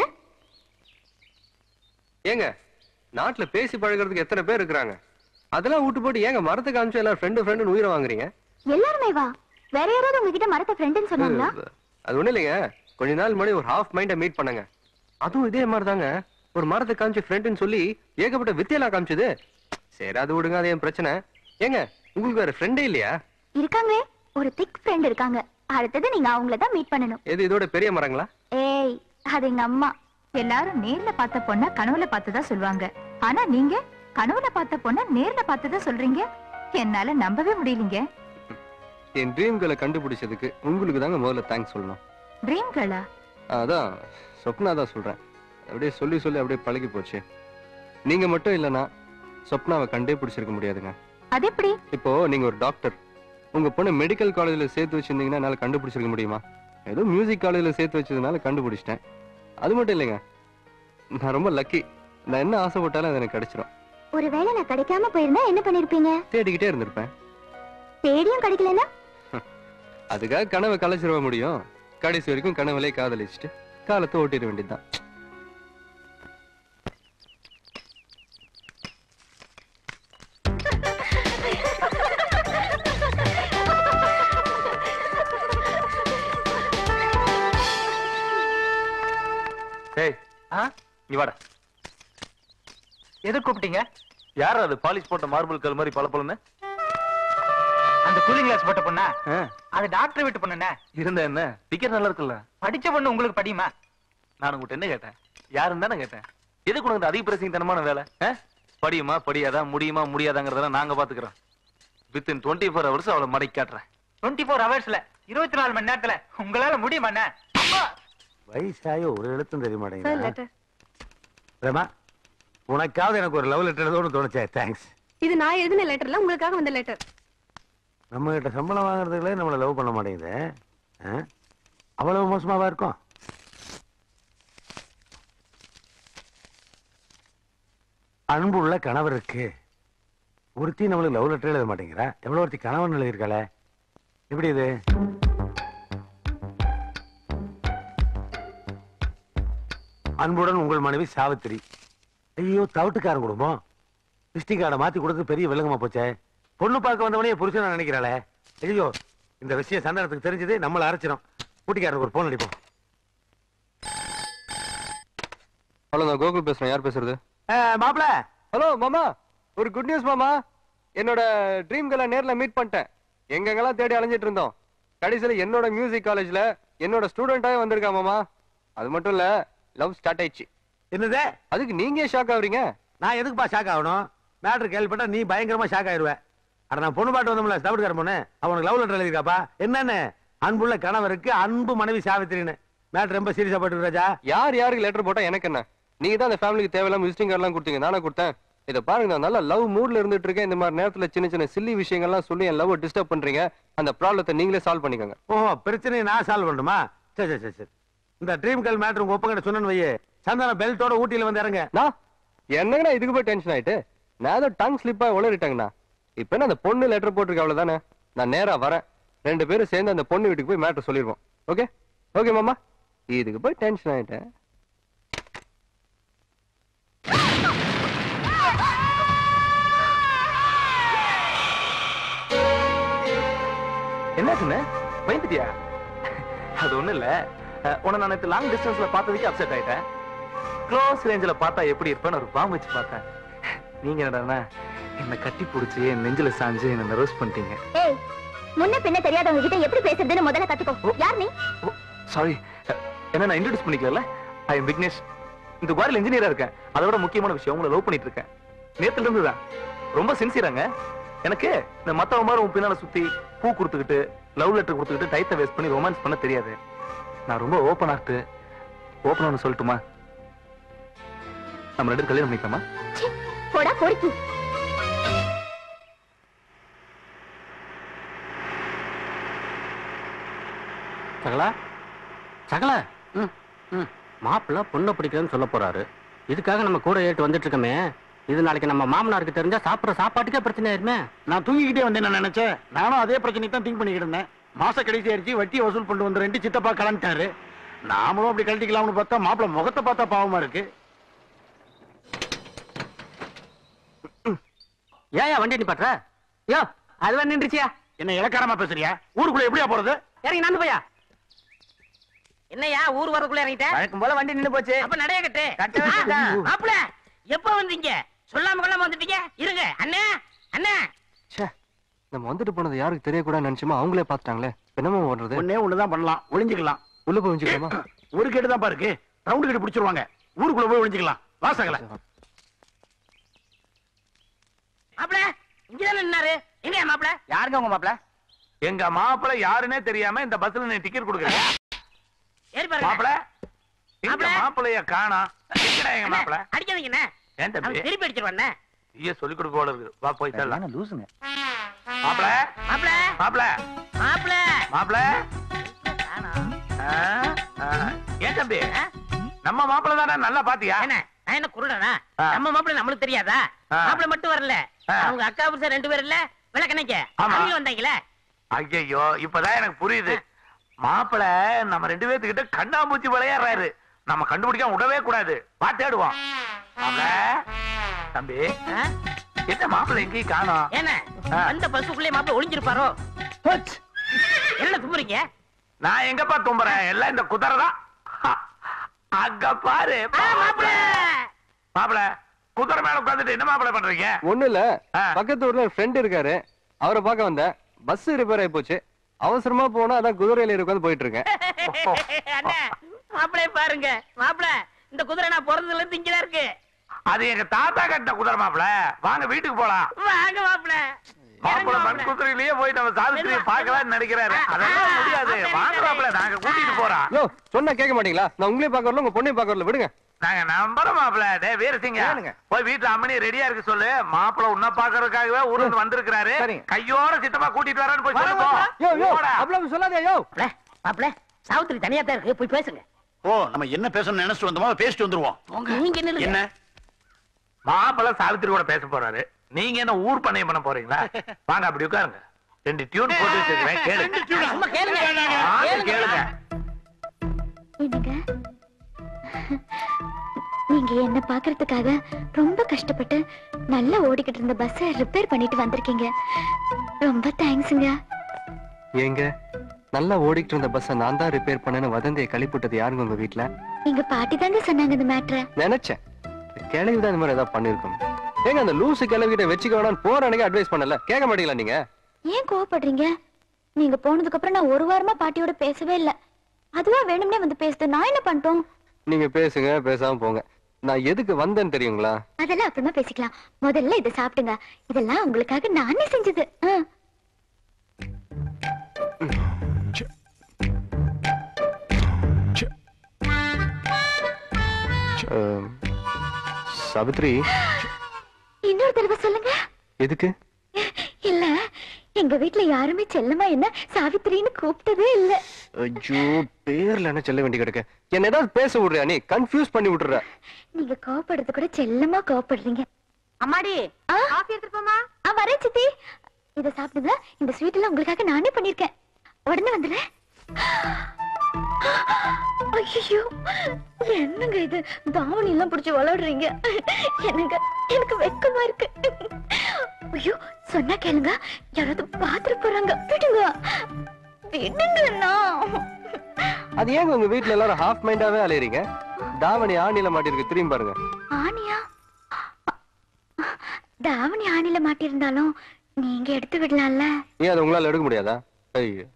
ஏங்க நாட்டுல பேசி பழகுறதுக்கு எத்தனை பேர் இருக்கிறாங்க அதெல்லாம் விட்டு போட்டு ஏங்க மரத்தை காமிச்சு எல்லாரும் ஃப்ரெண்டு ஃப்ரெண்டுன்னு உயிரை வாங்குறீங்க எல்லாருமே வா வேற யாராவது உங்ககிட்ட மரத்தை ஃப்ரெண்டுன்னு சொன்னாங்களா அது ஒண்ணு இல்லைங்க கொஞ்ச நாள் முன்னாடி ஒரு ஹாஃப் மைண்ட மீட் பண்ணங்க அதுவும் இதே மாதிரி தாங்க ஒரு மரத்தை காமிச்சு ஃப்ரெண்டுன்னு சொல்லி ஏகப்பட்ட வித்தியெல்லாம் காமிச்சது சரி அது விடுங்க அது என் பிரச்சனை ஏங்க உங்களுக்கு வேற ஃப்ரெண்டே இல்லையா இருக்காங்களே ஒரு திக் ஃப்ரெண்ட் இருக்காங்க அடுத்தது நீங்க அவங்கள தான் மீட் பண்ணணும் எது இதோட பெரிய மரங்களா ஏய் அது எங்க அம்மா எல்லாரும் நேர்ல பார்த்த பொண்ண கனவுல பார்த்ததா சொல்லுவாங்க ஆனா நீங்க கனவுல பார்த்த பொண்ண நேர்ல பார்த்ததா சொல்றீங்க என்னால நம்பவே முடியலங்க என் ட்ரீம்களை கண்டுபிடிச்சதுக்கு உங்களுக்கு தாங்க முதல்ல தேங்க்ஸ் சொல்லணும் ட்ரீம் கேர்ளா அதான் சொப்னா தான் சொல்றேன் அப்படியே சொல்லி சொல்லி அப்படியே பழகி போச்சு நீங்க மட்டும் இல்லைன்னா சொப்னாவை கண்டே பிடிச்சிருக்க முடியாதுங்க அது எப்படி இப்போ நீங்க ஒரு டாக்டர் உங்க பொண்ணு மெடிக்கல் காலேஜ்ல சேர்த்து வச்சிருந்தீங்கன்னா என்னால கண்டுபிடிச்சிருக்க முடியுமா ஏதோ மியூசிக் காலேஜ்ல சேர்த்து வச்சதுனால கண்டுபிடிச்சிட்டேன் அது மட்டும் இல்லைங்க நான் ரொம்ப லக்கி நான் என்ன ஆசைப்பட்டாலும் அது எனக்கு கிடைச்சிரும் ஒருவேளை நான் கிடைக்காம போயிருந்தா என்ன பண்ணிருப்பீங்க தேடிக்கிட்டே இருந்திருப்பேன் தேடியும் கிடைக்கலன்னா அதுக்காக கனவை கலைச்சிருவ முடியும் கடைசி வரைக்கும் கனவுலே காதலிச்சுட்டு காலத்தை ஓட்டிட வேண்டியதுதான் ஏய் நீ வாடா எது கூப்பிட்டீங்க யார் அது பாலிஷ் போட்ட மார்பிள் கல் மாதிரி பளபளன்னு அந்த கூலிங் கிளாஸ் போட்ட பொண்ணா அது டாக்டர் வீட்டு பொண்ணுண்ணே இருந்த என்ன டிக்கெட் நல்லா இருக்குல்ல படிச்ச பொண்ணு உங்களுக்கு படியுமா நான் உங்ககிட்ட என்ன கேட்டேன் யாருன்னு தானே கேட்டேன் எதுக்கு உனக்கு இந்த அதிக பிரசிங் தனமான வேலை ஆ? படியுமா படியாதா முடியுமா முடியாதாங்கிறதெல்லாம் நாங்க பாத்துக்கிறோம் வித்தின் டுவெண்ட்டி ஃபோர் ஹவர்ஸ் அவளை மடக்கி காட்டுறேன் டுவெண்ட்டி ஃபோர் ஹவர்ஸ்ல இருபத்தி நாலு மணி நேரத்துல உங்களால முடியுமாண்ணே வயசாய ஒரு எழுத்தும் தெரிய சார் மாட்டேங்குது லெட்டர் பிரேமா உனக்காவது எனக்கு ஒரு லவ் லெட்டர் எழுதணும்னு தோணுச்சே தேங்க்ஸ் இது நான் எழுதின லெட்டர்ல உங்களுக்காக வந்த லெட்டர் நம்ம கிட்ட சம்பளம் வாங்குறதுக்குள்ளே நம்மளை லவ் பண்ண மாட்டேங்குது ஆ? அவ்வளவு மோசமாவா இருக்கும் அன்புள்ள கணவருக்கு ஒருத்தி நம்மளுக்கு லவ் லெட்டர் எழுத மாட்டேங்கிறா எவ்வளவு ஒருத்தி கணவன் எழுதியிருக்காளே எப்படி இது அன்புடன் உங்கள் மனைவி சாவித்திரி ஐயோ தவிட்டுக்காரன் குடும்பம் விசிட்டிங் கார்டை மாத்தி கொடுத்து பெரிய விலங்கமா போச்சே பொண்ணு பார்க்க வந்தவனே புருஷன் நினைக்கிறாளே ஐயோ இந்த விஷயம் சந்தனத்துக்கு தெரிஞ்சது நம்மள அரைச்சிடும் கூட்டிக்காரருக்கு ஒரு போன் அடிப்போம் ஹலோ நான் கோகுல் பேசுறேன் யார் பேசுறது மாப்பிள ஹலோ மாமா ஒரு குட் நியூஸ் மாமா என்னோட ட்ரீம்களை நேர்ல மீட் பண்ணிட்டேன் எங்கெங்கெல்லாம் தேடி அலைஞ்சிட்டு இருந்தோம் கடைசியில என்னோட மியூசிக் காலேஜ்ல என்னோட ஸ்டூடெண்டாவே வந்திருக்கா மாமா அது மட்டும் இல்ல லவ் ஸ்டார்ட் ஆயிடுச்சு என்னது அதுக்கு நீங்க ஷாக் ஆகுறீங்க நான் எதுக்குப்பா ஷாக் ஆகணும் மேட்ரு கேள்விப்பட்டா நீ பயங்கரமா ஷாக் ஆயிருவ அட நான் பொண்ணு பாட்டு வந்தோம்ல தவிர்க்கார பொண்ணு அவனுக்கு லவ் லெட்டர் எழுதிருக்காப்பா என்னன்னு அன்புள்ள கணவருக்கு அன்பு மனைவி சாவித்திரின்னு மேட்ரு ரொம்ப சீரியஸா போட்டு ராஜா யார் யாருக்கு லெட்டர் போட்டா எனக்கு என்ன நீங்க தான் அந்த ஃபேமிலிக்கு தேவையில்லாம விசிட்டிங் கார்டெல்லாம் கொடுத்தீங்க நானே கொடுத்தேன் இதை பாருங்க நான் நல்லா லவ் மூட்ல இருந்துட்டு இருக்கேன் இந்த மாதிரி நேரத்துல சின்ன சின்ன சில்லி விஷயங்கள்லாம் சொல்லி என் லவ் டிஸ்டர்ப் பண்றீங்க அந்த ப்ராப்ளத்தை நீங்களே சால்வ் பண்ணிக்கோங்க ஓ பிரச்சனையை நான் சால்வ் பண்ணணுமா சரி சரி சரி சரி இந்த ட்ரீம் கேர்ள் மேட்ரு உங்க ஒப்பங்கிட்ட சொன்னேன்னு வையே சந்தான பெல்ட்டோட ஊட்டியில வந்து இறங்க நான் என்னங்கண்ணா இதுக்கு போய் டென்ஷன் ஆயிட்டு நான் ஏதோ டங் ஸ்லிப்பா உளறிட்டேங்கண்ணா இப்ப என்ன அந்த பொண்ணு லெட்டர் போட்டிருக்க அவ்வளவுதானே நான் நேரா வரேன் ரெண்டு பேரும் சேர்ந்து அந்த பொண்ணு வீட்டுக்கு போய் மேட்டர் சொல்லிடுவோம் ஓகே ஓகே மாமா இதுக்கு போய் டென்ஷன் ஆயிட்டேன் என்னாச்சுண்ணே பயந்துட்டியா அது ஒண்ணும் இல்ல அஹ், உன்னை நான் நேத்து லாங் டிஸ்டன்ஸ்ல பார்த்ததுக்கு அப்செட் ஆயிட்டேன் க்ளோஸ் ரேஞ்சில் பார்த்தா எப்படி இருப்பேன்னு ஒரு பாம்பு வச்சு பார்த்தேன் நீங்க என்னடா என்னை கட்டி பிடிச்சி என் நெஞ்சில சாஞ்சு என்ன நர்வஸ் பண்ணிட்டீங்க ஏய் முன்ன பின்ன தெரியாதவங்க கிட்ட எப்படி பேசுறதுன்னு முதல்ல கத்துக்கோ யார் நீ சாரி என்ன நான் இன்ட்ரடியூஸ் பண்ணிக்கல ஐ எம் விக்னேஷ் இந்த குவாரில் இன்ஜினியரா இருக்கேன் அதை விட முக்கியமான விஷயம் உங்களை லவ் பண்ணிட்டு இருக்கேன் நேத்துல இருந்து தான் ரொம்ப சின்சியராங்க எனக்கு இந்த மத்தவங்க மாதிரி உன் பின்னால சுத்தி பூ கொடுத்துக்கிட்டு லவ் லெட்டர் கொடுத்துக்கிட்டு டைத்தை வேஸ்ட் பண்ணி ரொமான்ஸ் பண்ண தெரியாது நான் ரொம்ப ஓப்பன் ஆர்ட்டு ஓப்பன் ஒன்று சொல்லட்டுமா நம்ம ரெண்டு பேரும் கல்யாணம் பண்ணிக்கலாமா போடா பொறுக்கி சகலா சகலா மாப்பிள்ள பொண்ணை பிடிக்கிறேன்னு சொல்ல போறாரு இதுக்காக நம்ம கூட ஏட்டு வந்துட்டு இருக்கோமே இது நாளைக்கு நம்ம மாமனாருக்கு தெரிஞ்சா சாப்பிடுற சாப்பாட்டுக்கே பிரச்சனை ஆயிருமே நான் தூங்கிக்கிட்டே வந்தேன் நான் நினைச்சேன் நானும் அதே பிரச்சனை தான் திங்க் பண்ணிக்கிட்டு இருந்தேன் மாச கடைசி ஆயிடுச்சு வட்டியை வசூல் பண்ணிட்டு வந்துறேன்ட்டு சித்தப்பா கிளம்பிட்டாரு நாமளும் அப்படி கழட்டிக்கலாம்னு பார்த்தா மாப்பிள்ள முகத்தை பார்த்தா பாவமா இருக்கு ஏன் வண்டி நிப்பாட்டுற யோ அதுவா நின்றுச்சியா என்ன இலக்காரமா பேசுறியா ஊருக்குள்ள எப்படியா போறது இறங்கி நடந்து போயா என்னையா ஊர் வரக்குள்ள இறங்கிட்டேன் வழக்கம் போல வண்டி நின்னு போச்சு அப்ப நடைய கட்டு கட்ட வேண்டியதுதான். ஆ, மாப்பிள எப்ப வந்தீங்க சொல்லாம கொள்ளாம வந்துட்டீங்க இருங்க அண்ணே அண்ணே ச்சே நம்ம வந்துட்டு போனது யாருக்கு தெரியக்கூடாதுன்னு நினைச்சோமோ அவங்களே பார்த்துட்டாங்களே என்னமா ஓடுறது ஒன்னே ஒண்ணுதான் பண்ணலாம் ஒளிஞ்சுக்கலாம் உள்ள போய் வச்சுக்கலாமா ஒரு கேட்டு தான் இருக்கு ரவுண்டு கேட்டு பிடிச்சிருவாங்க ஊருக்குள்ள போய் ஒளிஞ்சுக்கலாம் வாசகல மாப்பிள இங்கதானே நின்னாரு எங்கயா மாப்பிள யாருங்க உங்க மாப்பிள எங்க மாப்பிள்ளை யாருன்னே தெரியாம இந்த பஸ்ல நீ டிக்கெட் கொடுக்குறேன் ஏறி பாருங்க மாப்பிள எங்க மாப்பிள. மாப்பிளைய காணா எங்கடா எங்க மாப்பிள அடிக்காதீங்கண்ணே ஏன் தம்பி அவன் திருப்பி அடிச்சிருவாண்ணே ஐயா சொல்லி கொடுக்க போல இருக்கு வா போய் தரலாம் லூசுங்க மாப்பிள மாப்பிள மாப்பிள மாப்பிள மாப்பிள ஆ, ஆ. ஏன் தம்பி நம்ம மாப்பிள தானே நல்லா பாத்தியா என்ன நான் என்ன குருடனா ஆ. நம்ம மாப்பிள நம்மளுக்கு தெரியாதா ஆ. மாப்பிள மட்டும் வரல ஆ. அவங்க அக்கா புருஷன் ரெண்டு பேரும் இல்ல விளக்கணைக்க ஆமா. அவங்க வந்தாங்களே ஐயோ இப்பதான் எனக்கு புரியுது மாப்பிள நம்ம ரெண்டு பேத்துக்கிட்ட கண்ணாமூச்சி விளையாடுறாரு நம்ம கண்டுபிடிக்காம விடவே கூடாது பாத்தேடுவோம் மாப்பிள தம்பி என்ன மாப்பிள எங்கேயும் காணோம் என்ன அந்த பஸ்ஸுக்குள்ளே மாப்பிள ஒளிஞ்சிருப்பாரோ என்ன தும்புறீங்க நான் எங்கப்பா தும்புறேன் எல்லாம் இந்த குதிரை தான் அங்க பாரு மாப்பிள மாப்பிள குதிரை மேல உட்காந்துட்டு என்ன மாப்பிள பண்றீங்க ஒண்ணு இல்ல பக்கத்து ஊர்ல ஃப்ரெண்ட் இருக்காரு அவரை பார்க்க வந்தேன் பஸ் ரிப்பேர் ஆயி போச்சு அவசரமா போனா அதான் குதிரையில உட்காந்து போயிட்டு இருக்கேன் அண்ணா மாப்பிளைய பாருங்க மாப்பிள இந்த குதிரை நான் பிறந்ததுல இருந்து இங்கதான் இருக்கு அது எங்க தாத்தா கட்டின குதிரை மாப்பிள வாங்க வீட்டுக்கு போலாம் வாங்க மாப்பிள மாப்பிள மண் குதிரையிலேயே போய் நம்ம சாவித்திரியை பார்க்கலாம்னு நினைக்கிறாரு அதெல்லாம் முடியாது வாங்க மாப்பிள நாங்க கூட்டிட்டு போறோம் யோ சொன்னா கேட்க மாட்டீங்களா நான் உங்களையும் பார்க்க வரல உங்க பொண்ணையும் பார்க்க வரல விடுங்க நாங்க நம்புறோம் மாப்பிள டே வீரசிங்க போய் வீட்டுல அம்மனி ரெடியா இருக்க சொல்லு மாப்பிள உன்ன பாக்குறதுக்காகவே ஊர்ல இருந்து வந்திருக்கிறாரு கையோட சித்தமா கூட்டிட்டு வரேன்னு போய் சொல்லு போ. யோ யோ போடா. அவ்வளவு சொல்லாதே யோ மாப்பிள சாவித்திரி தனியா தான் இருக்கு போய் பேசுங்க ஓ நம்ம என்ன பேசணும்னு நினைச்சிட்டு வந்தோமோ அதை பேசிட்டு வந்துருவோம் நீங்க நில்லுங்க. என்ன மாப்பிள சாவித்திரி கூட பேச போறாரு நீங்க என்ன ஊர் பண்ணையம் பண்ண போறீங்களா வாங்க அப்படி உட்காருங்க ரெண்டு டியூன் போட்டு வச்சிருக்கேன் கேளுங்க சும்மா கேளுங்க வாங்க, கேளுங்க என்னங்க நீங்க என்ன பாக்குறதுக்காக ரொம்ப கஷ்டப்பட்டு நல்லா ஓடிக்கிட்டு இருந்த பஸ்ஸை ரிப்பேர் பண்ணிட்டு வந்திருக்கீங்க ரொம்ப தேங்க்ஸுங்க ஏங்க நல்லா ஓடிட்டு இருந்த பஸ்ஸை நான் தான் ரிப்பேர் பண்ணேன்னு வதந்தியை கழிப்புட்டது யாருங்க உங்க வீட்ல எங்க பாட்டி தாங்க சொன்னாங்க இந்த மேட்ரை நினைச்சேன் கிளவி தான் இந்த மாதிரி ஏதாவது பண்ணிருக்கோம் ஏங்க அந்த லூசு கிளவிகிட்ட வச்சுக்க வேணாம்னு போற அன்னைக்கு அட்வைஸ் பண்ணல கேட்க மாட்டீங்களா நீங்க ஏன் கோவப்படுறீங்க நீங்க போனதுக்கு அப்புறம் நான் ஒரு வாரமா பாட்டியோட பேசவே இல்ல அதுவா வேணும்னே வந்து பேசுது நான் என்ன பண்ணிட்டோம் நீங்க பேசுங்க பேசாம போங்க நான் எதுக்கு வந்தேன்னு தெரியுங்களா அதெல்லாம் அப்புறமா பேசிக்கலாம் முதல்ல இதை சாப்பிடுங்க இதெல்லாம் உங்களுக்காக நானே செஞ்சது ஆ. அஹ், சாவித்ரி இன்னொரு தடவை சொல்லுங்க எதுக்கு இல்ல எங்க வீட்ல யாருமே செல்லமா என்ன சாவித்திரின்னு கூப்பிட்டதே இல்ல ஐயோ பேர்ல என்ன சொல்ல வேண்டி கிடக்கு என்ன ஏதாவது பேச விடுறியா நீ கன்ஃபியூஸ் பண்ணி விட்டுற நீங்க கோவப்படுறது கூட செல்லமா கோவப்படுறீங்க அம்மாடி காஃபி எடுத்துட்டு போமா ஆ வரேன் சித்தி இத சாப்பிடுங்க இந்த ஸ்வீட் எல்லாம் உங்களுக்காக நானே பண்ணிருக்கேன் உடனே வந்துடுறேன் ஐயோ என்னங்க இது தாவணி எல்லாம் பிடிச்சு விளையாடுறீங்க என்னங்க எனக்கு வெக்கமா இருக்கு ஐயோ சொன்னா கேளுங்க யாராவது பாத்துட்டு போறாங்க விடுங்க விடுங்கண்ணா அது ஏங்க உங்க வீட்ல எல்லாரும் ஹாஃப் மைண்டாவே அலையறீங்க தாவணி ஆணில மாட்டிருக்கு திரும்பி பாருங்க ஆனியா தாவணி ஆணில மாட்டியிருந்தாலும் நீங்க எடுத்து விடலாம்ல ஏன் அது உங்களால எடுக்க முடியாதா ஐயோ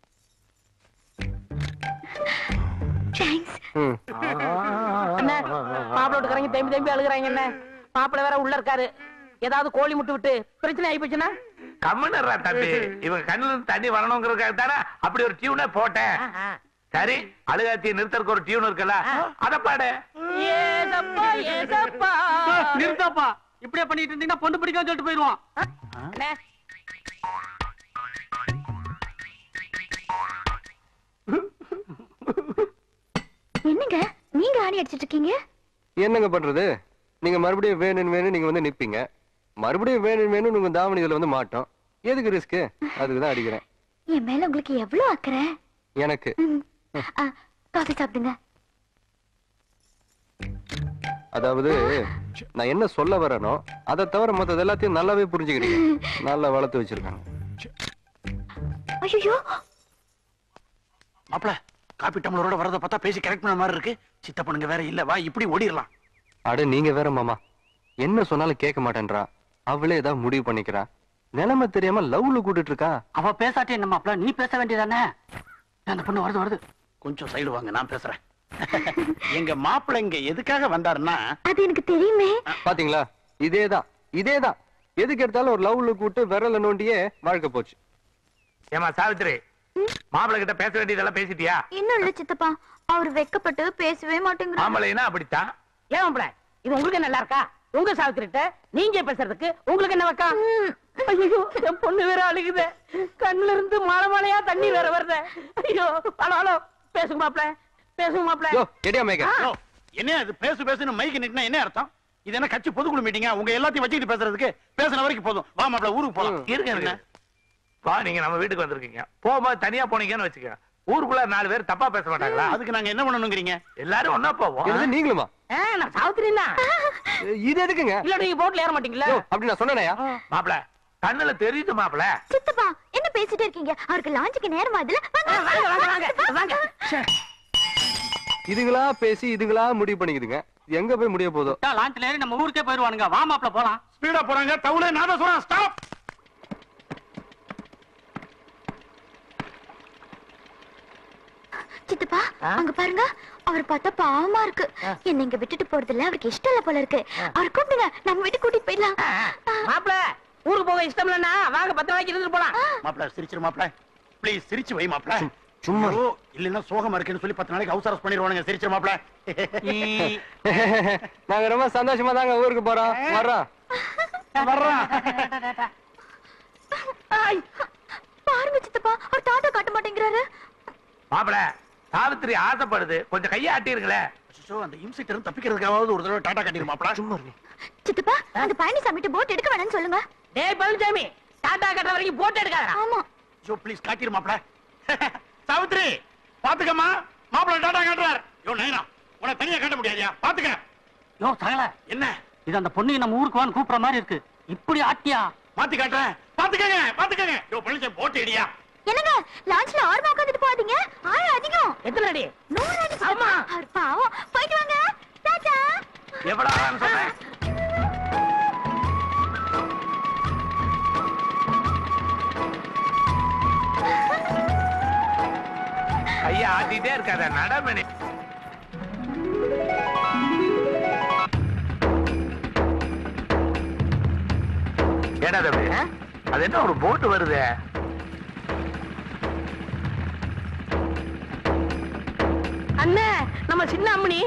தேங்க்ஸ் ம் என்ன மாப்பிள்ளை வீட்டுக்காரங்க தேம்பி தேம்பி அழுகுறாங்க என்ன மாப்பிள்ளை வேற உள்ள இருக்காரு ஏதாவது கோழி முட்டு விட்டு பிரச்சனை ஆகி போச்சுன்னா கம்மனர்ரா தம்பி இவங்க கண்ணுல இருந்து தண்ணி வரணுங்கிறதுக்காக தானே அப்படி ஒரு டியூனை போட்டேன் சரி அழுகாத்திய நிறுத்தறதுக்கு ஒரு டியூன் இருக்குல்ல அத பாடு ஏசப்பா ஏசப்பா நிறுத்தப்பா இப்படியே பண்ணிட்டு இருந்தீங்கன்னா பொண்ணு பிடிக்காம சொல்லிட்டு போயிருவான் அண்ணே, என்னங்க நீங்க ஆணி அடிச்சிட்டு இருக்கீங்க என்னங்க பண்றது நீங்க மறுபடியும் வேணும் வேணும் நீங்க வந்து நிப்பீங்க மறுபடியும் வேணும் வேணும் உங்க தாவணி இதுல வந்து மாட்டோம் எதுக்கு ரிஸ்க் அதுக்கு தான் அடிக்கிறேன் என் மேல உங்களுக்கு எவ்வளவு அக்கறை எனக்கு ஆ, காஃபி சாப்பிடுங்க அதாவது நான் என்ன சொல்ல வரேனோ அதை தவிர மத்தது எல்லாத்தையும் நல்லாவே புரிஞ்சுக்கிட்டீங்க நல்லா வளர்த்து வச்சிருக்காங்க ஐயோ மாப்பிள காப்பி டம்ளரோட வரத பார்த்தா பேசி கரெக்ட் பண்ண மாதிரி இருக்கு சித்தப்பனுங்க வேற இல்ல வா இப்படி ஓடிடலாம் அட நீங்க வேற மாமா என்ன சொன்னாலும் கேட்க மாட்டேன்றா அவளே ஏதாவது முடிவு பண்ணிக்கிறா நிலைமை தெரியாம லவ்ல கூட்டிட்டு இருக்கா அவ பேசாட்டி என்ன மாப்பிள நீ பேச வேண்டியதானே அந்த பொண்ணு வருது வருது கொஞ்சம் சைடு வாங்க நான் பேசுறேன் எங்க மாப்பிள இங்க எதுக்காக வந்தாருன்னா அது எனக்கு தெரியுமே பாத்தீங்களா இதேதான் இதேதான் எதுக்கு எடுத்தாலும் ஒரு லவ்ல கூட்டு விரல நோண்டியே வாழ்க்கை போச்சு ஏமா சாவித்ரி மாப்பிள்ளை கிட்ட பேச வேண்டியதெல்லாம் பேசிட்டியா இன்னும் இல்ல சித்தப்பா அவர் வெக்கப்பட்டு பேசவே மாட்டேங்கிறார் மாம்பழைனா அப்படித்தான் ஏன் மாப்பிள்ளை இது உங்களுக்கு நல்லா இருக்கா உங்க சாவித்திரிட்ட நீங்க பேசுறதுக்கு உங்களுக்கு என்ன வைக்கா ஐயோ என் பொண்ணு வேற அழுகுது கண்ணுல இருந்து மழை மழையா தண்ணி வேற வருது ஐயோ ஹலோ ஹலோ பேசுங்க மாப்பிள பேசுங்க மாப்பிள யோ எடியா மேக யோ, என்ன இது பேசு பேசுன்னு மைக்கு நிட்டினா என்ன அர்த்தம் இது என்ன கட்சி பொதுக்குழு மீட்டிங்கா உங்க எல்லாத்தையும் வச்சுக்கிட்டு பேசுறதுக்கு பேசுன வரைக்கும் போதும் வா மாப்பிள ஊருக்கு போலாம் இருங்க இருங்க வா நீங்க நம்ம வீட்டுக்கு வந்திருக்கீங்க போகும்போது தனியா போனீங்கன்னு வச்சுக்க ஊருக்குள்ள நாலு பேர் தப்பா பேச மாட்டாங்களா அதுக்கு நாங்க என்ன பண்ணணுங்கிறீங்க எல்லாரும் ஒன்னா போவோம் என்னது நீங்களுமா ஆ, நான் சாவித்திரி தான் இது எதுக்குங்க இல்ல நீங்க போட்ல ஏற மாட்டீங்களா யோ, அப்படி நான் சொன்னேனயா மாப்பிள கண்ணுல தெரியுது மாப்பிள சித்தப்பா என்ன பேசிட்டே இருக்கீங்க அவருக்கு லாஞ்சுக்கு நேரம் ஆகுதுல வாங்க வாங்க வாங்க வாங்க இதுங்களா பேசி இதுங்களா முடிவு பண்ணிக்குதுங்க இது எங்க போய் முடிய போதோ லான்ச்ல ஏறி நம்ம ஊருக்கே போயிருவானுங்க வா மாப்பிள போலாம் ஸ்பீடா போறாங்க தவுளே நான் தான் சொல்றேன் ஸ்டாப் சித்தப்பா அங்க பாருங்க அவர் பார்த்தா பாவமா இருக்கு என்ன இங்க விட்டுட்டு போறதுல அவருக்கு இஷ்டம் இல்ல போல இருக்கு அவர் கூப்பிடுங்க நம்ம வீட்டுக்கு கூட்டிட்டு போயிடலாம் மாப்பிள ஊருக்கு போக இஷ்டம் இல்லைன்னா வாங்க பத்து நாளைக்கு இருந்துட்டு போலாம் மாப்பிள சிரிச்சிரு மாப்பிள ப்ளீஸ் சிரிச்சு வை மாப்பிள சும்மா ஐயோ, இல்லைன்னா சோகமா இருக்குன்னு சொல்லி பத்து நாளைக்கு ஹவுஸ் அரெஸ்ட் பண்ணிடுவானுங்க சிரிச்சிரு மாப்பிள நாங்க ரொம்ப சந்தோஷமா தாங்க ஊருக்கு போறோம் வர்றோம் வர்றோம் பாருங்க சித்தப்பா அவர் டாட்டா காட்ட மாட்டேங்கிறாரு மாப்பிள சாவித்திரி ஆசைப்படுது கொஞ்சம் கையை ஆட்டிருங்களே அச்சோ, அந்த இம்சிட்ட இருந்து தப்பிக்கிறதுக்காவது ஒரு தடவை டாடா காட்டிடு மாப்பிள சும்மா சித்தப்பா அந்த பழனிசாமிட்டு போட் எடுக்க வேணாம்னு சொல்லுங்க டேய் பழனிசாமி டாடா கட்டுற வரைக்கும் போட்டு எடுக்காத ஆமா ஐயோ ப்ளீஸ் காட்டிரு மாப்பிள சாவித்ரி பாத்துக்கம்மா மாப்பிள டாடா காட்டுறார் யோ நைனா உன தனியா காட்ட முடியாதியா பாத்துக்க யோ சகல என்ன இது அந்த பொண்ணு நம்ம ஊருக்கு வான்னு கூப்பிடுற மாதிரி இருக்கு இப்படி ஆட்டியா மாத்தி காட்டுறேன் பாத்துக்கங்க பாத்துக்கங்க யோ பழனிசாமி போட்டு இடியா என்னங்க லான்ச்ல ஆர்மா உட்காந்துட்டு போகாதீங்க ஆழம் அதிகம் எத்தனை அடி நூறு அடி சித்தப்பா. அவர் பாவம் போயிட்டு வாங்க டாடா எவ்வளவு ஆளான்னு சொல்றேன் கையை ஆட்டிட்டே இருக்காத நடமணி ஏடா தம்பி அது என்ன ஒரு போட்டு வருது அண்ணே நம்ம சின்ன அம்மணி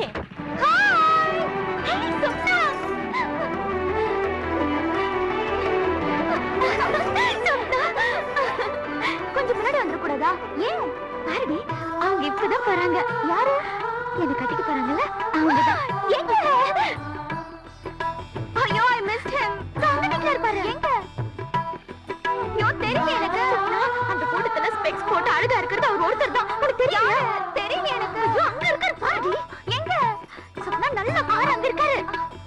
ஏய், சொன்னா. சொன்னா. கொஞ்சம் முன்னாடி வந்துடக்கூடாதா ஏன் பாருடி அவங்க இப்பதான் போறாங்க யாரு என்ன கட்டிக்க போறாங்கல்ல அவங்கதான் எங்க ஐயோ ஐ மிஸ்ட் ஹிம் அந்த வீட்ல இருப்பாரு எங்க ஐயோ தெரியல எனக்கு அந்த கூட்டத்துல ஸ்பெக்ஸ் போட்டு அழகா இருக்கிறது அவர் ஒருத்தர் தான் உனக்கு தெரியல தெரியல எனக்கு ஐயோ அங்க இருக்காரு பாருடி எங்க சொன்னா நல்ல பாரு அங்க இருக்காரு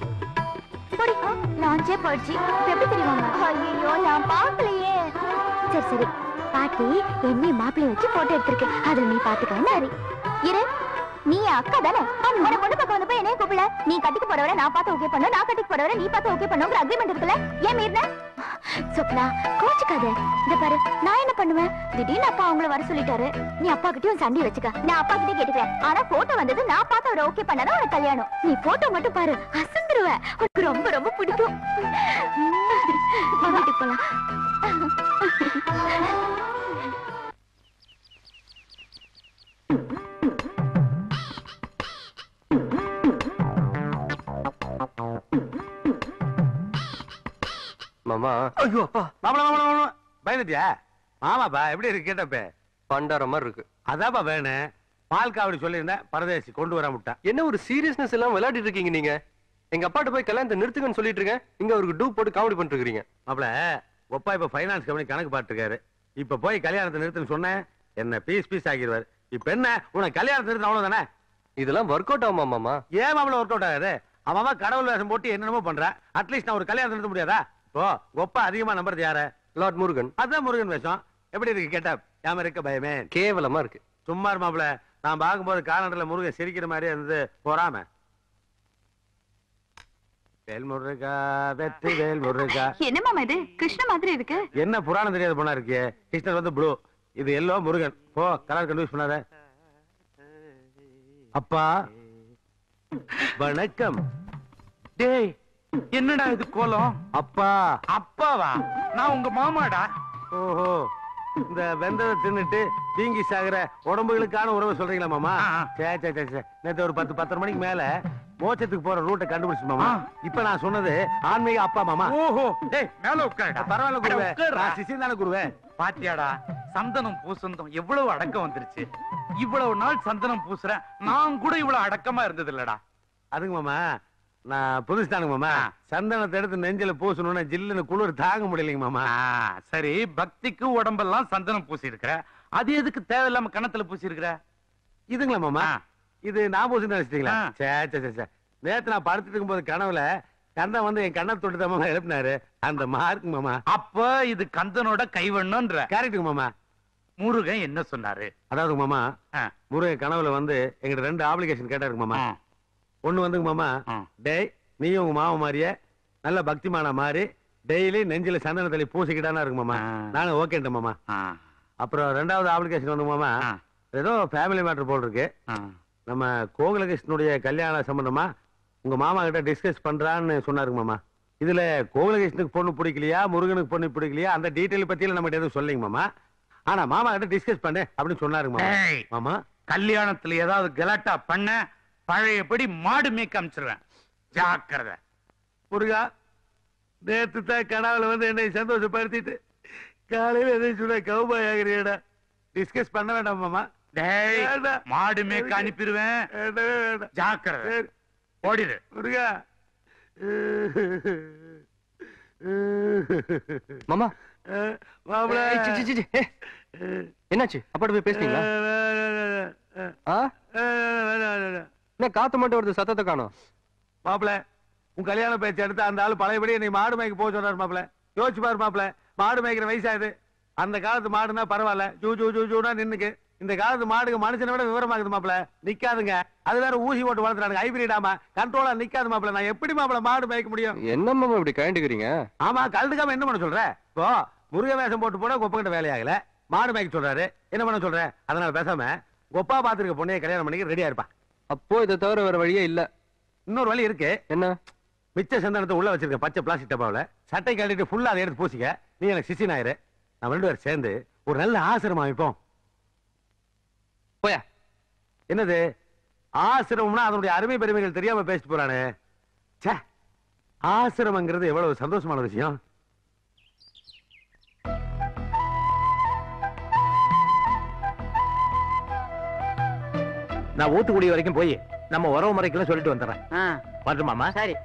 போடி லாஞ்சே போயிடுச்சு இப்ப எப்படி தெரியுவாங்க ஐயோ நான் பார்க்கலையே சரி சரி பாட்டி என்னை மாப்பிள்ளை வச்சு போட்டோ எடுத்திருக்கு அதுல நீ பாத்துக்க சரி இரு நீ என் அக்கா தானே உன பொண்ணு பக்கம் வந்து போய் என்னைய கூப்பிடல நீ கட்டிக்கு போறவரை நான் பார்த்து ஓகே பண்ணு நான் கட்டிக்கு போறவரை நீ பார்த்து ஓகே பண்ணுங்கிற அக்ரிமெண்ட் இருக்குல்ல ஏன் மீறின சொப்னா கோச்சுக்காத இந்த பாரு நான் என்ன பண்ணுவேன் திடீர்னு அப்பா அவங்கள வர சொல்லிட்டாரு நீ அப்பா கிட்டயும் சண்டை வச்சுக்க நான் அப்பா கிட்டே கேட்டுக்கிறேன் ஆனா போட்டோ வந்தது நான் பார்த்து அவரை ஓகே பண்ணாதான் உனக்கு கல்யாணம் நீ போட்டோ மட்டும் பாரு அசந்துருவ உனக்கு ரொம்ப ரொம்ப பிடிக்கும் வா, வீட்டுக்கு போலாம் மாமா ஐயோ அப்பா மாமல மாமல மாமல பயந்துட்டியா மாமாப்பா எப்படி இருக்கு கேட்டப்ப பண்டார மாதிரி இருக்கு அதாப்பா வேணும் பால் காவடி சொல்லியிருந்தேன் பரதேசி கொண்டு வர முட்டா என்ன ஒரு சீரியஸ்னஸ் எல்லாம் விளையாடிட்டு இருக்கீங்க நீங்க எங்க அப்பாட்ட போய் கல்யாணத்தை நிறுத்துங்கன்னு சொல்லிட்டு இருக்கேன் இங்க அவருக்கு டூ போட்டு காமெடி பண்ணிட்டு இருக்கீங்க மாப்பிள ஒப்பா இப்ப ஃபைனான்ஸ் கம்பெனி கணக்கு பாத்துருக்காரு இப்ப போய் கல்யாணத்தை நிறுத்துன்னு சொன்னேன் என்ன பீஸ் பீஸ் ஆகிடுவாரு இப்ப என்ன உனக்கு கல்யாணத்தை நிறுத்தம் அவ்வளவுதானே இதெல்லாம் ஒர்க் அவுட் ஆகுமா மாமா ஏன் மாப்பிள ஒர்க் அவுட் ஆகுது அவன் அவன் கடவுள் வேஷம் போட்டு என்னென்னமோ பண்றான் அட்லீஸ்ட் நான் ஒரு கல்யாணத்தை நிறுத்த முடியாதா இப்போ ஒப்பா அதிகமா நம்புறது யார லார்ட் முருகன் அதான் முருகன் வேஷம் எப்படி இருக்கு கேட்டா யாம இருக்க பயமே கேவலமா இருக்கு சும்மா இரு மாப்பிள நான் பார்க்கும்போது காலண்டர்ல முருகன் சிரிக்கிற மாதிரியே இருந்தது போறாம வேல் முருகா வெற்றி வேல் முருகா என்ன மாமா இது கிருஷ்ண மாதிரி இருக்கு என்ன புராணம் தெரியாத பொண்ணா இருக்கு கிருஷ்ணர் வந்து ப்ளூ இது எல்லோ முருகன் போ கலர் கன்ஃபியூஸ் பண்ணாத அப்பா வணக்கம் டேய் என்னடா இது கோலம் அப்பா அப்பாவா நான் உங்க மாமாடா ஓஹோ இந்த வெந்ததை தின்னுட்டு வீங்கி சாகுற உடம்புகளுக்கான உறவு சொல்றீங்களா மாமா சே சே சே சே நேத்து ஒரு பத்து பத்தரை மணிக்கு மேல மோட்சத்துக்கு போற ரூட்டை கண்டுபிடிச்சு மாமா இப்ப நான் சொன்னது ஆன்மீக அப்பா மாமா ஓஹோ டேய் மேல உட்காருடா பரவாயில்ல குருவே உட்காருடா. நான் சிசியம் தானே குருவே பாத்தியாடா சந்தனம் பூசந்தம் எவ்வளவு அடக்கம் வந்துருச்சு இவ்வளவு நாள் சந்தனம் பூசுறேன் நான் கூட இவ்வளவு அடக்கமா இருந்தது இல்லடா அதுங்க மாமா நான் புதுசு தானுங்க மாமா சந்தனத்தை எடுத்து நெஞ்சில பூசணும்னா ஜில்லுன்னு குளிர் தாங்க முடியலைங்க மாமா சரி பக்திக்கு உடம்பெல்லாம் சந்தனம் பூசி இருக்கிற அது எதுக்கு தேவையில்லாம கணத்துல பூசி இருக்கிற இதுங்களா மாமா இது நான் பூசி நினைச்சிட்டீங்களா சே சே சே, சே நேத்து நான் படுத்துட்டு இருக்கும்போது கனவுல கந்தன் வந்து என் கண்ணை தொட்டு தான் மாமா எழுப்பினாரு அந்த மார்க் மாமா அப்ப இது கந்தனோட கைவண்ணன்ற கரெக்டுங்க மாமா முருகன் என்ன சொன்னாரு அதாவது மாமா முருகன் கனவுல வந்து எங்கிட்ட ரெண்டு ஆப்ளிகேஷன் கேட்டாருங்க மாமா ஒண்ணு வந்துங்க மாமா டேய் நீயும் உங்க மாமா மாதிரியே நல்ல பக்திமானா மாதிரி டெய்லி நெஞ்சில சந்தன தள்ளி பூசிக்கிட்டானா இருக்கு மாமா நானும் ஓகேன்ட்ட மாமா அப்புறம் ரெண்டாவது ஆப்ளிகேஷன் வந்து மாமா ஏதோ ஃபேமிலி மேட்டர் போல் இருக்கு நம்ம கோகுலகிருஷ்ணனுடைய கல்யாண சம்பந்தமா உங்க மாமா கிட்ட டிஸ்கஸ் பண்றான்னு சொன்னாருங்க மாமா இதுல கோகுலகிருஷ்ணனுக்கு பொண்ணு பிடிக்கலையா முருகனுக்கு பொண்ணு பிடிக்கலையா அந்த டீட்டெயில் பத்தியில நம்ம எதுவும் சொல்லிங்க மாமா ஆனா மாமா கிட்ட டிஸ்கஸ் பண்ணு அப்படின்னு சொன்னாருங்க மாமா ஏய், மாமா கல்யாணத்துல ஏதாவது கலாட்டா பண்ண பழையபடி மாடு மேய்க்க அமைச்சிருவேன் ஜாக்கிரதை முருகா நேத்து தான் கனவுல வந்து என்னை சந்தோஷப்படுத்திட்டு காலையில எதை சொல்ல கவுபாய் ஆகிறியடா டிஸ்கஸ் பண்ண வேண்டாம் மாமா டேய் வேண்டாம். மாடு மேய்க்க அனுப்பிடுவேன் வேண்டவே வேண்டாம் ஜாக்கிரதை சரி. ஓடிடு முருகா மாமா மாப்பிள ஏய், சி, சி, சி, சி. ஏய், என்னாச்சு அப்பாட்ட போய் பேசுனீங்களா ஆ என்ன காத்து மட்டும் வருது சத்தத்தை காணோம் மாப்பிள உன் கல்யாண பேச்சு எடுத்து அந்த ஆளு பழையபடி நீ மாடு மேய்க்க போக சொன்னார் மாப்பிள யோசிச்சு பாரு மாப்பிள மாடு மேய்க்கிற வயசாகுது அந்த காலத்து மாடுனா பரவாயில்ல ஜூ ஜூ ஜூ ஜூனா நின்னுக்கு இந்த காலத்து மாடுக்கு மனுஷனை விட விவரமாகுது மாப்பிள நிக்காதுங்க அது வேற ஊசி போட்டு வளர்த்துறாங்க ஹைபிரிடாமா கண்ட்ரோலா நிக்காது மாப்பிள நான் எப்படி மாப்பிள மாடு மேய்க்க முடியும் என்ன மாமா இப்படி கழண்டுக்கிறீங்க ஆமா கழுதுக்காம என்ன பண்ண சொல்ற இப்போ முருக வேஷம் போட்டு போனா கொப்பகிட்ட வேலையாகல மாடு மேய்க்க சொல்றாரு என்ன பண்ண சொல்ற அதனால பேசாம கொப்பா பாத்துருக்க பொண்ணைய கல்யாணம் பண்ணிக்க ரெடியா இருப்பா அப்போ இதை தவிர வேற வழியே இல்ல இன்னொரு வழி இருக்கு என்ன மிச்ச சந்தனத்தை உள்ள வச்சிருக்க பச்சை பிளாஸ்டிக் டப்பாவுல சட்டை கட்டிட்டு ஃபுல்லா அதை எடுத்து பூசிக்க நீ எனக்கு சிசி ஆயிரு நம்ம ரெண்டு பேரும் சேர்ந்து ஒரு நல்ல ஆசிரமம் அமைப்போம் போயா என்னது ஆசிரமம்னா அதனுடைய அருமை பெருமைகள் தெரியாம பேசிட்டு போறானே ச்சே ஆசிரமங்கிறது எவ்வளவு சந்தோஷமான விஷயம் நான் ஊத்துக்குடி வரைக்கும் போய் நம்ம உறவு முறைக்கெல்லாம் சொல்லிட்டு வந்துடுறேன் வரட்டும் மாமா சரி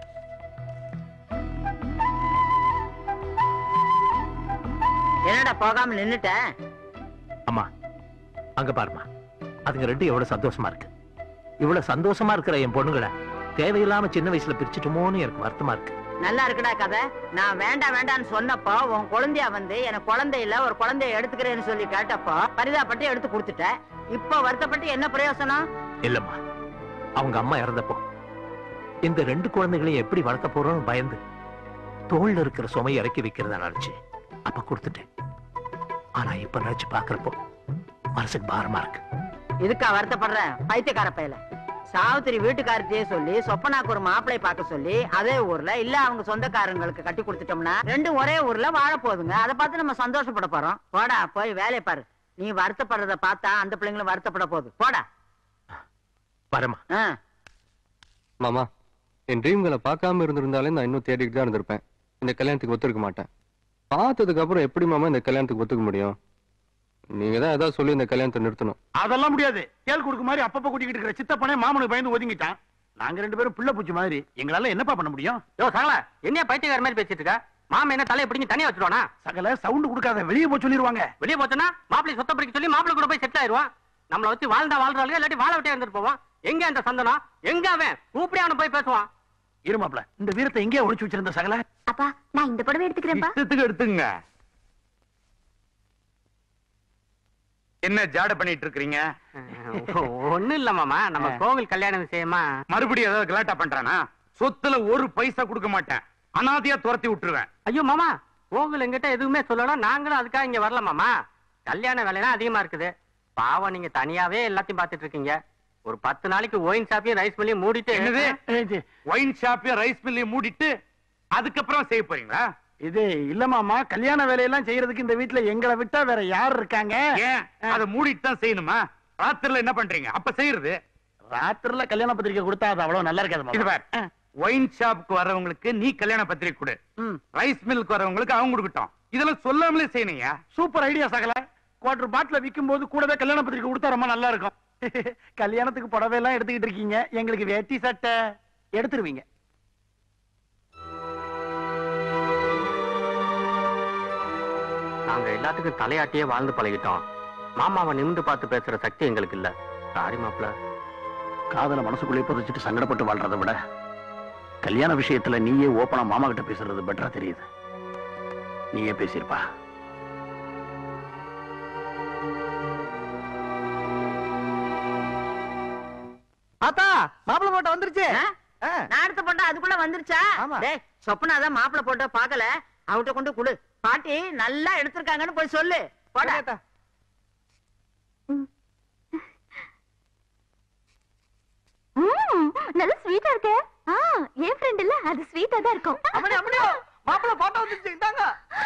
என்னடா போகாம நின்னுட்ட அம்மா அங்க பாருமா அதுங்க ரெண்டு எவ்வளவு சந்தோஷமா இருக்கு இவ்வளவு சந்தோஷமா இருக்கிற என் பொண்ணுங்களை தேவையில்லாம சின்ன வயசுல பிரிச்சுட்டோமோன்னு எனக்கு வருத்தமா இருக்கு நல்லா இருக்குடா கதை நான் வேண்டாம் வேண்டாம்னு சொன்னப்போ உன் குழந்தையா வந்து எனக்கு குழந்தை இல்ல ஒரு குழந்தைய எடுத்துக்கிறேன்னு சொல்லி கேட்டப்போ பரிதாப்பட்டு எடுத்து கொடுத்துட்ட இப்போ வருத்தப்பட்டு என்ன பிரயோசனம் இல்லம்மா அவங்க அம்மா இறந்தப்போ இந்த ரெண்டு குழந்தைகளையும் எப்படி வளர்த்த போறோம்னு பயந்து தோல்ல இருக்கிற சுமையை இறக்கி வைக்கிறதா நினைச்சு அப்ப கொடுத்துட்டேன் ஆனா இப்ப நினைச்சு பாக்குறப்போ மனசுக்கு பாரமா இருக்கு இதுக்கா வருத்தப்படுறேன் பைத்தியக்கார பையல சாவித்திரி வீட்டுக்காரத்தையே சொல்லி சொப்பனாக்கு ஒரு மாப்பிளை பார்க்க சொல்லி அதே ஊர்ல இல்ல அவங்க சொந்தக்காரங்களுக்கு கட்டி கொடுத்துட்டோம்னா ரெண்டும் ஒரே ஊர்ல வாழ போகுதுங்க அதை பார்த்து நம்ம சந்தோஷப்பட போறோம் போடா போய் வேலையை பாரு நீ வருத்தப்படுறத பார்த்தா அந்த பிள்ளைங்களும் வருத்தப்பட போகுது போடா வரமா ஆ மாமா என் ட்ரீம்களை பார்க்காம இருந்திருந்தாலே நான் இன்னும் தேடிட்டு தான் இருந்திருப்பேன் இந்த கல்யாணத்துக்கு ஒத்துருக்க மாட்டேன் பார்த்ததுக்கு அப்புறம் எப்படி மாமா இந்த கல்யாணத்துக்கு ஒத்துக்க முடியும் நீங்க தான் ஏதாவது சொல்லி இந்த கல்யாணத்தை நிறுத்தணும் அதெல்லாம் முடியாது தேல் கொடுக்க மாதிரி அப்பப்ப கூட்டிக்கிட்டு இருக்கிற சித்தப்பனே மாமனுக்கு பயந்து ஒதுங்கிட்டான் நாங்க ரெண்டு பேரும் பிள்ளை பூச்சி மாதிரி எங்களால என்னப்பா பண்ண முடியும் யோ சகல என்ன பைத்தியக்கார மாதிரி பேசிட்டு இருக்க மாமா என்ன தலையை பிடிங்கி தனியா வச்சிருவானா சகல சவுண்ட் கொடுக்காத வெளியே போய் சொல்லிடுவாங்க வெளியே போச்சுன்னா மாப்பிளை சொத்த பிடிக்க சொல்லி மாப்பிளை கூட போய் செட் ஆயிருவான் நம்மள வச்சு வாழ்ந்தா வாழ்றாளுங்க இல்லாட்டி வாழ விட்டே இருந்துட்டு போவான் எங்க அந்த சந்தனம் எங்க அவன் கூப்பிடே அவனை போய் பேசுவான் இருமாப்ல இந்த வீரத்தை எங்கேயே ஒளிச்சு வச்சிருந்த சகல அப்பா நான் இந்த புடவை எடுத்துக்கிறேன்ப்பா இஷ்டத்துக்கு எடுத்துங்க என்ன ஜாட பண்ணிட்டு இருக்கீங்க ஒண்ணு இல்ல மாமா நம்ம கோவில் கல்யாண விஷயமா மறுபடியும் ஏதாவது கலாட்டா பண்றானா சொத்துல ஒரு பைசா கொடுக்க மாட்டேன் அனாதையா துரத்தி விட்டுருவேன் ஐயோ மாமா கோவில் எங்கிட்ட எதுவுமே சொல்லணும் நாங்களும் அதுக்காக இங்க வரல மாமா கல்யாண வேலைலாம் அதிகமா இருக்குது பாவம் நீங்க தனியாவே எல்லாத்தையும் பாத்துட்டு இருக்கீங்க ஒரு பத்து நாளைக்கு ஒயின் ஷாப்பையும் ரைஸ் மில்லையும் மூடிட்டு என்னது ஒயின் ஷாப்பையும் ரைஸ் மில்லையும் மூடிட்டு அதுக்கப்புறம் செய்ய போறீங்களா இது இல்ல மாமா கல்யாண வேலையெல்லாம் செய்யறதுக்கு இந்த வீட்டுல எங்களை விட்டா வேற யார் இருக்காங்க ஏன் அதை மூடிட்டு தான் செய்யணுமா ராத்திரில என்ன பண்றீங்க அப்ப செய்யறது ராத்திரில கல்யாண பத்திரிக்கை கொடுத்தா அது அவ்வளவு நல்லா இருக்காது இது மாமா. பார் ஒயின் ஷாப்புக்கு வரவங்களுக்கு நீ கல்யாண பத்திரிக்கை கொடு ரைஸ் மில்லுக்கு வரவங்களுக்கு அவங்க கொடுக்கட்டும் இதெல்லாம் சொல்லாமலே செய்யணுங்க சூப்பர் ஐடியா சகல குவார்டர் பாட்டில விற்கும் போது கூடவே கல்யாண பத்திரிக்கை கொடுத்தா ரொம்ப நல்லா இருக்கும் கல்யாணத்துக்கு புடவை எல்லாம் எடுத்துக்கிட்டு இருக்கீங்க எங்களுக்கு வேட்டி சட்டை எடுத்துருவீங்க நாங்க எல்லாத்துக்கும் தலையாட்டியே வாழ்ந்து பழகிட்டோம் மாமாவை நிமிந்து பார்த்து பேசுற சக்தி எங்களுக்கு இல்ல சாரி மாப்பிள காதல மனசுக்குள்ளே புதைச்சிட்டு சங்கடப்பட்டு வாழ்றதை விட கல்யாண விஷயத்துல நீயே ஓப்பனா மாமா கிட்ட பேசுறது பெட்டரா தெரியுது நீயே பேசியிருப்பா ஆத்தா மாப்பிள போட்டோ வந்துருச்சு நான் எடுத்த போட்டோ அதுக்குள்ள வந்துருச்சா டேய் சொப்பனா தான் மாப்பிள போட்டோ பார்க்கல அவட்ட கொண்டு குடு பாட்டி நல்லா எடுத்திருக்காங்கன்னு போய் சொல்லு போடா ம், நல்ல ஸ்வீட்டா இருக்கே ஆ என் ஃப்ரெண்ட் இல்ல அது ஸ்வீட்டா தான் இருக்கும் அப்படி அப்படியோ மாப்பிள போட்டோ வந்துருச்சு இந்தாங்க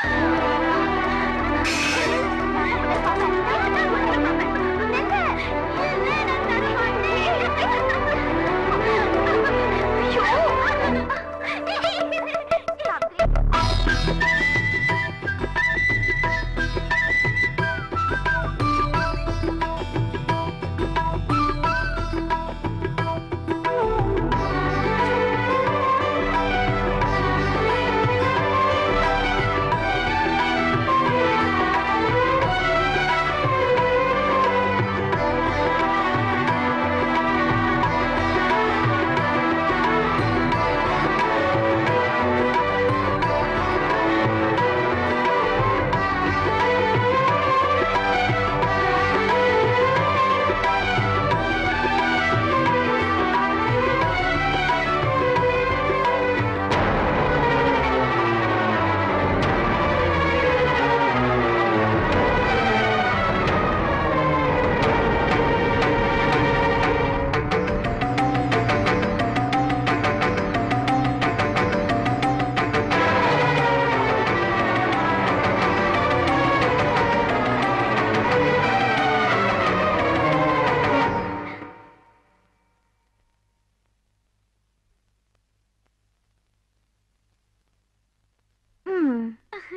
ம்.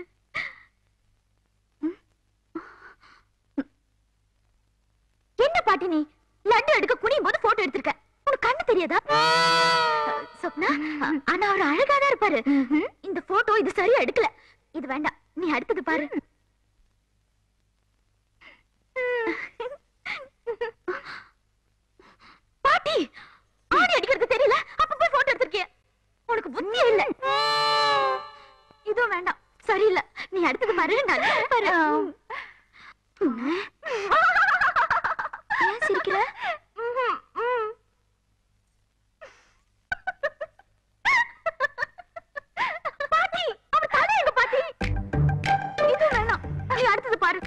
என்ன பாட்டி நீ லட்டு எடுக்க குனியும் போது போட்டோ எடுத்திருக்க உனக்கு கண்ணு தெரியாதா சொப்னா ஆனா அவர் அழகாதான் இருப்பாரு இந்த போட்டோ இது சரியா எடுக்கல இது வேண்டாம் நீ அடுத்தது பாரு பாட்டி ஆடி அடிக்கிறது தெரியல அப்ப போய் போட்டோ எடுத்திருக்கிய உனக்கு புத்தியே இல்ல ஏன் சிரிக்கிற பாட்டி அவர் தலை எங்க பாட்டி இது வேணாம் நீ அடுத்தது பாரு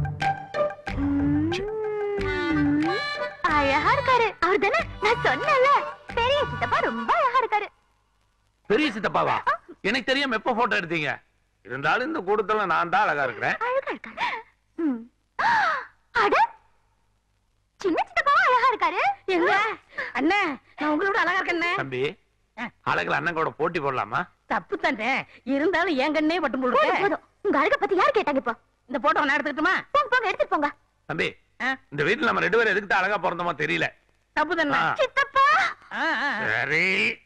உம், அழகா இருக்காரு அவர் தானே நான் சொன்னேன்ல பெரிய சித்தப்பா ரொம்ப அழகா இருக்காரு பெரிய சித்தப்பாவா எனக்கு தெரியாம எப்ப போட்டோ எடுத்தீங்க இருந்தாலும் இந்த கூட்டத்துல நான் தான் அழகா இருக்கிறேன் அழகா இருக்காரு உம். அட சின்ன சித்தப்பாவும் அழகா இருக்காரு எங்க அண்ணே நான் உங்களோட அழகா இருக்கேன் தம்பி அழகுல அண்ணன் கூட போட்டி போடலாமா தப்பு தானே இருந்தாலும் என் கண்ணே பட்டும் போதும், போடுங்க போதும். உங்க அழக பத்தி யார் கேட்டாங்க இப்போ இந்த போட்டோ நான் எடுத்துக்கிட்டுமா போங்க போங்க எடுத்துட்டு போங்க தம்பி இந்த வீட்டுல நம்ம ரெண்டு பேரும் எதுக்கு தான் அழகா பிறந்தோமோ தெரியல தப்பு தானே ஆ. சித்தப்பா சரி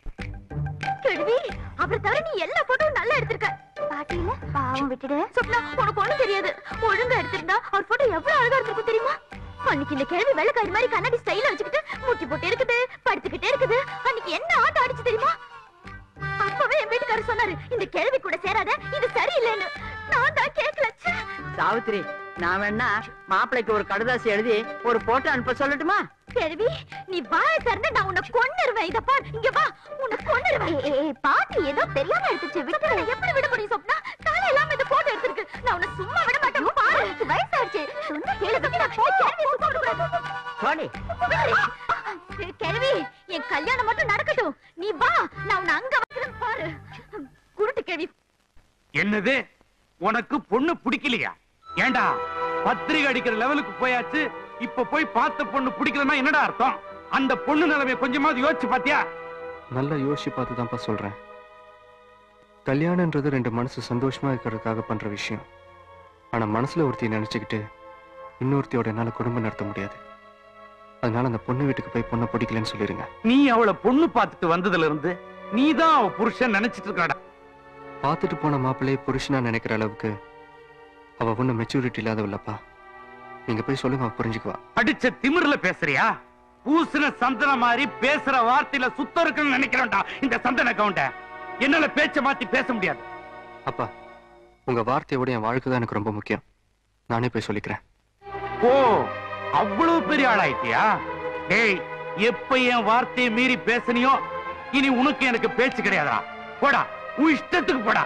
கெடுவி அவரை தவிர நீ எல்லா போட்டோவும் நல்லா எடுத்திருக்க பாட்டியில பாவம் விட்டுடு சொப்னா உனக்கு ஒண்ணும் தெரியாது ஒழுங்கா எடுத்திருந்தா அவர் போட்டோ எவ்வளவு அழகா இருந்திருக்கும் தெரியுமா அன்னைக்கு இந்த கேள்வி வெள்ளக்காரி மாதிரி கண்ணாடி ஸ்டைல வச்சுக்கிட்டு மூட்டி போட்டு இருக்குது படுத்துக்கிட்டே இருக்குது அன்னைக்கு என்ன ஆட்டம் ஆடிச்சு தெரியுமா அப்பவே என் வீட்டுக்காரர் சொன்னாரு இந்த கேள்வி கூட சேராத இது சரியில்லைன்னு நான் தான் கேட்கல ச்சே. சாவித்திரி நான் வேணா மாப்பிள்ளைக்கு ஒரு கடுதாசி எழுதி ஒரு போட்டோ அனுப்ப சொல்லட்டுமா கேள்வி நீ வாய திறந்து நான் உன்னை கொன்னுருவேன் இத பார் இங்க வா உன்னை கொன்னுருவேன் ஏய் பாட்டி ஏதோ தெரியாம எடுத்துச்சு விட்டு எப்படி விட முடியும் சொப்னா காலை எல்லாம் இந்த போட்டோ எடுத்திருக்கு நான் உன்னை சும்மா விட மாட்டேன் பாரு எனக்கு வயசாச்சு சொன்ன கேளு சொப்னா கேள்வி சும்மா விட கூடாது போடி கேள்வி என் கல்யாணம் மட்டும் நடக்கட்டும் நீ வா நான் உன்னை அங்க வைக்கிறேன் பாரு குருட்டு கேள்வி என்னது உனக்கு பொண்ணு பிடிக்கலையா ஏண்டா பத்திரிகை அடிக்கிற லெவலுக்கு போயாச்சு இப்ப போய் பார்த்த பொண்ணு பிடிக்கலன்னா என்னடா அர்த்தம் அந்த பொண்ணு நிலைமைய கொஞ்சமாவது யோசிச்சு பாத்தியா நல்லா யோசிச்சு பார்த்து தான்ப்பா சொல்றேன் கல்யாணன்றது ரெண்டு மனசு சந்தோஷமா இருக்கிறதுக்காக பண்ற விஷயம் ஆனா மனசுல ஒருத்தி நினைச்சுக்கிட்டு இன்னொருத்தியோட என்னால குடும்பம் நடத்த முடியாது அதனால அந்த பொண்ணு வீட்டுக்கு போய் பொண்ணை பிடிக்கலன்னு சொல்லிருங்க நீ அவளை பொண்ணு பார்த்துட்டு வந்ததுல இருந்து நீதான் அவ புருஷன் நினைச்சிட்டு இருக்கடா பார்த்துட்டு போன மாப்பிள்ளையே புருஷனா நினைக்கிற அளவுக்கு அவ ஒன்றும் மெச்சூரிட்டி இல்லாதவல்லப்பா நீங்க போய் சொல்லுங்க அவ புரிஞ்சுக்குவா அடிச்ச திமிர்ல பேசுறியா பூசின சந்தன மாதிரி பேசுற வார்த்தையில சுத்தம் இருக்குன்னு நினைக்கிறேன்டா இந்த சந்தன கவுண்ட என்னால பேச்ச மாத்தி பேச முடியாது அப்பா உங்க வார்த்தையோட என் வாழ்க்கை தான் எனக்கு ரொம்ப முக்கியம் நானே போய் சொல்லிக்கிறேன் ஓ அவ்வளவு பெரிய ஆளாயிட்டியா டேய் எப்ப என் வார்த்தையை மீறி பேசுனியோ இனி உனக்கு எனக்கு பேச்சு கிடையாதா போடா உன் இஷ்டத்துக்கு போடா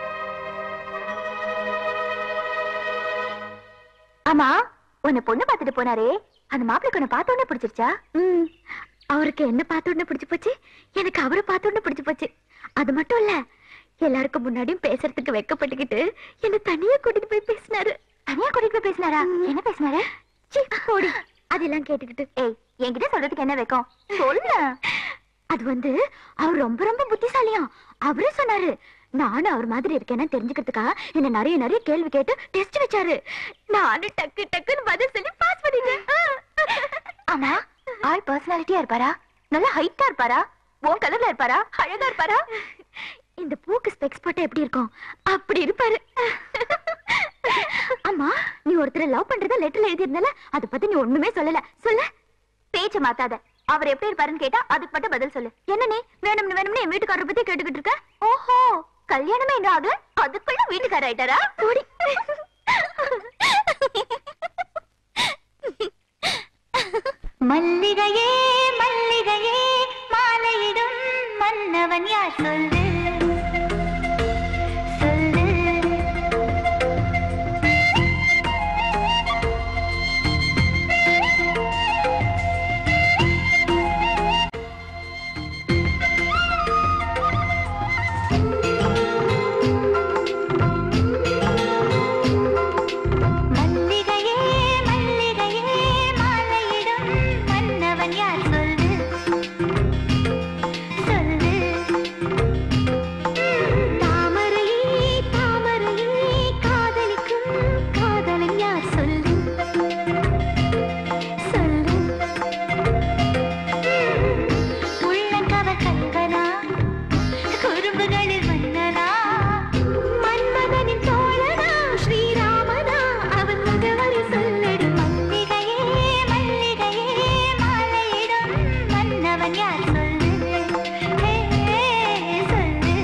ஆமா உன்னை பொண்ணு பார்த்துட்டு போனாரே அந்த மாப்பிளைக்கு உன்னை பார்த்த உடனே பிடிச்சிருச்சா ம் அவருக்கு என்ன பார்த்த உடனே பிடிச்சு போச்சு எனக்கு அவரை பார்த்த உடனே பிடிச்சு போச்சு அது மட்டும் இல்ல எல்லாருக்கும் முன்னாடியும் பேசுறதுக்கு வெக்கப்பட்டுக்கிட்டு என்ன தனியா கூட்டிட்டு போய் பேசினாரு தனியா கூட்டிட்டு போய் பேசினாரா என்ன பேசினாரு சீ, போடி அதெல்லாம் கேட்டுக்கிட்டு ஏய் என்கிட்ட சொல்றதுக்கு என்ன வைக்கும் சொல்லு அது வந்து அவர் ரொம்ப ரொம்ப புத்திசாலியா அவரே சொன்னாரு நானும் அவர் மாதிரி இருக்கேன்னு தெரிஞ்சுக்கிறதுக்காக என்ன நிறைய நிறைய கேள்வி கேட்டு டெஸ்ட் வச்சாரு நானும் டக்கு டக்குன்னு பதில் சொல்லி பாஸ் பண்ணிட்டேன் ஆமா ஆள் பர்சனாலிட்டியா இருப்பாரா நல்லா ஹைட்டா இருப்பாரா உன் கலர்ல இருப்பாரா அழகா இருப்பாரா இந்த பூக்கு ஸ்பெக்ஸ் போட்டா எப்படி இருக்கும் அப்படி இருப்பாரு ஆமா நீ ஒருத்தரை லவ் பண்றதா லெட்டர்ல எழுதி இருந்தால அத பத்தி நீ ஒண்ணுமே சொல்லல சொல்ல பேச்ச மாத்தாத அவர் எப்படி இருப்பாருன்னு கேட்டா அதுக்கு மட்டும் பதில் சொல்லு என்ன நீ வேணும்னு வேணும்னு என் வீட்டுக்காரரை பத்தி கேட்டுக்கிட்டு இருக்க ஓஹோ கல்யாணமே இன்னும் ஆகல அதுக்குள்ள வீட்டுக்காரர் ஆயிட்டாரா ஓடி மல்லிகையே மல்லிகையே மாலையிடும் மன்னவன் யார் சொல்லு சொல்லு மல்லிகையே மல்லிகையே மாலையிடும் மன்னவன் யார் சொல்லு சொல்லு தாமரையே தாமரையே காதலிக்கும் காதலன் யார் சொல்லு சொல்லு உள்ளங்கவர் கங்கனா குறும்புகளில் மன்னனா மன்மதனின் தோழனா ஸ்ரீராமனா அவன் முகவரி சொல்லடி மல்லிகையே மல்லிகையே மாலையிடும் மன்னவன் யார் சொல்லு ஹே, சொல்லு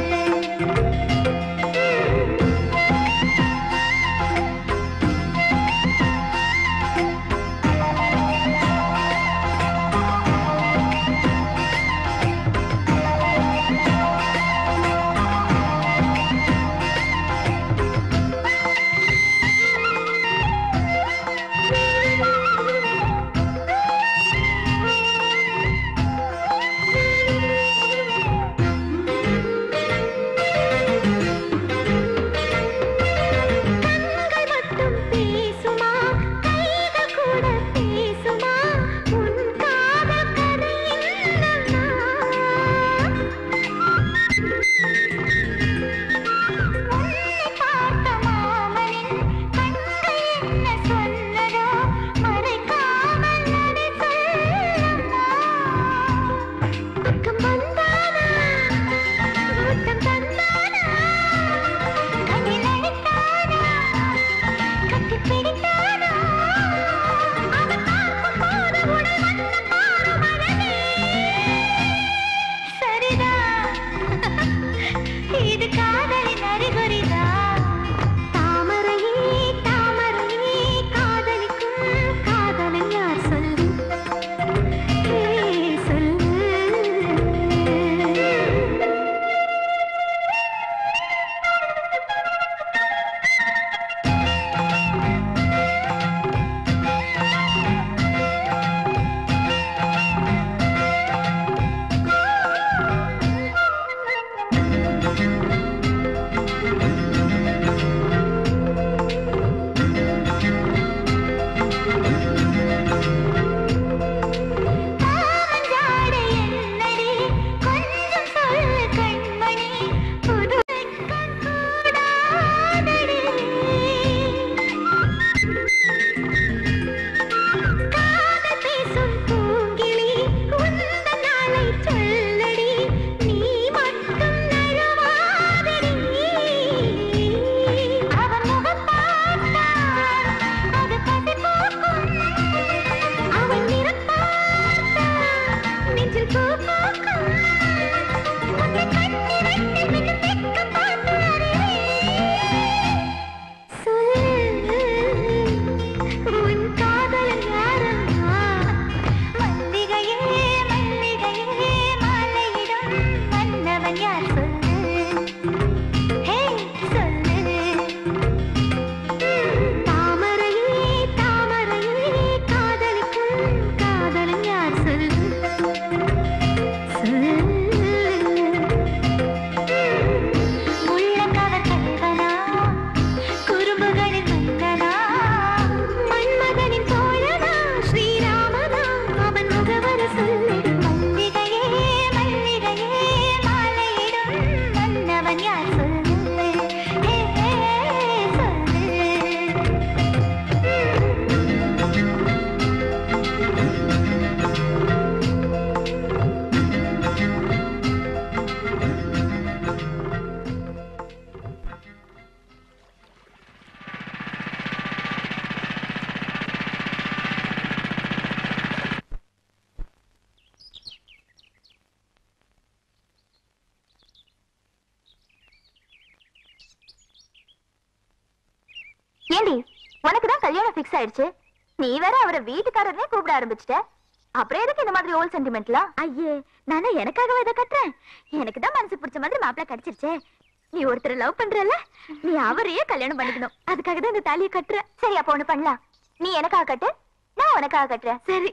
தான் கல்யாணம் ஃபிக்ஸ் ஆயிடுச்சு நீ வேற அவரை வீட்டுக்காரரே கூப்பிட ஆரம்பிச்சிட்ட அப்புறம் எதுக்கு இந்த மாதிரி ஓல்ட் சென்டிமெண்ட்லாம் ஐயே நானே எனக்காகவே இதை கட்டுறேன் எனக்கு தான் மனசு பிடிச்ச மாதிரி மாப்பிள்ள கிடைச்சிருச்சே நீ ஒருத்தர் லவ் பண்றல நீ அவரையே கல்யாணம் பண்ணிக்கணும் அதுக்காக தான் இந்த தாலியை கட்டுற சரி அப்ப ஒண்ணு பண்ணலாம் நீ எனக்காக கட்டு நான் உனக்காக கட்டுறேன் சரி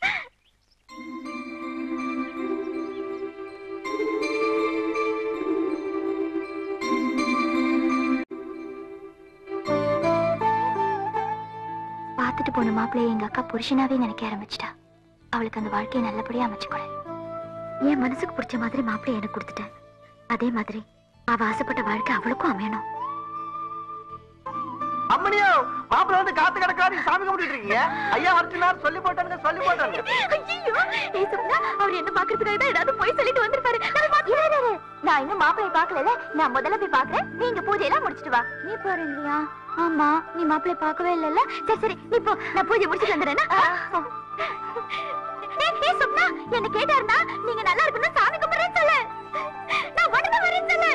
பார்த்துட்டு போன மாப்பிள்ளைய எங்க அக்கா புருஷனாவே நினைக்க ஆரம்பிச்சிட்டா அவளுக்கு அந்த வாழ்க்கையை நல்லபடியா அமைச்சுக்கொடு என் மனசுக்கு பிடிச்ச மாதிரி மாப்பிள்ளைய எனக்கு கொடுத்துட்டேன் அதே மாதிரி அவ ஆசைப்பட்ட வாழ்க்கை அவளுக்கும் அமையணும் அம்மனியோ மாப்பிள்ள வந்து காத்து கிடக்காரு சாமி கும்பிட்டு இருக்கீங்க ஐயா வரச்சுனார் சொல்லி போட்டானுங்க சொல்லி போட்டானுங்க ஐயோ ஏய் சுப்னா அவர் என்ன பாக்குறதுக்காக தான் ஏதாவது போய் சொல்லிட்டு வந்திருப்பாரு நான் பாத்து- இரு, இரு, இரு. நான் இன்னும் மாப்பிளைய பார்க்கல நான் முதல்ல போய் பாக்குறேன் நீங்க பூஜையெல்லாம் முடிச்சிட்டு வா நீ போறீங்களா ஆமா நீ மாப்பிளைய பார்க்கவே இல்லல்ல சரி சரி நீ போ நான் பூஜை முடிச்சிட்டு வந்துடுறேன் ஏய் சுப்னா என்ன கேட்டாருன்னா நீங்க நல்லா இருக்கணும் சாமி கும்பிடுறேன்னு சொல்லு நான் உடனே வரேன்னு சொல்லு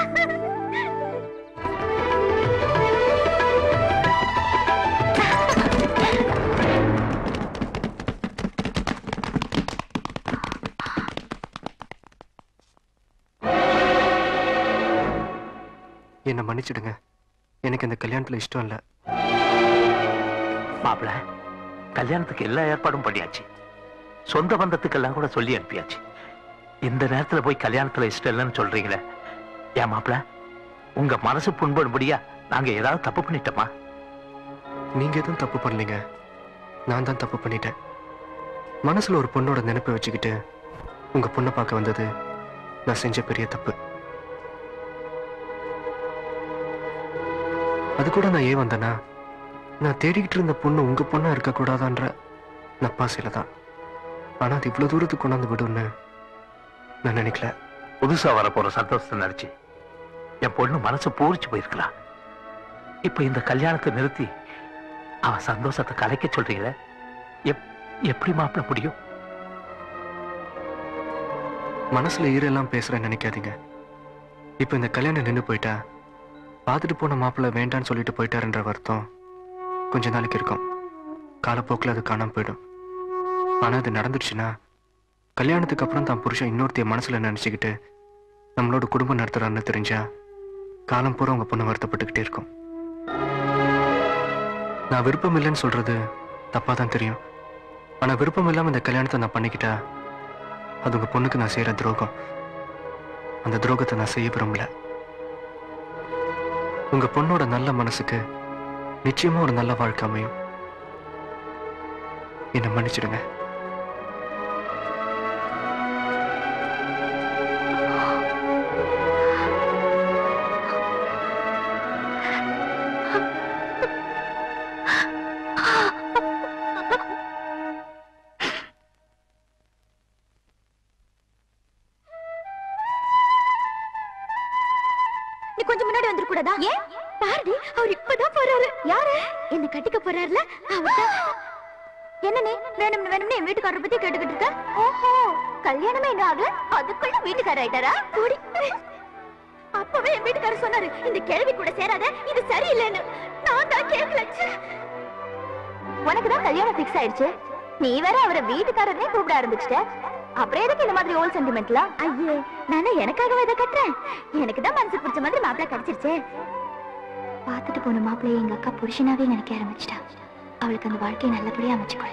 என்னை மன்னிச்சிடுங்க எனக்கு இந்த கல்யாணத்துல இஷ்டம் இல்லை மாப்பிள கல்யாணத்துக்கு எல்லா ஏற்பாடும் பண்ணியாச்சு சொந்த பந்தத்துக்கெல்லாம் கூட சொல்லி அனுப்பியாச்சு இந்த நேரத்துல போய் கல்யாணத்துல இஷ்டம் இல்லைன்னு சொல்றீங்களே ஏன் மாப்பிள உங்க மனசு புண்படும்படியா நாங்க ஏதாவது தப்பு பண்ணிட்டோமா நீங்க எதுவும் தப்பு பண்ணலீங்க நான் தான் தப்பு பண்ணிட்டேன் மனசுல ஒரு பொண்ணோட நினைப்பை வச்சுக்கிட்டு உங்க பொண்ணை பார்க்க வந்தது நான் செஞ்ச பெரிய தப்பு அது கூட நான் ஏன் வந்தேனா நான் தேடிக்கிட்டு இருந்த பொண்ணு உங்க பொண்ணா இருக்க கூடாதான்ற நப்பாசையில தான் ஆனா அது இவ்வளவு தூரத்துக்கு கொண்டாந்து விடும்னு நான் நினைக்கல புதுசா வரப்போற சந்தோஷத்தை நினைச்சு என் பொண்ணு மனசு பூரிச்சு போயிருக்கலாம் இப்ப இந்த கல்யாணத்தை நிறுத்தி அவ சந்தோஷத்தை கலைக்க சொல்றீங்களே எப்- எப்படி மாப்பிள முடியும் மனசுல ஈரெல்லாம் பேசுறேன்னு நினைக்காதீங்க இப்ப இந்த கல்யாணம் நின்னு போயிட்டா பார்த்துட்டு போன மாப்பிள்ளை வேண்டான்னு சொல்லிட்டு போயிட்டாருன்ற வருத்தம் கொஞ்ச நாளைக்கு இருக்கும் காலப்போக்கில் அது காணாம போயிடும் ஆனா அது நடந்துடுச்சுன்னா கல்யாணத்துக்கு அப்புறம் தான் புருஷன் இன்னொருத்தைய மனசுல நினைச்சுக்கிட்டு நம்மளோட குடும்பம் நடத்துறான்னு தெரிஞ்சா காலம் பூரா உங்க பொண்ணு வருத்தப்பட்டுக்கிட்டே இருக்கும் நான் விருப்பம் இல்லைன்னு சொல்றது தப்பா தான் தெரியும் ஆனா விருப்பம் இல்லாம இந்த கல்யாணத்தை நான் பண்ணிக்கிட்டா அது உங்க பொண்ணுக்கு நான் செய்யற துரோகம் அந்த துரோகத்தை நான் செய்ய விரும்பல உங்க பொண்ணோட நல்ல மனசுக்கு நிச்சயமா ஒரு நல்ல வாழ்க்கை அமையும் என்னை மன்னிச்சிடுங்க நீ கொஞ்சம் முன்னாடி வந்துட கூடாதா ஏன் பாருடி அவர் இப்பதான் போறாரு யாரு என்ன கட்டிக்க போறாருல அவர்தான் என்ன நீ வேணும்னு வேணும்னு என் வீட்டுக்காரரை பத்தி கேட்டுக்கிட்டு இருக்க ஓஹோ கல்யாணமே இன்னும் ஆகல அதுக்குள்ள வீட்டுக்காரர் ஆயிட்டாரா போடி அப்பவே என் வீட்டுக்காரர் சொன்னாரு இந்த கேள்வி கூட சேராத இது சரியில்லைன்னு நான் தான் கேட்கல உனக்கு தான் கல்யாணம் ஃபிக்ஸ் ஆயிடுச்சு நீ வேற அவரை வீட்டுக்காரரே கூப்பிட ஆரம்பிச்சிட்ட அப்புறம் எதுக்கு இந்த மாதிரி ஓல்ட் சென்டிமெண்ட்லாம் ஐயே நானே எனக்காகவே இதை கட்டுறேன் எனக்கு தான் மனசு பிடிச்ச மாதிரி மாப்பிள்ளை கிடைச்சிருச்சே பார்த்துட்டு போன மாப்பிள்ளைய எங்க அக்கா புருஷனாவே நினைக்க ஆரம்பிச்சிட்டா அவளுக்கு அந்த வாழ்க்கையை நல்லபடியா அமைச்சுக்கொடு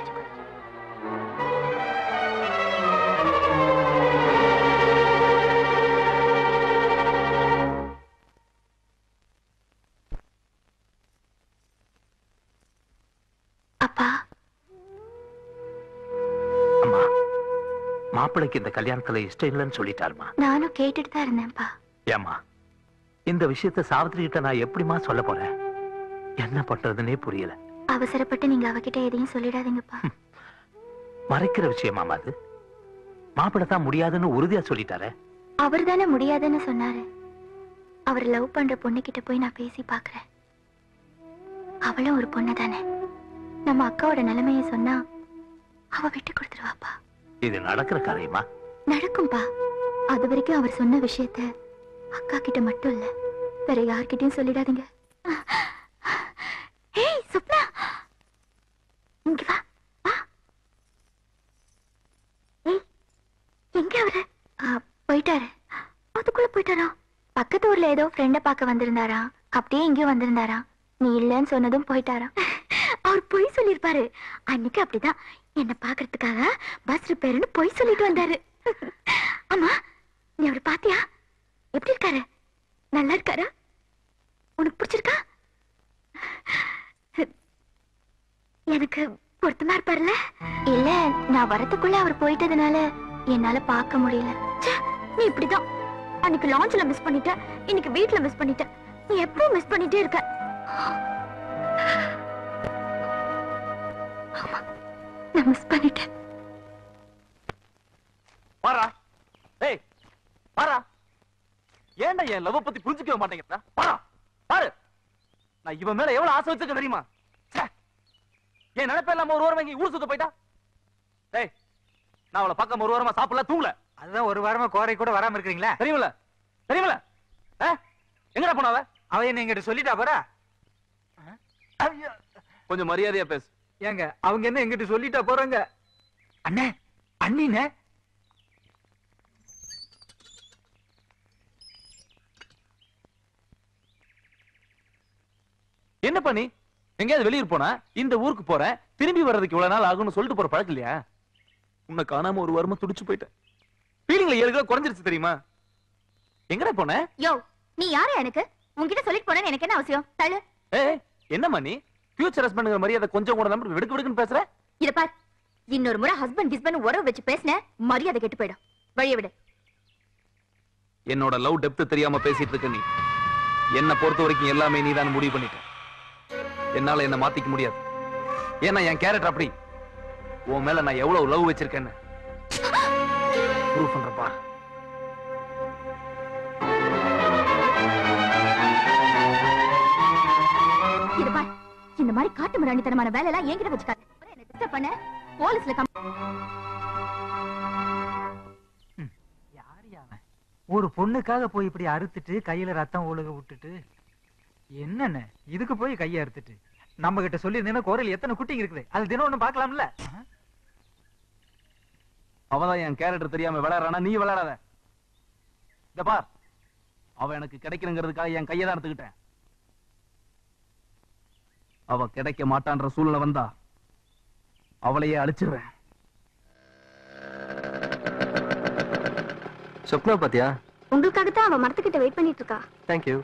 அப்பா அம்மா மாப்பிள்ளைக்கு இந்த கல்யாணத்துல இஷ்டம் இல்லைன்னு சொல்லிட்டாருமா நானும் கேட்டுட்டு தான் இருந்தேன்ப்பா ஏம்மா இந்த விஷயத்த சாவித்திரி கிட்ட நான் எப்படிம்மா சொல்ல போறேன் என்ன பண்றதுன்னே புரியல அவசரப்பட்டு நீங்க அவகிட்ட எதையும் சொல்லிடாதீங்கப்பா மறைக்கிற விஷயமாமா அது மாப்பிள்ளை தான் முடியாதுன்னு உறுதியா சொல்லிட்டாரே அவர் தானே முடியாதுன்னு சொன்னாரு அவர் லவ் பண்ற பொண்ணுகிட்ட போய் நான் பேசி பார்க்கறேன் அவளும் ஒரு பொண்ணு தானே நம்ம அக்காவோட நிலைமைய சொன்னா அவ விட்டு கொடுத்துருவாப்பா இது நடக்கிற காரியமா நடக்கும்பா அது வரைக்கும் அவர் சொன்ன விஷயத்த அக்கா கிட்ட மட்டும் இல்ல வேற யார்கிட்டயும் சொல்லிடாதீங்க ஏய் சுப்னா போயிட்டாரு அதுக்குள்ள போயிட்டாரா பக்கத்து ஊர்ல ஏதோ ஃப்ரெண்ட பார்க்க வந்திருந்தாரா அப்படியே இங்கேயும் வந்திருந்தாரா நீ இல்லைன்னு சொன்னதும் போயிட்டாரா அவர் பொய் சொல்லியிருப்பாரு அன்னைக்கு அப்படிதான் என்ன பாக்குறதுக்காக பஸ் ரிப்பேர்னு பொய் சொல்லிட்டு வந்தாரு ஆமா நீ அவரை பாத்தியா எப்படி இருக்காரு நல்லா இருக்காரா உனக்கு பிடிச்சிருக்கா எனக்கு பொருத்தமா இருப்பார்ல இல்ல நான் வரதுக்குள்ள அவர் போயிட்டதுனால என்னால பார்க்க முடியல ச்சே, நீ இப்படிதான் அன்னைக்கு லான்ச்ல மிஸ் பண்ணிட்ட இன்னைக்கு வீட்ல மிஸ் பண்ணிட்ட நீ எப்பவும் மிஸ் பண்ணிட்டே இருக்க ஆமா, நான் மிஸ் பண்ணிட்டேன் பாரா டேய் பாரா ஏன்டா என் லவ் பத்தி புரிஞ்சுக்கவே மாட்டேங்கிறா பாரா பாரு நான் இவன் மேல எவ்வளவு ஆசை வச்சிருக்கேன் தெரியுமா ச்சே. என் நினைப்ப இல்லாம ஒரு வாரம் வாங்கி ஊர் சுத்த போயிட்டா டேய் நான் அவளை பக்கம் ஒரு வாரமா சாப்பிடல தூங்கல அதுதான் ஒரு வாரமா கோரை கூட வராம இருக்கீங்களா தெரியுமில தெரியுமில ஆ? எங்கடா போனாவ அவ என்ன எங்கிட்ட சொல்லிட்டா போறா கொஞ்சம் மரியாதையா பேசு ஏங்க அவங்க என்ன எங்கிட்ட சொல்லிட்டா போறாங்க அண்ணே அண்ணினே என்ன பண்ணி எங்கேயாவது வெளியூர் போனா இந்த ஊருக்கு போறேன் திரும்பி வர்றதுக்கு இவ்வளவு நாள் ஆகும்னு சொல்லிட்டு போற பழக்கம் இல்லையா உன்னை காணாம ஒரு வாரமா துடிச்சு போயிட்டேன் ஃபீலிங்ல ஏழு கிலோ குறைஞ்சிருச்சு தெரியுமா எங்கடா போன யோ நீ யாரு எனக்கு உன்கிட்ட சொல்லிட்டு போனேன்னு எனக்கு என்ன அவசியம் தள்ளு ஏய் என்னம்மா நீ ஃபியூச்சர் ஹஸ்பண்டுங்கிற மரியாதை கொஞ்சம் கூட நம்ம வெடுக்கு வெடுக்குன்னு பேசுற இத பார் இன்னொரு முறை ஹஸ்பண்ட் கிஸ்பண்ட் உறவு வச்சு பேசின மரியாதை கெட்டு போயிடும் வழிய விடு என்னோட லவ் டெப்த் தெரியாம பேசிட்டு இருக்க நீ என்ன பொறுத்த வரைக்கும் எல்லாமே நீதான் முடிவு பண்ணிட்ட என்னால என்ன மாத்திக்க முடியாது ஏன்னா என் கேரக்டர் அப்படி உன் மேல நான் எவ்வளவு லவ் வச்சிருக்கேன்னு ப்ரூவ் பண்றப்பா இத பார் இந்த மாதிரி காட்டு மிராண்டித்தனமான வேலை எல்லாம் என்கிட்ட வச்சுக்காத அப்புறம் என்ன டிஸ்டர்ப் பண்ண போலீஸ்ல கம் ஒரு பொண்ணுக்காக போய் இப்படி அறுத்துட்டு கையில ரத்தம் ஒழுக விட்டுட்டு என்னன்னு இதுக்கு போய் கையை அறுத்துட்டு நம்ம கிட்ட சொல்லியிருந்தீங்கன்னா கோரையில் எத்தனை குட்டிங்க இருக்குது அது தினம் ஒண்ணு பார்க்கலாம்ல அவதான் என் கேரக்டர் தெரியாம விளையாடுறானா நீ விளையாடாத இந்த பார் அவ எனக்கு கிடைக்கணுங்கிறதுக்காக என் கையை தான் எடுத்துக்கிட்டேன் அவ கிடைக்க மாட்டான்ற சூழ்நிலை வந்தா அவளையே அழிச்சிடுறேன் சொப்னா பாத்தியா உங்களுக்காகத்தான் அவ மரத்துக்கிட்ட வெயிட் பண்ணிட்டு இருக்கா தேங்க்யூ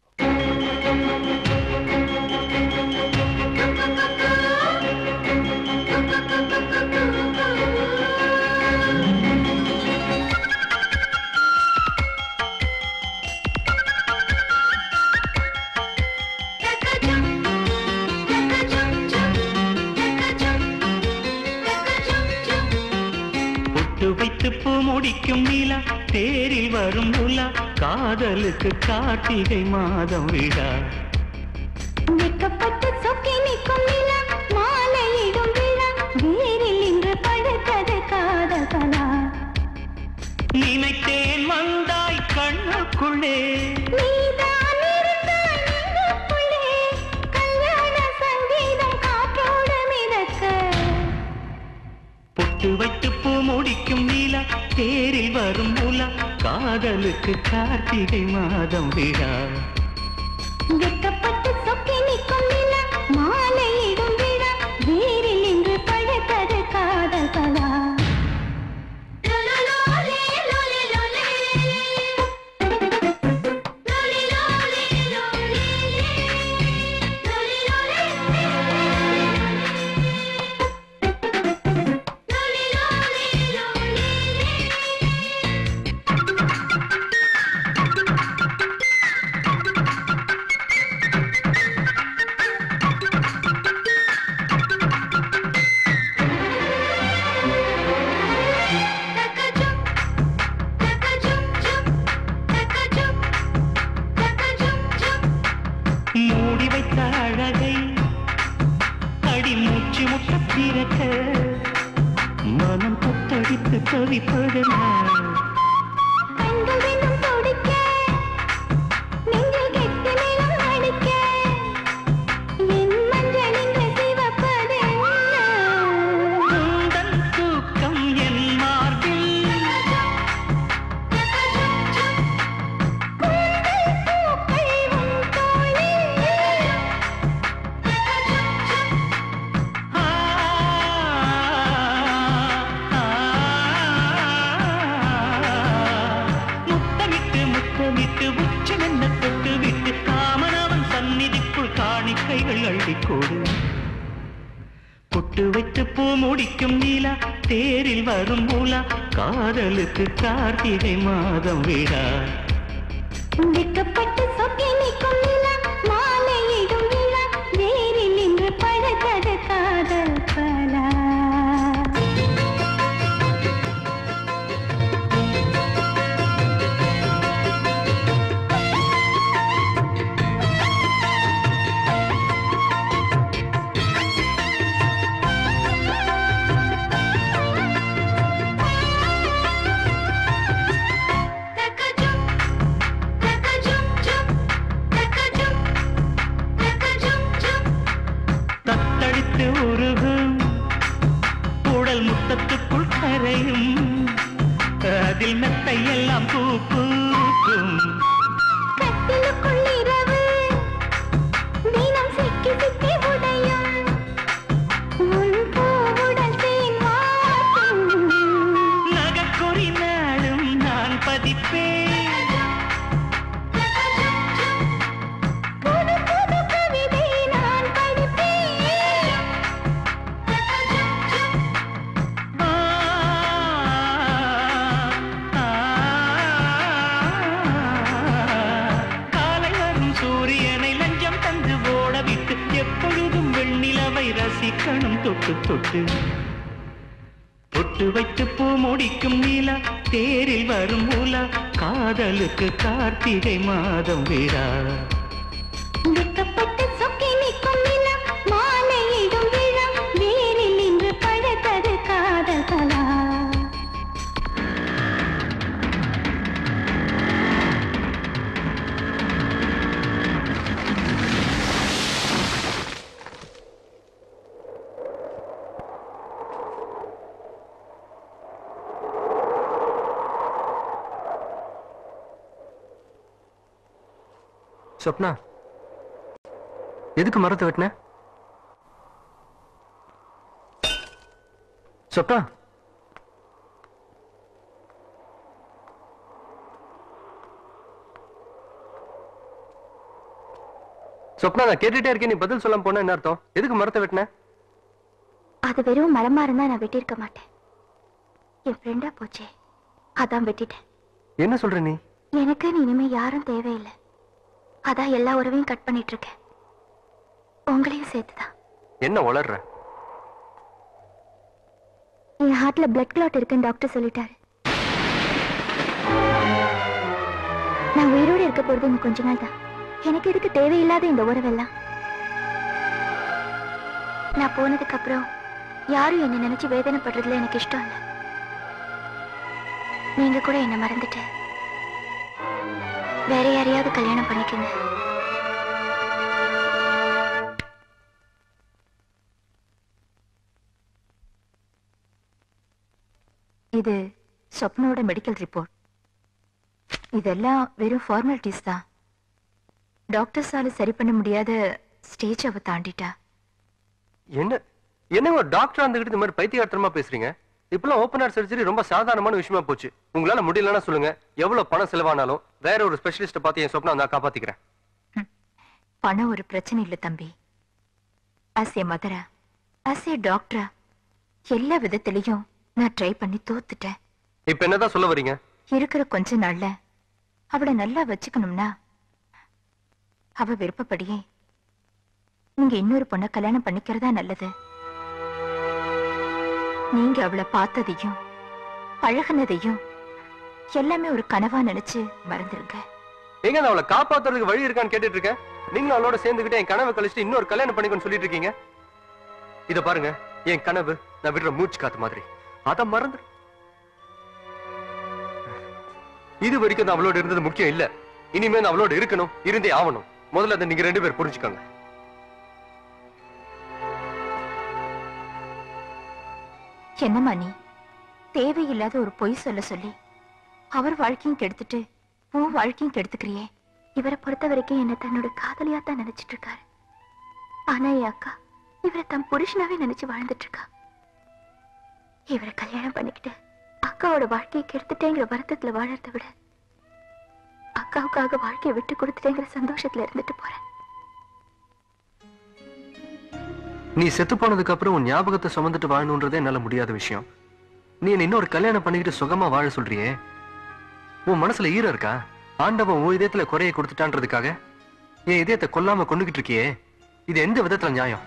பொட்டு வைத்து பூ முடிக்கும் நிலா தேரில் வரும் உலா காதலுக்கு கார்த்திகை மாதம் விழா வெட்கப்பட்டு சொக்கி நிற்கும் நிலா மாலையிடும் விழா வேரில் இன்று படுத்தது காதல் கலா நினைத்தேன் வந்தாய் கண்ணுக்குள்ளே நீதான் இருந்தாய் நெஞ்சுக்குள்ளே கல்யாண சங்கீதம் காற்றோடு மிதக்க பொட்டு வைத்து பூ முடிக்கும் நிலா தேரில் வரும் உலா காதலுக்கு கார்த்திகை மாதம் விழா வெட்கப்பட்டு சொக்கி நிற்கும் நிலா மாலையிடும் விழா வேரில் இன்று படுத்தது காதல் கலா மூடி வைத்த அழகை அடி மூச்சு முட்ட பிறக்க மனம் கொத்தடித்து தவிப்பதனால் கண்கள் ரெண்டும் துடிக்க நெஞ்சில் கெட்டி நிலம் அடிக்க என் மஞ்சள் இன்று சிவப்பது உந்தன் தூக்கம் என் மார்பில் கொடு பொட்டு வைத்து பூ முடிக்கும் நீலா தேரில் வரும் மூலா காதலுக்கு கார்த்திகை மாதம் விழா வெட்கப்பட்டு சொக்கி நிற்கும் நிலா மாலையிடும் விழா வேரில் நின்று பழகத காதல் பலா தத்தளித்து உருகும் உடல் முத்தத்துக்குள் கரையும் அதில் மெத்தையெல்லாம் பூ பூக்கும் கட்டிலுக்குள் இரவு தினம் சிக்கி சிக்கி உடையும் உன் பூவுடல் தேன் வார்க்கும் நகக்குறி நாடும் நான் பதிப்பேன் புது புது கவிதை நான் படிப்பேன் காலை வரும் சூரியனை லஞ்சம் தந்து ஓட விட்டு எப்பொழுதும் வெண்ணிலவை ரசிக்கணும் தொட்டு தொட்டு பொட்டு வைத்து பூ முடிக்கும் நீலா தேரில் வரும் மூலா காதலுக்கு கார்த்திகை மாதம் விழா வெட்கப்பட்டு சொக்கி நிற்கும் நிலா மாலையிடும் விழா வேரில் நின்று பழகது காதல் கலா சொப்னா எதுக்கு மரத்தை வெட்டின சொப்னா சொப்னா நான் கேட்டுட்டே இருக்கேன் நீ பதில் சொல்லாம போனா என்ன அர்த்தம் எதுக்கு மரத்தை வெட்டின அது வெறும் மரமா இருந்தா நான் வெட்டியிருக்க மாட்டேன் என் ஃப்ரெண்டா போச்சே அதான் வெட்டிட்டேன் என்ன சொல்ற நீ எனக்கு நீ இனிமே யாரும் தேவையில்லை அதான் எல்லா உறவையும் கட் பண்ணிட்டு இருக்கேன் உங்களையும் சேர்த்துதான் என்ன வளர்ற என் ஹார்ட்ல பிளட் கிளாட் இருக்குன்னு டாக்டர் சொல்லிட்டாரு நான் உயிரோடு இருக்க போறது இன்னும் கொஞ்ச நாள் தான் எனக்கு எதுக்கு தேவையில்லாத இந்த உறவெல்லாம் நான் போனதுக்கு அப்புறம் யாரும் என்ன நினைச்சு வேதனைப்படுறதுல எனக்கு இஷ்டம் இல்லை நீங்க கூட என்ன மறந்துட்டு வேற யாரையாவது கல்யாணம் பண்ணிக்கங்க இது சொப்னோட மெடிக்கல் ரிப்போர்ட் இதெல்லாம் வெறும் ஃபார்மாலிட்டிஸ் தான் டாக்டர்ஸால சரி பண்ண முடியாத ஸ்டேஜ் அவ தாண்டிட்டா என்ன என்னங்க ஒரு டாக்டர் இருந்துகிட்டு இந்த மாதிரி பைத்தியகாரத்தனமா பேசுறீங்க இப்பெல்லாம் ஓப்பன் ஹார்ட் சர்ஜரி ரொம்ப சாதாரணமான விஷயமா போச்சு உங்களால முடியலன்னா சொல்லுங்க எவ்வளவு பணம் செலவானாலும் வேற ஒரு ஸ்பெஷலிஸ்ட பார்த்து என் சொப்னா நான் காப்பாத்திக்கிறேன் பணம் ஒரு பிரச்சனை இல்ல தம்பி as a Mathura as a டாக்டரா எல்லா விதத்திலையும் நான் ட்ரை பண்ணி தோத்துட்டேன் இப்ப என்னதான் சொல்ல வரீங்க இருக்கிற கொஞ்ச நாள்ல அவளை நல்லா வச்சுக்கணும்னா அவ விருப்பப்படியே நீங்க இன்னொரு பொண்ணை கல்யாணம் பண்ணிக்கிறதா நல்லது நீங்க அவளை பார்த்ததையும் பழகுனதையும் எல்லாமே ஒரு கனவா நினைச்சு மறந்துருங்க எங்க நான் அவளை காப்பாத்துறதுக்கு வழி இருக்கான்னு கேட்டுட்டு இருக்கேன் நீங்களும் அவளோட சேர்ந்துகிட்டு என் கனவை கழிச்சுட்டு இன்னொரு கல்யாணம் பண்ணிக்கணும்னு சொல்லிட்டு இருக்கீங்க இத பாருங்க என் கனவு நான் விடுற மூச்சு காத்து மாதிரி அத மறந்து இது வரைக்கும் நான் அவளோட இருந்தது முக்கியம் இல்ல இனிமே நான் அவளோட இருக்கணும் இருந்தே ஆகணும் முதல்ல அதை நீங்க ரெண்டு பேர் புரிஞ்சுக்கோங்க என்னம்மா நீ தேவையில்லாத ஒரு பொய் சொல்ல சொல்லி அவர் வாழ்க்கையும் கெடுத்துட்டு உன் வாழ்க்கையும் கெடுத்துக்கிறியே இவரை பொறுத்த வரைக்கும் என்ன தன்னோட காதலியா தான் நினைச்சிட்டு இருக்காரு ஆனா என் அக்கா இவரை தன் புருஷனாவே நினைச்சு வாழ்ந்துட்டு இருக்கா இவரை கல்யாணம் பண்ணிக்கிட்டு அக்காவோட வாழ்க்கையை கெடுத்துட்டேங்கிற வருத்தத்துல வாழறதை விட அக்காவுக்காக வாழ்க்கையை விட்டு கொடுத்துட்டேங்கிற சந்தோஷத்துல இருந்துட்டு போறேன் நீ செத்து போனதுக்கு அப்புறம் உன் ஞாபகத்தை சுமந்துட்டு வாழணுன்றதே என்னால முடியாத விஷயம் நீ என்ன இன்னொரு கல்யாணம் பண்ணிக்கிட்டு சுகமா வாழ சொல்றியே உன் மனசுல ஈரம் இருக்கா ஆண்டவன் உன் இதயத்துல குறைய கொடுத்துட்டான்றதுக்காக என் இதயத்தை கொல்லாம கொண்டுகிட்டு இருக்கியே இது எந்த விதத்துல நியாயம்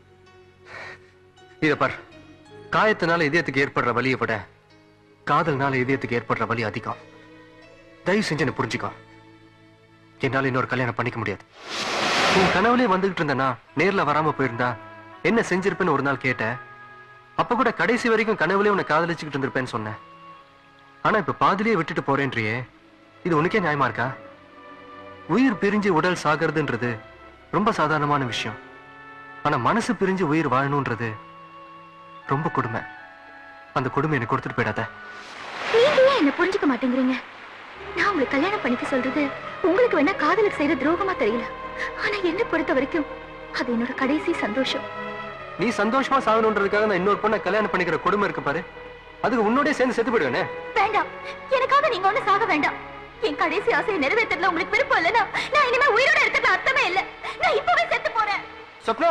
இத பார் காயத்தினால இதயத்துக்கு ஏற்படுற வலியை விட காதல்னால இதயத்துக்கு ஏற்படுற வலி அதிகம் தயவு செஞ்சு என்ன புரிஞ்சுக்கோ என்னால இன்னொரு கல்யாணம் பண்ணிக்க முடியாது உன் கனவுலயே வந்துகிட்டு இருந்தனா நேர்ல வராம போயிருந்தா என்ன செஞ்சிருப்பேன்னு ஒரு நாள் கேட்ட அப்ப கூட கடைசி வரைக்கும் கனவுலயே உன்னை காதலிச்சுக்கிட்டு இருந்திருப்பேன்னு சொன்னேன் ஆனா இப்ப பாதிலேயே விட்டுட்டு போறேன்றியே இது உனக்கே நியாயமா இருக்கா உயிர் பிரிஞ்சு உடல் சாகிறதுன்றது ரொம்ப சாதாரணமான விஷயம் ஆனா மனசு பிரிஞ்சு உயிர் வாழணும்ன்றது ரொம்ப கொடுமை அந்த கொடுமை எனக்கு கொடுத்துட்டு போயிடாத நீங்க ஏன் என்ன புரிஞ்சுக்க மாட்டேங்கிறீங்க நான் உங்களுக்கு கல்யாணம் பண்ணிக்க சொல்றது உங்களுக்கு வேணா காதலுக்கு செய்யற துரோகமா தெரியல ஆனா என்ன பொறுத்த வரைக்கும் அது என்னோட கடைசி சந்தோஷம் நீ சந்தோஷமா சாகணுன்றதுக்காக நான் இன்னொரு பொண்ணை கல்யாணம் பண்ணிக்கிற கொடுமை இருக்கு பாரு அதுக்கு உன்னோடய சேர்ந்து செத்து போயிடுவேனே வேண்டாம் எனக்காக நீங்க ஒண்ணு சாக வேண்டாம் என் கடைசி ஆசையை நிறைவேற்றல உங்களுக்கு விருப்பம் இல்லைன்னா நான் இனிமே உயிரோட இருக்கிறது அர்த்தமே இல்ல நான் இப்பவே செத்து போறேன் சொப்னா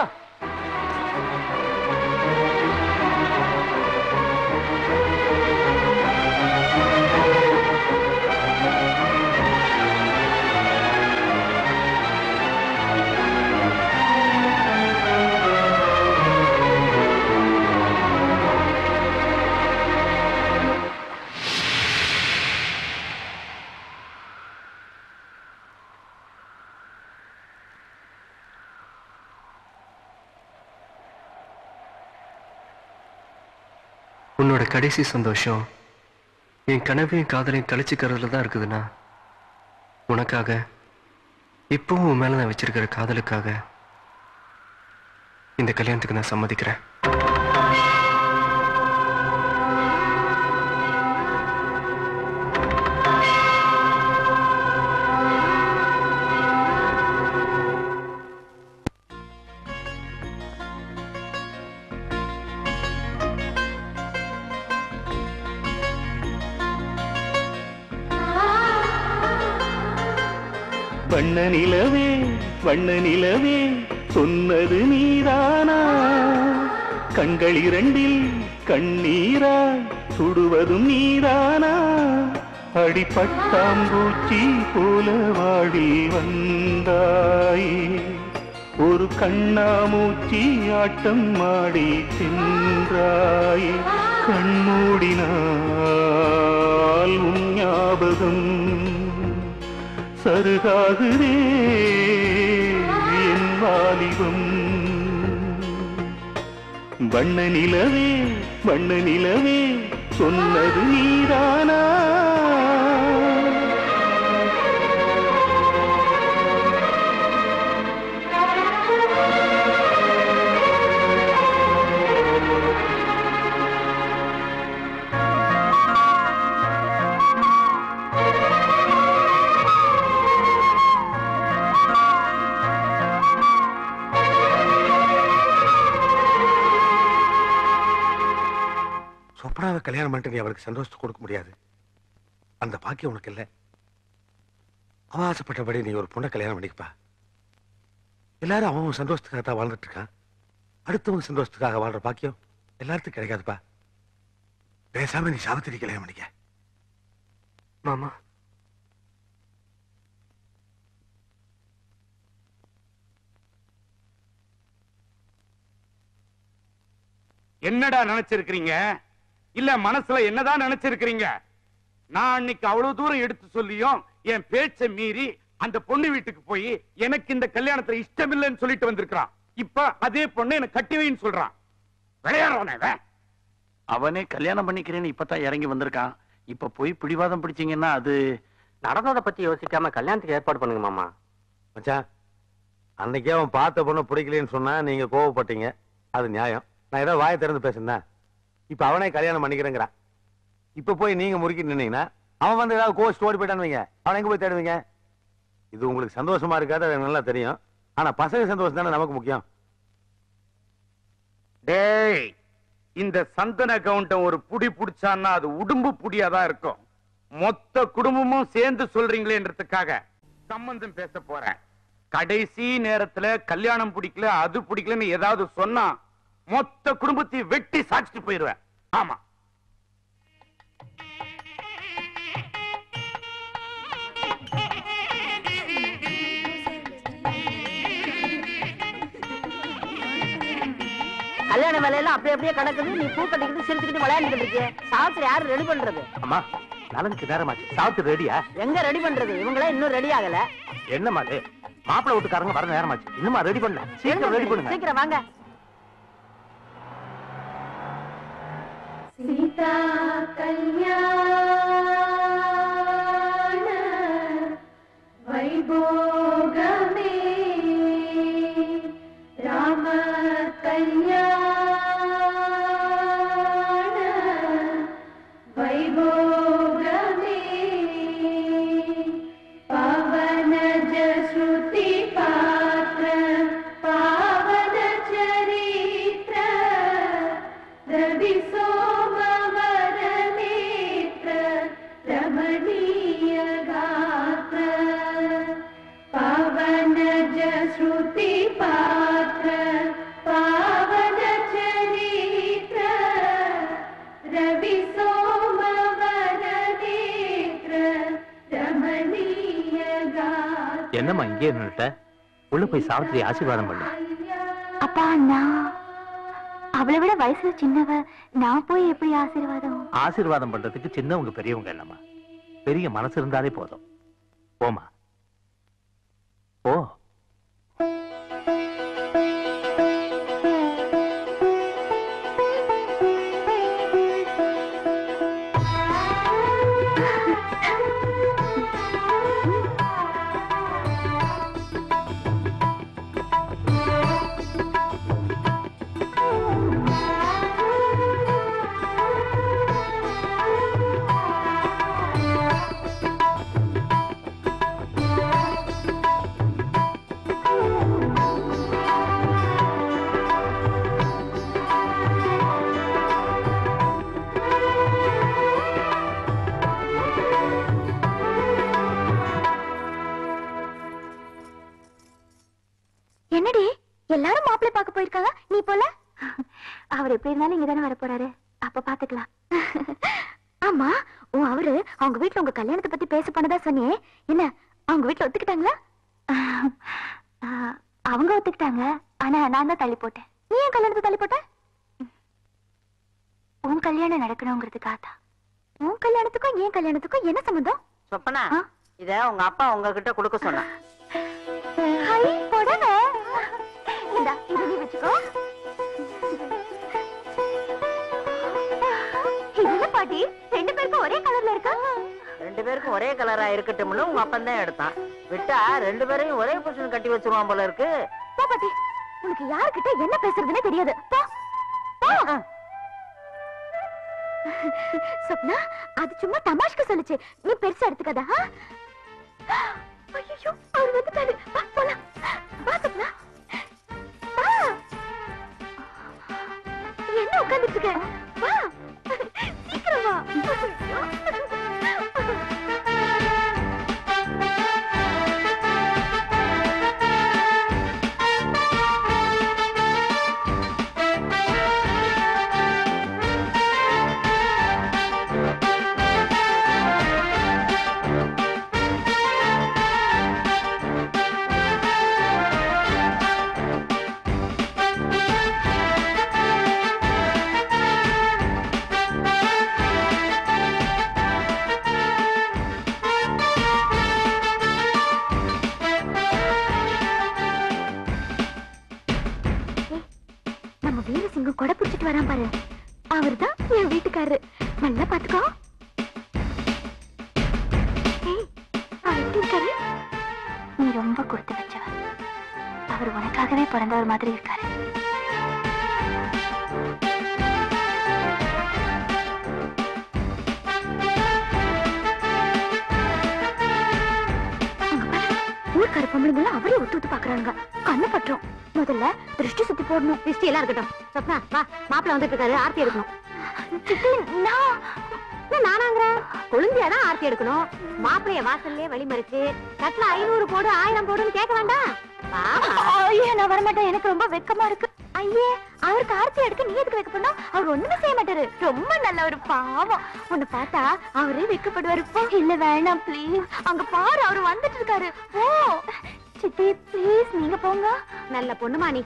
உன்னோட கடைசி சந்தோஷம் என் கனவையும் காதலையும் கழிச்சுக்கிறதுல தான் இருக்குதுன்னா உனக்காக இப்பவும் உன் மேல நான் வச்சிருக்கிற காதலுக்காக இந்த கல்யாணத்துக்கு நான் சம்மதிக்கிறேன் வண்ண நிலவே வண்ண நிலவே சொன்னது நீதானா கண்கள் இரண்டில் கண்ணீரா சுடுவதும் நீதானா அடிப்பட்டாம்பூச்சி போல வாடி வந்தாயே ஒரு கண்ணாமூச்சி ஆட்டம் ஆடி சென்றாயே கண்மூடினால் உன் ஞாபகம் சருகாகுதே என் வாலிபம் வண்ண நிலவே வண்ண நிலவே சொன்னது நீதானா சொப்னாவை கல்யாணம் பண்ணிட்டு நீ அவளுக்கு சந்தோஷத்தை கொடுக்க முடியாது அந்த பாக்கியம் உனக்கு இல்லை அவன் ஆசைப்பட்டபடி நீ ஒரு பொண்ணை கல்யாணம் பண்ணிக்கப்பா எல்லாரும் அவன் அவன் சந்தோஷத்துக்காக தான் வாழ்ந்துட்டு இருக்கான் அடுத்தவங்க சந்தோஷத்துக்காக வாழ்ற பாக்கியம் எல்லாத்துக்கும் கிடைக்காதுப்பா பேசாம நீ சாவித்திரி கல்யாணம் பண்ணிக்க மாமா என்னடா நினைச்சிருக்கிறீங்க இல்ல மனசுல என்னதான் நினைச்சிருக்கிறீங்க நான் அன்னைக்கு அவ்வளவு தூரம் எடுத்து சொல்லியும் என் பேச்ச மீறி அந்த பொண்ணு வீட்டுக்கு போய் எனக்கு இந்த கல்யாணத்துல இஷ்டம் இல்லைன்னு சொல்லிட்டு வந்திருக்கான் இப்ப அதே பொண்ணு எனக்கு கட்டி வைன்னு சொல்றான் விளையாடுறானே இவன். அவனே கல்யாணம் பண்ணிக்கிறேன்னு இப்பதான் இறங்கி வந்திருக்கான் இப்ப போய் பிடிவாதம் பிடிச்சீங்கன்னா அது நடந்ததை பத்தி யோசிக்காம கல்யாணத்துக்கு ஏற்பாடு பண்ணுங்க மாமா மச்சான் அன்னைக்கே அவன் பார்த்த பொண்ணை பிடிக்கலன்னு சொன்னா நீங்க கோவப்பட்டீங்க அது நியாயம் நான் ஏதோ வாயை திறந்து பேசுனேன் இப்ப அவனே கல்யாணம் பண்ணிக்கிறேங்கிறான் இப்ப போய் நீங்க முறுக்கி நின்னீங்கன்னா அவன் வந்து ஏதாவது கோஸ்ட் ஓடி போயிட்டான்னு வைங்க அவன் எங்க போய் தேடுவீங்க இது உங்களுக்கு சந்தோஷமா இருக்காது அது எனக்கு நல்லா தெரியும் ஆனா பசங்க சந்தோஷம் தானே நமக்கு முக்கியம் டேய் இந்த சந்தன கவுண்டம் ஒரு புடி புடிச்சான்னா அது உடும்பு புடியாதான் இருக்கும் மொத்த குடும்பமும் சேர்ந்து சொல்றீங்களேன்றதுக்காக சம்பந்தம் பேச போறேன் கடைசி நேரத்துல கல்யாணம் பிடிக்கல அது பிடிக்கலன்னு ஏதாவது சொன்னா மொத்த குடும்பத்தையும் வெட்டி சாச்சிட்டு போயிருவேன் ஆமா கல்யாண வேலையெல்லாம் அப்படியே அப்படியே கிடக்குது நீ பூ கட்டிக்கிட்டு சிரிச்சுக்கிட்டு விளையாண்டுட்டு இருக்கிய சாஸ்திரி யாரு ரெடி பண்றது அம்மா நலனுக்கு நேரமாச்சு சாப்பிட்டு ரெடியா எங்க ரெடி பண்றது இவங்களே இன்னும் ரெடி ஆகல என்னம்மா அது மாப்பிள்ளை வீட்டுக்காரங்க வர நேரமாச்சு இன்னுமா ரெடி பண்ணல சீக்கிரம் ரெடி பண்ணுங்க சீக்கிரம் வாங்க சீதா கல்யாண வைபோகமே ராம கல்யாண வைபோகமே பவனஜ ஸ்ருதி பாத்திர பாவன சரித்திர ரவி சோமவர நேತ್ರ ரமணீய ಗಾತ್ರ ಪಾವನಜ ಶ್ರುತಿ ಪಾತ್ರ ಪಾವನ ಚರಿತ್ರ ರವಿ ಸೋಮವರ ನೇತ್ರ ರಮಣೀಯ ಗಾತ್ರ என்னம்மா இங்கே நின்னுட்ட உள்ள போய் சாவித்திரி ஆசீர்வாதம் பண்ணு அப்பா நான் அவளை விட வயசுல சின்னவ நான் போய் எப்படி ஆசீர்வாதம் ஆசீர்வாதம் பண்றதுக்கு சின்னவங்க பெரியவங்க என்னம்மா பெரிய மனசு இருந்தாலே போதும் போமா ஓ என்னடி எல்லாரும் மாப்பிள்ளை பார்க்க போயிருக்காங்க நீ போல அவர் எப்படி இருந்தாலும் இங்க தானே வர போறாரு அப்ப பாத்துக்கலாம் ஆமா உன் அவரு அவங்க வீட்ல உங்க கல்யாணத்தை பத்தி பேச போனதா சொன்னியே என்ன அவங்க வீட்ல ஒத்துக்கிட்டாங்களா ஆஹ், அவங்க ஒத்துக்கிட்டாங்க ஆனா நான் தான் தள்ளி போட்டேன் நீ ஏன் கல்யாணத்தை தள்ளி போட்ட உன் கல்யாணம் நடக்கணுங்கிறதுக்காக தான் உன் கல்யாணத்துக்கும் என் கல்யாணத்துக்கும் என்ன சம்மந்தம் சொப்பனா இத உங்க அப்பா உங்ககிட்ட கொடுக்க சொன்னான் ஹை புடவை இந்தா இது நீ வச்சுக்கோ இது என்ன பாட்டி ரெண்டு பேருக்கும் ஒரே கலர்ல இருக்கா ரெண்டு பேருக்கும் ஒரே கலரா இருக்கட்டும்னு உங்க அப்பன் தான் எடுத்தான் விட்டா ரெண்டு பேரையும் ஒரே புருஷன் கட்டி வச்சிருவான் போல இருக்கு போ பாட்டி உனக்கு யார்கிட்ட என்ன பேசுறதுன்னே தெரியாது போ போ. சொப்னா அது சும்மா தமாஷ்க்கு சொல்லுச்சு நீ பெருசா எடுத்துக்காத ஆ? ஐயையோ, அவர் வந்துட்டாரு வா போலாம் வா சொப்னா வா என்ன உட்கார்ந்துட்டு இருக்க வா சீக்கிரம் வா ஐயோ. நம்ம வீரசிங்கம் கொடை பிடிச்சிட்டு வரான் பாரு அவர்தான் என் வீட்டுக்காரரு நல்லா பாத்துக்கோ ஏய், அவர் எப்படி இருக்காரு நீ ரொம்ப கொடுத்து வச்சவ அவர் உனக்காகவே பிறந்தவர் மாதிரி இருக்காரு அங்க பாரு, ஊர்க்கார பொம்பளைங்கள அவரே ஒத்து ஒத்து பாக்குறானுங்க கண்ணு பற்றும் முதல்ல திருஷ்டி சுத்தி போடணும் திருஷ்டி எல்லாம் இருக்கட்டும் சொப்னா வா மாப்பிள்ள வந்துட்டு இருக்காரு ஆர்த்தி எடுக்கணும் சித்தி நான் என்ன நானாங்கிறேன் கொழுந்தியா தான் ஆர்த்தி எடுக்கணும் மாப்பிளைய வாசல்லே வழிமறிச்சு கட்டில ஐநூறு போடு ஆயிரம் போடுன்னு கேட்க வேண்டாம் வாமா. ஐயோ நான் வரமாட்டேன் எனக்கு ரொம்ப வெக்கமா இருக்கு ஐயோ இல்லையே அவருக்கு ஆர்த்தி எடுக்க நீ எதுக்கு வைக்க போனோம் அவர் ஒண்ணுமே செய்ய மாட்டாரு ரொம்ப நல்ல ஒரு பாவம் உன்னை பார்த்தா அவரே வைக்கப்படுவாரு போ இல்ல வேணாம் ப்ளீஸ் அங்க பாரு அவர் வந்துட்டு இருக்காரு போ சித்தி ப்ளீஸ் நீங்க போங்க நல்ல பொண்ணுமா நீ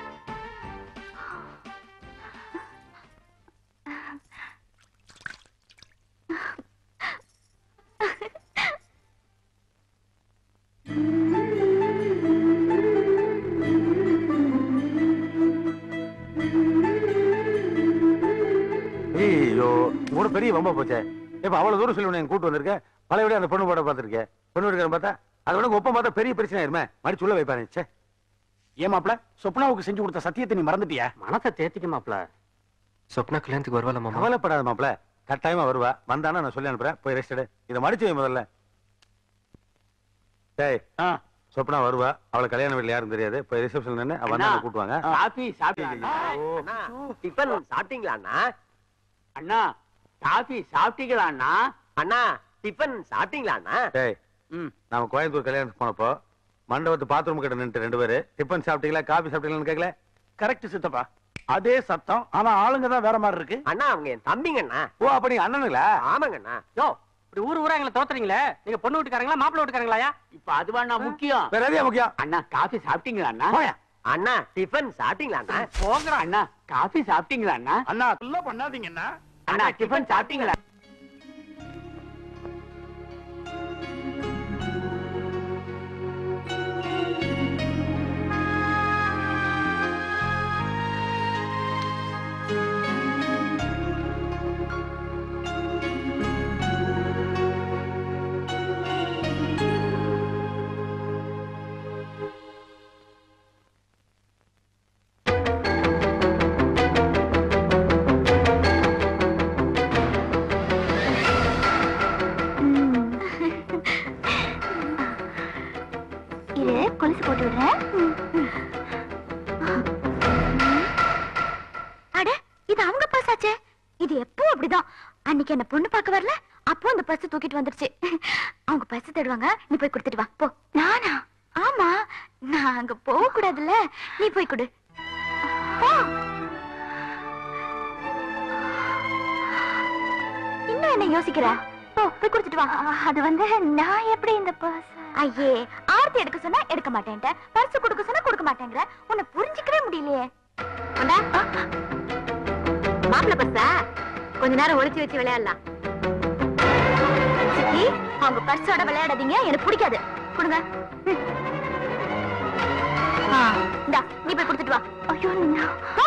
ஐயோ கூட பெரிய வம்பா போச்சே இப்ப அவ்வளவு தூரம் சொல்லி உன்னை கூட்டு வந்திருக்கேன் பழையபடி அந்த பொண்ணு போட பார்த்திருக்கேன் பொண்ணு இருக்கிற பார்த்தா அதை விட ஒப்பம் பார்த்தா பெரிய பிரச்சனை ஆயிருமே மறுச்சு உள்ள வைப்பானே ச்சே ஏன் மாப்ள சொப்னாவுக்கு செஞ்சு கொடுத்த சத்தியத்தை நீ மறந்துட்டியா மனசை தேத்திக்க மாப்ள சொப்னா கல்யாணத்துக்கு வருவாளா மாமா கவலைப்படாத மாப்ள கட்டாயமா வருவா வந்தானா நான் சொல்லி அனுப்புறேன் போய் ரெஸ்ட் எடு இதை மடிச்சு வை முதல்ல டேய் சொப்னா வருவா அவளை கல்யாண வீட்டுல யாரும் தெரியாது போய் ரிசப்ஷன் நின்று அவ வந்து கூட்டுவாங்க காபி சாப்பிட்டீங்களா டிஃபன் சாப்பிட்டீங்களா அண்ணா அண்ணா காபி சாப்பிட்டீங்களா அண்ணா அண்ணா டிஃபன் சாப்பிட்டீங்களா அண்ணா டேய் நாம கோயம்புத்தூர் கல்யாணத்துக்கு போனப்போ மண்டபத்து பாத்ரூம் கிட்ட நின்று ரெண்டு பேரு டிஃபன் சாப்பிட்டீங்களா காபி சாப்பிட்டீங்களான்னு கேட்கல கரெக்ட் சித்தப்பா அதே சத்தம் ஆனா ஆளுங்க தான் வேற மாதிரி இருக்கு அண்ணா அவங்க என் தம்பிங்க அண்ணா ஓ அப்ப நீங்க அண்ணனுங்களா ஆமாங்க அண்ணா யோ இப்படி ஊர் ஊரா எங்களை தோத்துறீங்களே நீங்க பொண்ணு வீட்டுக்காரங்களா மாப்பிள்ளை வீட்டுக்காரங்களாயா இப்ப அதுவா அண்ணா முக்கியம் வேற எதையா முக்கியம் அண்ணா காபி சாப்பிட்டீங்களா அண்ணா போயா. அண்ணா டிஃபன் சாப்பிட்டீங்களா அண்ணா போங்கடா அண்ணா காபி சாப்பிட்டீங்களா அண்ணா அண்ணா அதெல்லாம் பண்ணாதீங்கண்ணா அண்ணா டிஃபன் சாப்பிட்டீங்களா இரு கொலுசு போட்டு விடுறேன் அட இது அவங்க பர்ஸ் ஆச்சே இது எப்பவும் அப்படிதான் அன்னைக்கு என்ன பொண்ணு பார்க்க வரல அப்போ அந்த பர்ஸ் தூக்கிட்டு வந்துருச்சு அவங்க பர்ஸ் தேடுவாங்க நீ போய் கொடுத்துட்டு வா போ நானா ஆமா நான் அங்க போக கூடாதுல்ல நீ போய் கொடு போ இன்னும் என்ன யோசிக்கிற போ போய் கொடுத்துட்டு வா அது வந்து நான் எப்படி இந்த பர்ஸ் ஐயே ஆர்த்தி எடுக்க சொன்னா எடுக்க மாட்டேன்ட்ட பர்ஸ் கொடுக்க சொன்னா கொடுக்க மாட்டேங்கிற உன்னை புரிஞ்சுக்கவே முடியலையே கொண்டா மாப்பிள்ள பர்ஸா கொஞ்ச நேரம் ஒளிச்சு வச்சு விளையாடலாம் சித்தி அவங்க பர்ஸோட விளையாடாதீங்க எனக்கு பிடிக்காது கொடுங்க ம். ஆ, இந்தா நீ போய் கொடுத்துட்டு வா ஐயோ நான்- போ.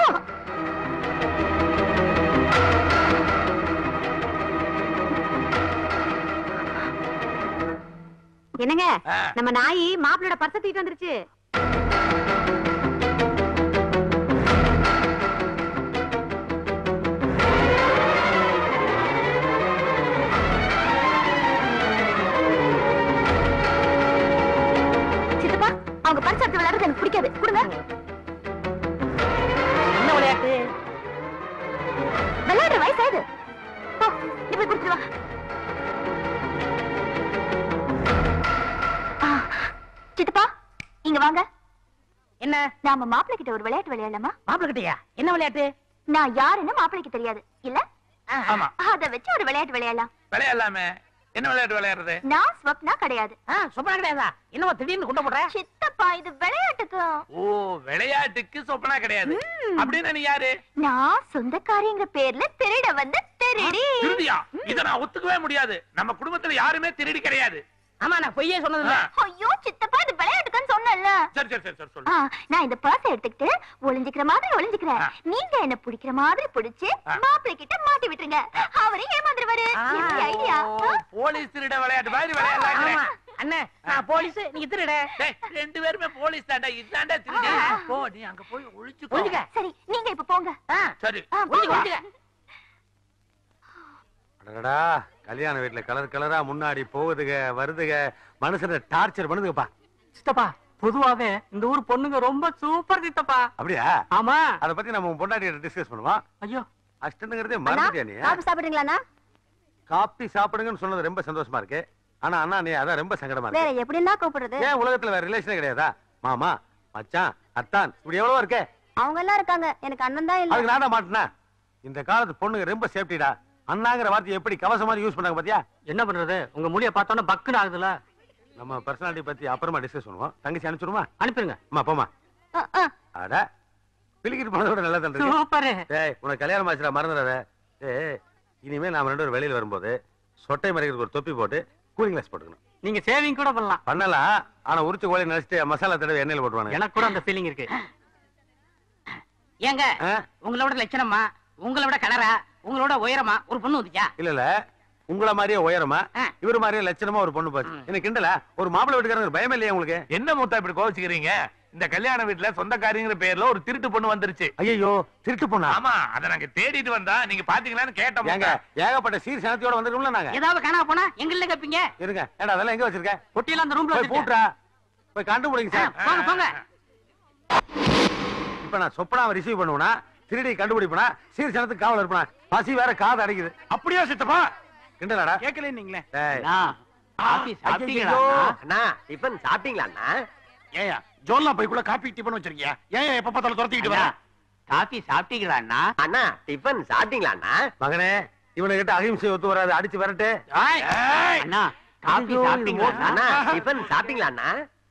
என்னங்க நம்ம நாய் மாப்பிளோட பர்ஸ தூக்கிட்டு வந்துருச்சு சித்தப்பா அவங்க பர்ஸ் எடுத்து விளையாடுறது எனக்கு பிடிக்காது கொடுங்க என்ன விளையாட்டு விளையாடுற வயசாயுது போ நீ போய் கொடுத்துட்டு வா ஆ, சித்தப்பா இங்க வாங்க என்ன நாம மாப்பிள்ளை கிட்ட ஒரு விளையாட்டு விளையாடலாமா மாப்பிள்ள கிட்டயா என்ன விளையாட்டு நான் யாருன்னு மாப்பிள்ளைக்கு தெரியாது இல்ல ஆமா அத வச்சு ஒரு விளையாட்டு விளையாடலாம் விளையாடலாமே என்ன விளையாட்டு விளையாடுறது நான் ஸ்வப்னா கிடையாது சொப்பனா கிடையாதா என்னவோ திடீர்னு கொண்டு போடுற சித்தப்பா இது விளையாட்டுக்கு ஓ விளையாட்டுக்கு சொப்பனா கிடையாது அப்படின்னா நீ யாரு நான் சொந்தக்காரிங்கிற பேர்ல திருட வந்த திருடி திருடியா இத நான் ஒத்துக்கவே முடியாது நம்ம குடும்பத்துல யாருமே திருடி கிடையாது ஆமா நான் பொய்யே சொன்னது ஐயோ சித்தப்பா இது விளையாட்டுக்குன்னு சொன்னல சரி சரி சரி சரி சொல்லு ஆ, நான் இந்த பர்ஸ் எடுத்துக்கிட்டு ஒளிஞ்சுக்கிற மாதிரி ஒளிஞ்சுக்கிறேன் நீங்க என்ன பிடிக்கிற மாதிரி பிடிச்சு மாப்பிள்ளை கிட்ட மாட்டி விட்டுருங்க அவரே ஏமாந்துருவாரு எப்படி ஐடியா போலீஸ் திருட விளையாட்டு மாதிரி ஆமா விளையாடலாம் அண்ணே நான் போலீஸ் நீங்க திருட ரெண்டு பேருமே போலீஸ் தாண்டா இதாண்டா திருடி போ நீ அங்க போய் ஒளிச்சுக்கோ ஒளிஞ்சுக்க. சரி நீங்க இப்ப போங்க சரி ஆ, ஒளிஞ்சுக்க, போங்க. ஒளிஞ்சுக்க. அடடா கல்யாண வீட்டுல கலர் கலரா முன்னாடி போகுதுக வருதுக மனுஷனை டார்ச்சர் பண்ணுதுங்கப்பா சித்தப்பா பொதுவாவே இந்த ஊர் பொண்ணுங்க ரொம்ப சூப்பர் சித்தப்பா அப்படியா ஆமா அத பத்தி நம்ம பொண்டாட்டி டிஸ்கஸ் பண்ணுவோம் ஐயோ அஷ்டங்கிறதே மறந்துட்டியா நீ காபி சாப்பிடுறீங்களாண்ணா காப்பி சாப்பிடுங்கன்னு சொன்னது ரொம்ப சந்தோஷமா இருக்கு ஆனா அண்ணா நீ அதான் ரொம்ப சங்கடமா வேற இருக்கு எப்படின்னா கூப்பிடுறது ஏன் உலகத்துல வேற ரிலேஷனே கிடையாதா மாமா மச்சான் அத்தான் இப்படி எவ்வளவோ இருக்கே அவங்க எல்லாம் இருக்காங்க எனக்கு அண்ணன் தான் அதுக்கு நான் தான் மாட்டினா இந்த காலத்து பொண்ணுங்க ரொம்ப சேஃப்டிடா அண்ணாங்கிற வார்த்தையை எப்படி கவசம் மாதிரி யூஸ் பண்ணாங்க பாத்தியா என்ன பண்றது உங்க முடிய பார்த்தோன்னா பக்குன்னு ஆகுதுல நம்ம பர்சனாலிட்டி பத்தி அப்புறமா டிஸ்கஸ் பண்ணுவோம் தங்கச்சி அனுப்பிச்சுடுமா அனுப்பிடுங்க அம்மா போமா அட பிலிக்கிட்டு போனதை விட நல்லா தான் இருக்கு. சூப்பரு. டேய் உனக்கு கல்யாணம் ஆச்சுடா மறந்துடாத ஏய் இனிமே நாம ரெண்டு பேரும் வெளியில வரும்போது சொட்டை மறைக்கிறதுக்கு ஒரு தொப்பி போட்டு கூலிங் கிளாஸ் போட்டுக்கணும் நீங்க சேவிங் கூட பண்ணலாம் பண்ணலாம் ஆனா உரிச்சு கோழி நினைச்சிட்டு மசாலா தடவை எண்ணெயில போட்டுவாங்க எனக்கு கூட அந்த ஃபீலிங் இருக்கு ஏங்க உங்களோட லட்சணமா உங்களை விட கலரா உங்களோட உயரமா ஒரு பொண்ணு வந்துச்சா இல்ல இல்ல உங்கள மாதிரியே உயரமா இவரு மாதிரியே லட்சணமா ஒரு பொண்ணு பாச்சு என்ன கிண்டல ஒரு மாப்பிள்ளை வீட்டுக்காரங்க பயமே இல்லையா உங்களுக்கு என்ன மூத்தா இப்படி கோவிச்சுக்கிறீங்க இந்த கல்யாண வீட்டுல சொந்தக்காரிங்கிற பேர்ல ஒரு திருட்டு பொண்ணு வந்துருச்சு ஐயோ திருட்டு பொண்ணா ஆமா அத நாங்க தேடிட்டு வந்தா நீங்க பாத்தீங்களான்னு கேட்டோம் ஏங்க ஏகப்பட்ட சீர் சனத்தியோட வந்துருக்கோம்ல நாங்க ஏதாவது காணா போனா எங்கள கேப்பீங்க இருங்க ஏடா அதெல்லாம் எங்க வச்சிருக்க பொட்டியில அந்த ரூம்ல போய் பூட்றா போய் கண்டுபிடிங்க சார் போங்க போங்க இப்ப நான் சொப்பனாவை ரிசீவ் பண்ணுவேனா திருடி கண்டுபிடிப்பனா சீர் சனத்துக்கு காவல் இருப்பனா பசி வேற காது அடைக்குது அப்படியா சித்தப்பா கிண்டலாடா கேட்கல நீங்களே டேய். காபி சாப்பிட்டீங்களா? அண்ணா டிபன் சாப்பிட்டீங்களா அண்ணா ஏயா ஜோல்லா பைக்குள்ள காபி டிபன் வச்சிருக்கியா ஏன் எப்ப பார்த்தாலும் துரத்திக்கிட்டு வர காபி சாப்பிட்டீங்களா அண்ணா அண்ணா டிபன் சாப்பிட்டீங்களா அண்ணா மகனே இவனை கிட்ட அகிம்சை ஒத்து வராது அடிச்சு விரட்டு அண்ணா காபி சாப்பிட்டீங்களா அண்ணா டிபன் சாப்பிட்டீங்களா அண்ணா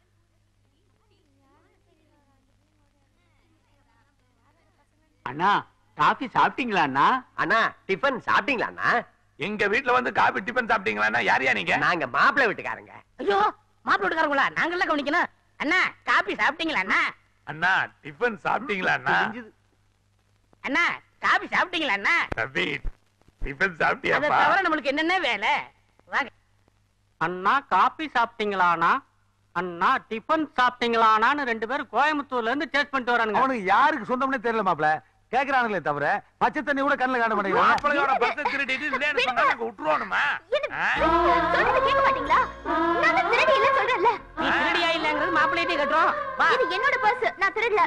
அண்ணா காபி சாப்பிட்டீங்களா அண்ணா அண்ணா டிபன் சாப்பிட்டீங்களா அண்ணா எங்க வீட்டுல வந்து காபி டிபன் சாப்பிட்டீங்களா யாரையா நீங்க நாங்க மாப்பிள்ளை வீட்டுக்காரங்க ஐயோ மாப்பிள்ளை வீட்டுக்காரங்களா நாங்கெல்லாம் கவனிக்கணும் அண்ணா காபி சாப்பிட்டீங்களா அண்ணா அண்ணா டிபன் சாப்பிட்டீங்களா அண்ணா அண்ணா காபி சாப்பிட்டீங்களா அண்ணா தம்பி டிபன் அதை சாப்பிட்டியாப்பா தவிர நம்மளுக்கு என்னென்ன வேலை வாங்க அண்ணா காபி சாப்பிட்டீங்களாண்ணா அண்ணா டிபன் சாப்பிட்டீங்களாண்ணான்னு ரெண்டு பேரும் கோயம்புத்தூர்ல இருந்து டேஸ்ட் பண்ணிட்டு வரானுங்க அவனுக்கு யாருக்கு சொந்தம்னே தெரியல மாப்பிள கேக்குறானுங்களே தவிர பச்சை தண்ணி கூட கண்ணுல காண மாப்பிள்ளையோட மாட்டேங்கிறாங்க பர்ஸை திருடிட்டு இல்லைன்னு சொன்னா நாங்க விட்டுருவோணுமா சொல்றது கேட்க மாட்டீங்களா நான் தான் திருடி இல்ல சொல்றேன்ல நீ திருடியா இல்லங்கிறது மாப்பிள்ளையிட்டே கட்டுறோம் வா இது என்னோட பர்ஸ் நான் திருடல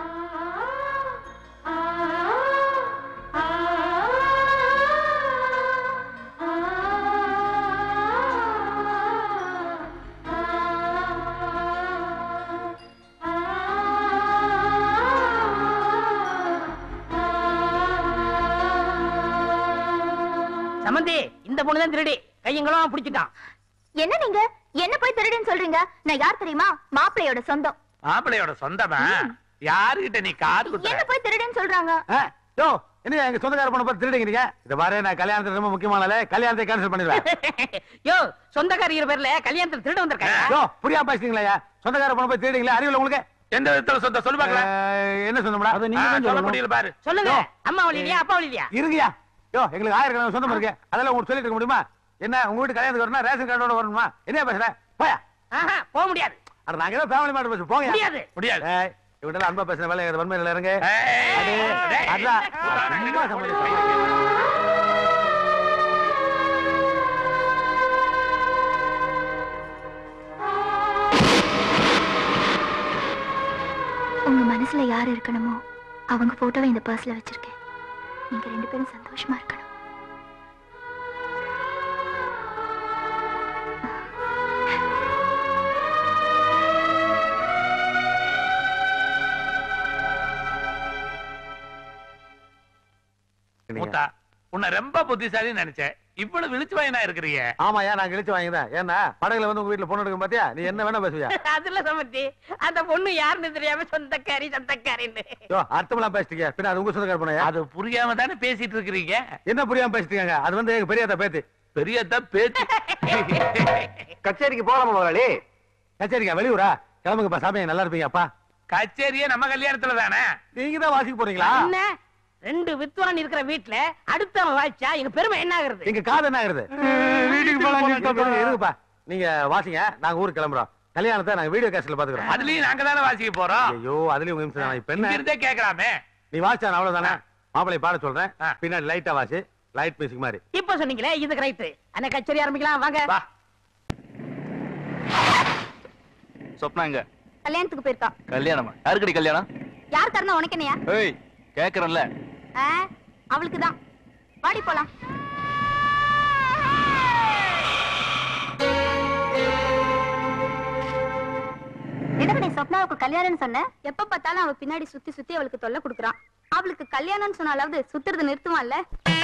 சமந்தி இந்த பொண்ணு தான் திருடி கையங்களும் பிடிச்சிட்டான் என்ன நீங்க என்ன போய் திருடுன்னு சொல்றீங்க நான் யார் தெரியுமா மாப்பிள்ளையோட சொந்தம் மாப்பிள்ளையோட சொந்தமா யாருகிட்ட நீ காது குத்துற என்ன போய் திருடுன்னு சொல்றாங்க யோ என்ன எங்க சொந்தக்கார பொண்ணை பார்த்து திருடிங்கிறீங்க இந்த பாரு நான் கல்யாணத்துக்கு ரொம்ப முக்கியமான கல்யாணத்தை கேன்சல் பண்ணிடுவேன் யோ சொந்தக்காரிங்கிற பேர்ல கல்யாணத்துல திருட வந்திருக்காங்க யோ புரியாம பேசுறீங்களா சொந்தக்கார பொண்ணை போய் திருடிங்களா அறிவுல உங்களுக்கு எந்த விதத்துல சொந்த சொல்லு பார்க்கலாம் அஹ், என்ன சொந்தம்டா அது நீங்க தான் சொல்ல முடியல பாரு சொல்லுங்க அம்மா வழியிலையா அப்பா வழியிலையா இருங்கயா யோ எங்களுக்கு ஆயிரம் சொந்தம் இருக்கு அதெல்லாம் உங்களுக்கு சொல்லிட்டு இருக்க முடியுமா என்ன உங்க வீட்டு கல்யாணத்துக்கு வரணும் ரேஷன் கார்டோட வரணுமா என்ன பேசுற போயா ஆஹா போக முடியாது அட நாங்க ஏதோ ஃபேமிலி மேட்டர் பேச போங்க முடியாது. முடியாது ஏய் இவன்டெல்லாம் அன்பா பேசுற வேலை வன்மையில இறங்க ஏய், டேய். அதான் சும்மா சமாளிச்சு. உங்க மனசுல யார் இருக்கணுமோ அவங்க போட்டோவை இந்த பர்ஸ்ல வச்சிருக்கேன் நீங்க ரெண்டு பேரும் சந்தோஷமா இருக்கணும் மூத்தா உன்னை ரொம்ப புத்திசாலின்னு நினைச்சேன் இவ்வளவு விழிச்சு வாயினா இருக்கிறீங்க ஆமாயா நான் இழிச்சு வாங்கிதான் ஏன்னா படகுல வந்து உங்க வீட்டுல பொண்ணு எடுக்க பாத்தியா நீ என்ன வேணா பேசுவியா அதுல சமந்தி அந்த பொண்ணு யாருன்னு தெரியாம சொந்தக்காரி சொந்தக்காரின்னு யோ அர்த்தமெல்லாம் பேசிட்டீங்க பின்ன அது உங்க சொந்தக்கார பொண்ணையா அது புரியாம தானே பேசிட்டு இருக்கிறீங்க என்ன புரியாம பேசிட்டீங்க அது வந்து எங்க பெரியாத்த பேத்து பெரியதா பேச்சு கச்சேரிக்கு போகலாமா முதலாளி கச்சேரிக்கா வெளியூரா கிளம்புங்கப்பா சாமி நல்லா இருப்பீங்க அப்பா கச்சேரியே நம்ம கல்யாணத்துல தானே நீங்க தான் வாசிக்க போறீங்களா என்ன ரெண்டு வித்வான் இருக்கிற வீட்டுல அடுத்தவன் வாய்ச்சா எங்க பெருமை என்ன ஆகுறது எங்க காது என்ன ஆகுது வீட்டுக்கு போலாம் இருப்பா நீங்க வாசிங்க நாங்க ஊருக்கு கிளம்புறோம் கல்யாணத்தை நாங்க வீடியோ கேஸ்ட்ல பாத்துக்கிறோம் அதுலயும் நாங்க தானே வாசிக்க போறோம் ஐயோ அதுலயும் உங்க நிமிஷம் இப்ப என்ன இங்க இருந்தே கேக்குறாமே நீ வாசிச்சா நான் அவ்வளவுதானே மாப்பிளை பாட சொல்றேன் பின்னாடி லைட்டா வாசி லைட் மியூசிக் மாதிரி இப்ப சொன்னீங்களே இதுக்கு ரைட்டு அண்ணா கச்சேரி ஆரம்பிக்கலாம் வாங்க சொப்னாங்க கல்யாணத்துக்கு போயிருக்கா கல்யாணமா யாருக்கடி கல்யாணம் யார் தரணும் உனக்கு என்னையா ஏய் கேக்குறேன்ல ஆ, அவளுக்கு தான் வாடி போலாம் என்ன பண்ணி சொப்னாவுக்கு கல்யாணம்னு சொன்ன எப்ப பார்த்தாலும் அவ பின்னாடி சுத்தி சுத்தி அவளுக்கு தொல்லை கொடுக்குறான் அவளுக்கு கல்யாணம்னு சொன்னாலாவது சுத்துறது நிறுத்துவான்ல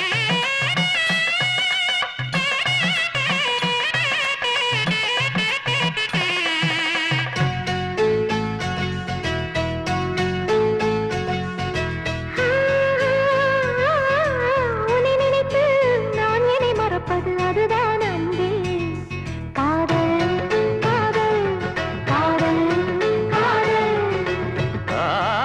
உன்னை நினைத்து நான் என்னை மறப்பது அதுதான் அன்பே காதல் காதல் காதல் காதல் ஆ,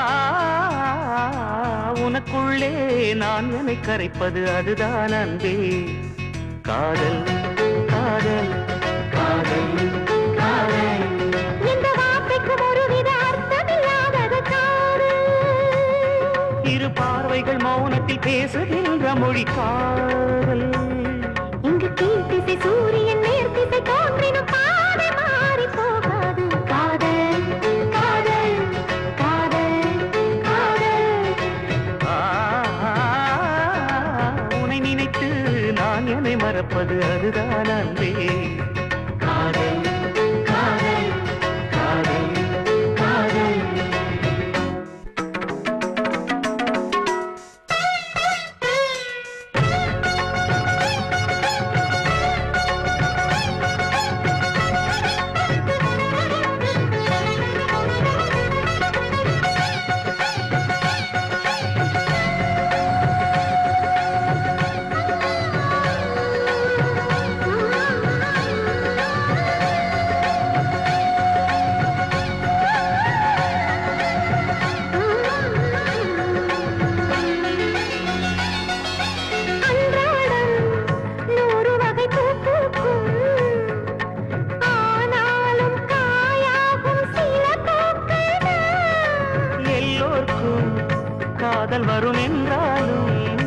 உனக்குள்ளே நான் என்னை கரைப்பது அதுதான் அன்பே காதல் காதல் காதல் காதல் இந்த வார்த்தைக்கு ஒருவித அர்த்தமில்லாதது காதல் இரு பார்வைகள் மௌனத்தில் பேசுகின்ற மொழி காதல் இங்கு கீழ்த்திசை சூரியன் நேர்த்திசை தோன்றினும் பாதை மாறி போகாது காதல் காதல் காதல் காதல் ஆ, உன்னை நினைத்து நான் என்னை மறப்பது அதுதான் அன்பே காதல் காதல் காதல் காதல் அன்றாடம் நூறு வகை பூ பூக்கும் ஆனாலும் காயாகும் சில பூக்கள் எல்லோர்க்கும் காதல் வரும் என்றாலும்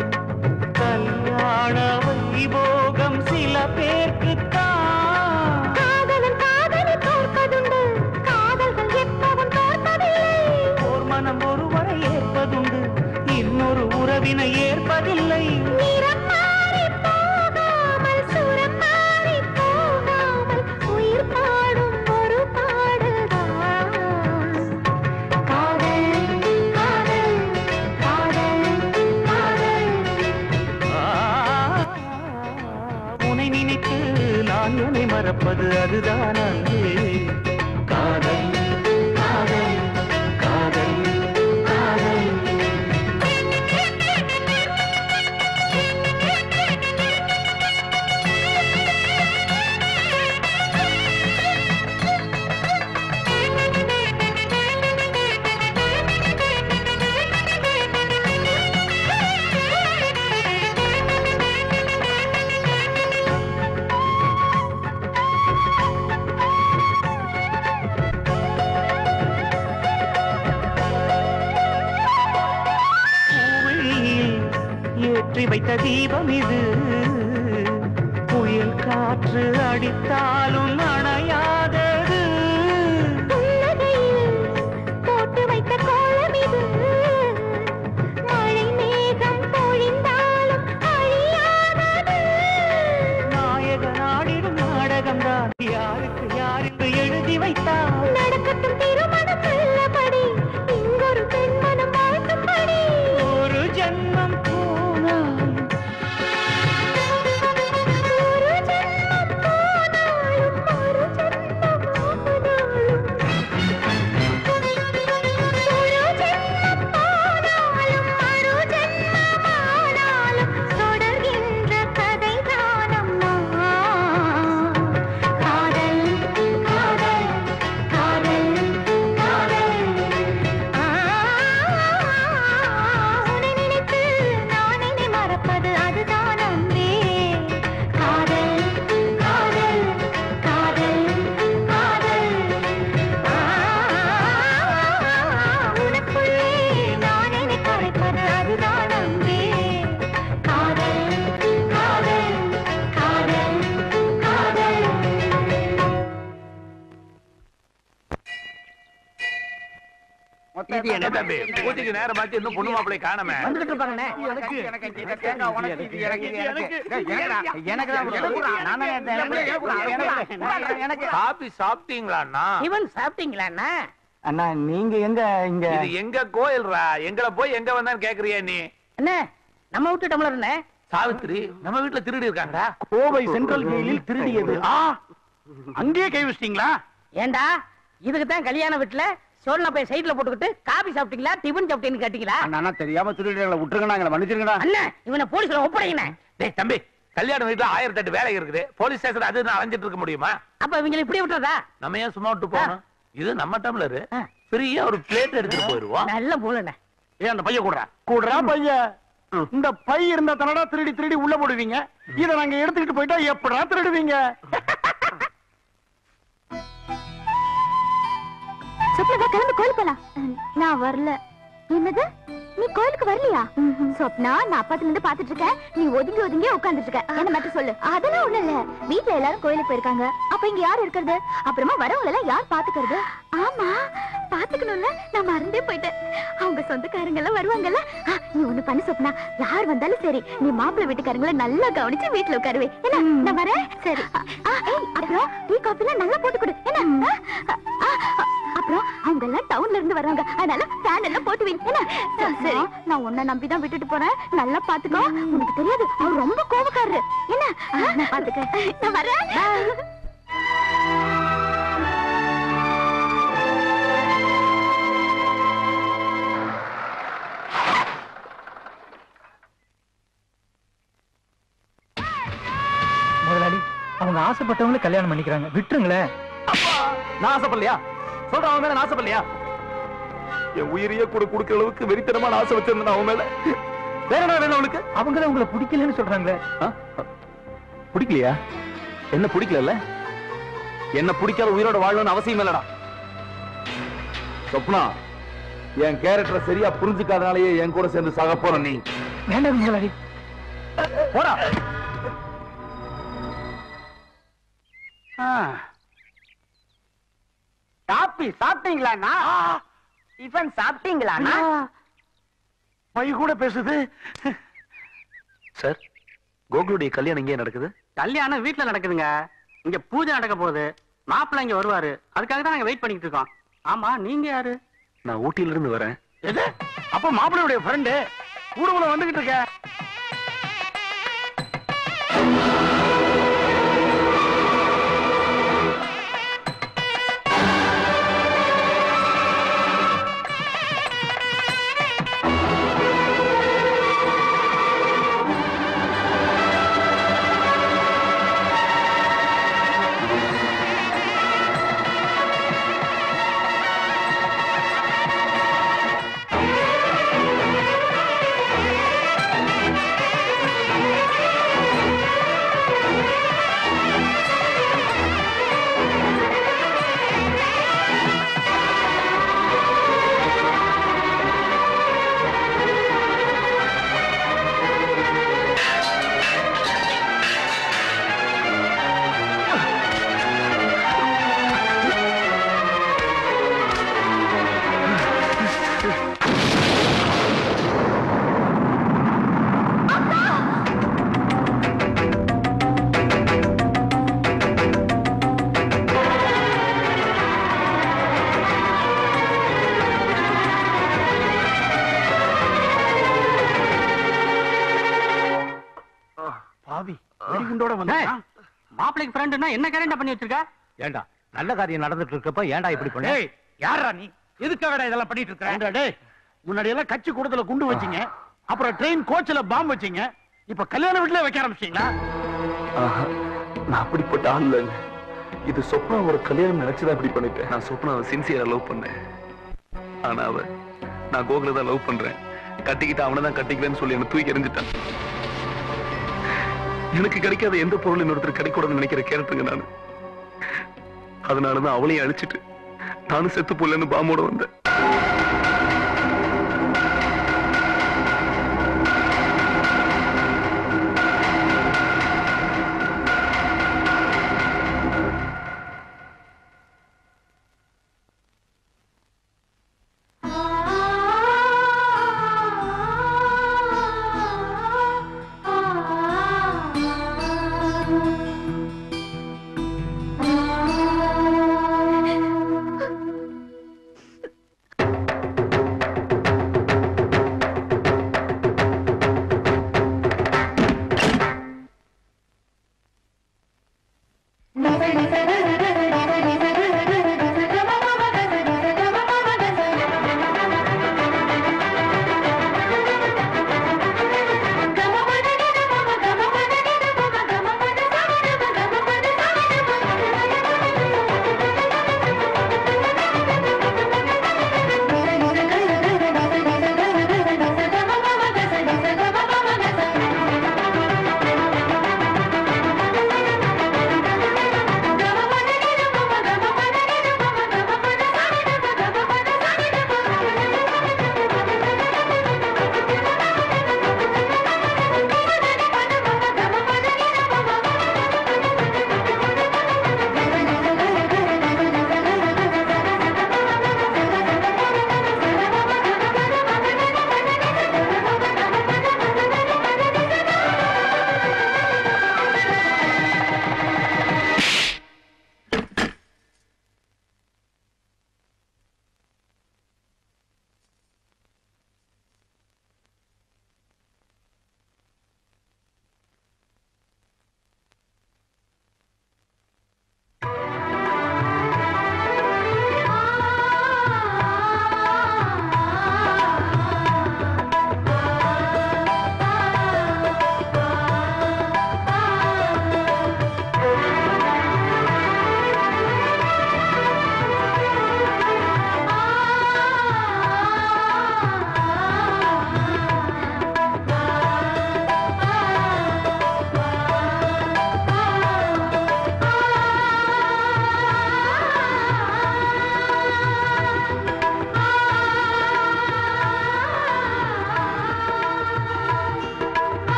கல்யாண வைபோகம் சில பேர்க்குத்தான் காதலன் காதலை தோற்பதுண்டு காதல்கள் எப்பவும் தோற்பதில்லை ஓர் மனம் ஒருவரை ஏற்பதுண்டு இன்னொரு உறவினை ஏற்பதில்லை நிறம் மாறி போகாமல் சுரம் மாறி போகாமல் உயிர் பாடும் ஒரு பாடுதான் காதல் காதல் காதல் காதல் ஆ, உன்னை நினைத்து நான் என்னை மறப்பது அதுதான் அன்பே காதல் காதல் காதல் காதல் பூவெளியில் ஏற்றி வைத்த தீபம் இது புயல் காற்று அடித்தாலும் அணையாதது புன்னகையில் போட்டு வைத்த கோலம் இது மழை மேகம் பொழிந்தாலும் அழியாதது நாயக நாடிடும் நாடகம்தான் யாருக்கு யார் என்று எழுதி வைத்தார் நடக்கட்டும் திருமணம் நல்லபடி இங்கொரு பெண்மனம் வாழ்த்தும்படி ஒரு ஜென்மம் போனாலும் ஒரு ஜென்மம் போனாலும் ஒரு ஜென்மம் ஆனாலும் ஒரு ஜென்மம் போனாலும் மறு ஜென்மமானாலும் தொடர்கின்ற கதை தானம்மா காதல் காதல் காதல் காதல் ஆ, உன்னை நினைத்து நான் என்னை மறப்பது அதுதான் அன்பே காதல் காதல் காதல் காதல் ஆ, உனக்குள்ளே நான் என்னை கரைப்பது அதுதான் அன்பே காதல் காதல் காதல் காதல் இது என்ன தம்பி பூஜைக்கு நேரம் ஆச்சு இன்னும் பொண்ணு மாப்பிளை காணமே வந்துகிட்டு இருப்பாங்கண்ணே காபி சாப்பிட்டீங்களா இவன் சாப்பிட்டீங்களா அண்ணா நீங்க எங்க இங்க இது எங்க கோயில்ரா எங்களை போய் எங்க வந்தான்னு கேக்குறியா நீ என்ன நம்ம விட்டு டம்ளர் சாவித்திரி நம்ம வீட்டுல திருடி இருக்காங்கடா கோவை சென்ட்ரல் ஜெயிலில் திருடியது ஆ அங்கேயே கை வச்சிட்டீங்களா ஏண்டா இதுக்கு தான் கல்யாண வீட்டுல சோழனை போய் சைட்ல போட்டுக்கிட்டு காபி சாப்பிட்டீங்களா டிபன் சாப்பிட்டீங்கன்னு கேட்டீங்களா அண்ணா தெரியாம திருடிகளை விட்டுருங்கண்ணா எங்களை மன்னிச்சிருங்கண்ணா அண்ணன் இவனை போலீஸ்ல ஒப்படைங்கண்ணே டேய் தம்பி கல்யாண வீட்டுல ஆயிரத்தி எட்டு வேலை இருக்குது போலீஸ் ஸ்டேஷன் அது நான் அலைஞ்சிட்டு இருக்க முடியுமா அப்ப இவங்களை இப்படி விட்டுறதா நம்ம ஏன் சும்மா விட்டு போகணும் இது நம்ம டம்ளர் ஃப்ரீயா ஒரு பிளேட் எடுத்துட்டு போயிருவோம் நல்ல மூலண்ணே ஏன் அந்த பைய கூடுறா கூடுறா பைய இந்த பை இருந்தா தானடா திருடி திருடி உள்ள போடுவீங்க இத நாங்க எடுத்துக்கிட்டு போயிட்டா எப்படா திருடுவீங்க சொப்னா கிளம்பி கோயிலுக்கு போலாம் நான் வரல என்னது நீ கோயிலுக்கு வரலையா சொப்னா நான் அப்பத்துல இருந்து பாத்துட்டு இருக்கேன் நீ ஒதுங்கி ஒதுங்கி உட்கார்ந்துட்டு இருக்க என்ன மட்டும் சொல்லு அதெல்லாம் ஒண்ணு இல்ல வீட்ல எல்லாரும் கோயிலுக்கு போயிருக்காங்க அப்ப இங்க யார் இருக்கிறது அப்புறமா வரவங்க எல்லாம் யார் பாத்துக்கிறது ஆமா பாத்துக்கணும்ல நான் மறந்தே போயிட்டேன் அவங்க சொந்தக்காரங்க எல்லாம் வருவாங்கல்ல ஆ, நீ ஒண்ணு பண்ணு சொப்னா யார் வந்தாலும் சரி நீ மாப்பிள்ளை வீட்டுக்காரங்களை நல்லா கவனிச்சு வீட்டுல உட்காருவே என்ன நான் வரேன் சரி ஆ, ஏய், அப்புறம் டீ காஃபி எல்லாம் நல்லா போட்டு கொடு என்ன ஆ, ஆ, ஆ, அப்புறம் அவங்க எல்லாம் டவுன்ல இருந்து வர்றாங்க அதனால ஃபேன் எல்லாம் போட்டு வைங்க என்ன சரி, சரி நான் உன்னை நம்பி தான் விட்டுட்டு போறேன் நல்லா பாத்துக்கோ உனக்கு தெரியாது அவர் ரொம்ப கோபக்காரரு என்ன ஆ, நான் பாத்துக்க நான் வரேன் முதலாளி அவங்க ஆசைப்பட்டவங்களை கல்யாணம் பண்ணிக்கிறாங்க விட்டுருங்களேன் நான் ஆசைப்படலையா சொல்றேன் அவன் மேல நான் ஆசைப்படலையா என் உயிரையே கூட கொடுக்கிற அளவுக்கு வெறித்தனமான ஆசை வச்சிருந்தேன் அவன் மேல வேற என்ன வேணும் அவளுக்கு அவங்க தான் உங்களை பிடிக்கலன்னு சொல்றாங்களே பிடிக்கலையா என்ன பிடிக்கல என்ன பிடிக்காத உயிரோட வாழணும்னு அவசியம் இல்லடா சொப்னா என் கேரக்டரை சரியா புரிஞ்சுக்காதனாலேயே என் கூட சேர்ந்து சாக போற நீ வேண்டாம் முதலாளி போடா காப்பி சாப்பிட்டீங்களாண்ணா டிஃபன் சாப்பிட்டீங்களாண்ணா பை கூட பேசுது சார் கோகுலுடைய கல்யாணம் இங்கே நடக்குது கல்யாணம் வீட்டுல நடக்குதுங்க இங்க பூஜை நடக்க போகுது மாப்பிள்ளை இங்க வருவாரு அதுக்காக தான் நாங்க வெயிட் பண்ணிட்டு இருக்கோம் ஆமா நீங்க யாரு நான் ஊட்டியில இருந்து வரேன் எது அப்ப மாப்பிள்ளையுடைய ஃப்ரெண்டு ஊடுகுல வந்துகிட்டு இருக்க பாவி வெடிகுண்டோட வந்தா மாப்பிள்ளைக்கு ஃப்ரெண்டுனா என்ன கேரண்டா பண்ணி வச்சிருக்க ஏண்டா நல்ல காரியம் நடந்துட்டு இருக்கப்ப ஏன்டா இப்படி பண்ண டேய் யாரா நீ எதுக்காகடா இதெல்லாம் பண்ணிட்டு இருக்க டேய் முன்னாடி எல்லாம் கட்சி கூடத்துல குண்டு வச்சீங்க அப்புறம் ட்ரெயின் கோச்ல பாம்பு வச்சீங்க இப்ப கல்யாண வீட்டுல வைக்க ஆரம்பிச்சீங்களா ஆஹா, நான் அப்படிப்பட்ட ஆள் இல்லைங்க இது சொப்னா ஒரு கல்யாணம் நினைச்சுதான் இப்படி பண்ணிட்டேன் நான் சொப்னாவை சின்சியரா லவ் பண்ணேன் ஆனா அவ நான் கோகுல தான் லவ் பண்றேன் கட்டிக்கிட்டு அவனை தான் கட்டிக்கிறேன்னு சொல்லி என்ன தூக்கி எறிஞ்சிட்டான் எனக்கு கிடைக்காத எந்த பொருள் இன்னொருத்தர் கிடைக்கூடாதுன்னு நினைக்கிற கேரக்டருங்க நான் அதனாலதான் அவளையும் அழிச்சிட்டு நானும் செத்து போலன்னு பாம்போட வந்தேன்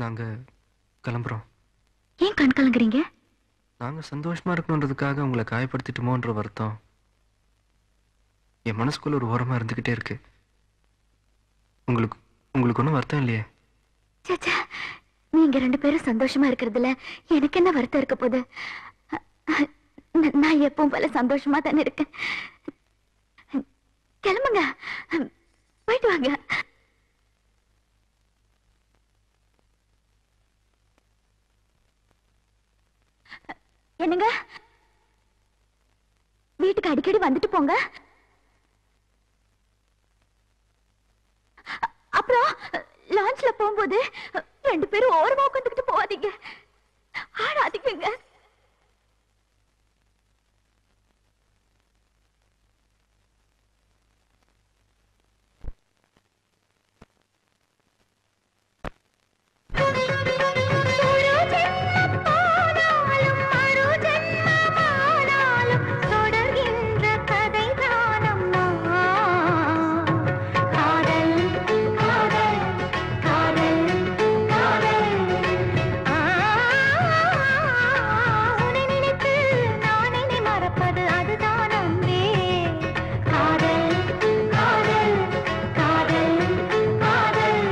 நாங்க கிளம்புறோம் ஏன் கண் கலங்குறீங்க நாங்க சந்தோஷமா இருக்கணுன்றதுக்காக உங்களை காயப்படுத்திட்டோமோன்ற வருத்தம் என் மனசுக்குள்ள ஒரு ஓரமா இருந்துகிட்டே இருக்கு உங்களுக்கு உங்களுக்கு ஒன்றும் வருத்தம் இல்லையே சச்சா நீங்க ரெண்டு பேரும் சந்தோஷமா இருக்கிறதுல எனக்கு என்ன வருத்தம் இருக்க போகுது ந- நான் எப்பவும் போல சந்தோஷமா தானே இருக்கேன் கிளம்புங்க போயிட்டு வாங்க என்னங்க வீட்டுக்கு அடிக்கடி வந்துட்டு போங்க அ- அப்புறம் லான்ச்ல போகும்போது ரெண்டு பேரும் ஓரமா உட்காந்துக்கிட்டு போகாதீங்க ஆடாதீங்க தொடர்கின்ற கதை தானம்மா காதல் காதல் காதல் காதல் ஆ, உன்னை நினைத்து நான் என்னை மறப்பது அதுதான் அன்பே காதல் காதல் காதல் காதல்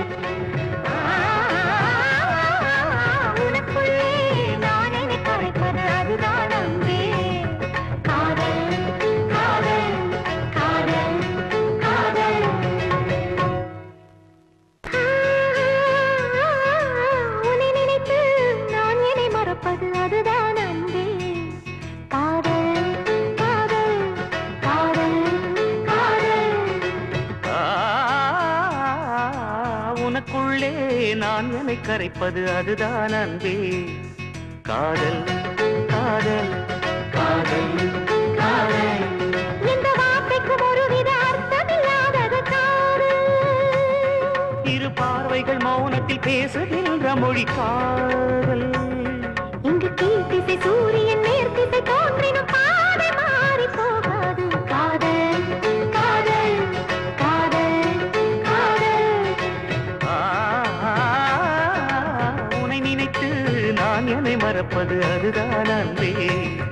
உனக்குள்ளே நான் என்னை கரைப்பது அதுதான் அன்பே காதல் காதல் காதல் காதல் உன்னை நினைத்து நான் என்னை மறப்பது அதுதான் அன்பே காதல் காதல் காதல் காதல் ஆ, உனக்குள்ளே நான் என்னை கரைப்பது அதுதான் அன்பே காதல் காதல் காதல் காதல் இந்த வார்த்தைக்கும் ஒருவித அர்த்தமில்லாதது காதல் இரு பார்வைகள் மௌனத்தில் பேசுகின்ற மொழி காதல் இங்கு கீழ்த்திசை சூரியன் நேர்த்திசை தோன்றினும் பாதை மாறி போகாது காதல் காதல் காதல் காதல் ஆ, உன்னை நினைத்து நான் என்னை மறப்பது அதுதான் அன்பே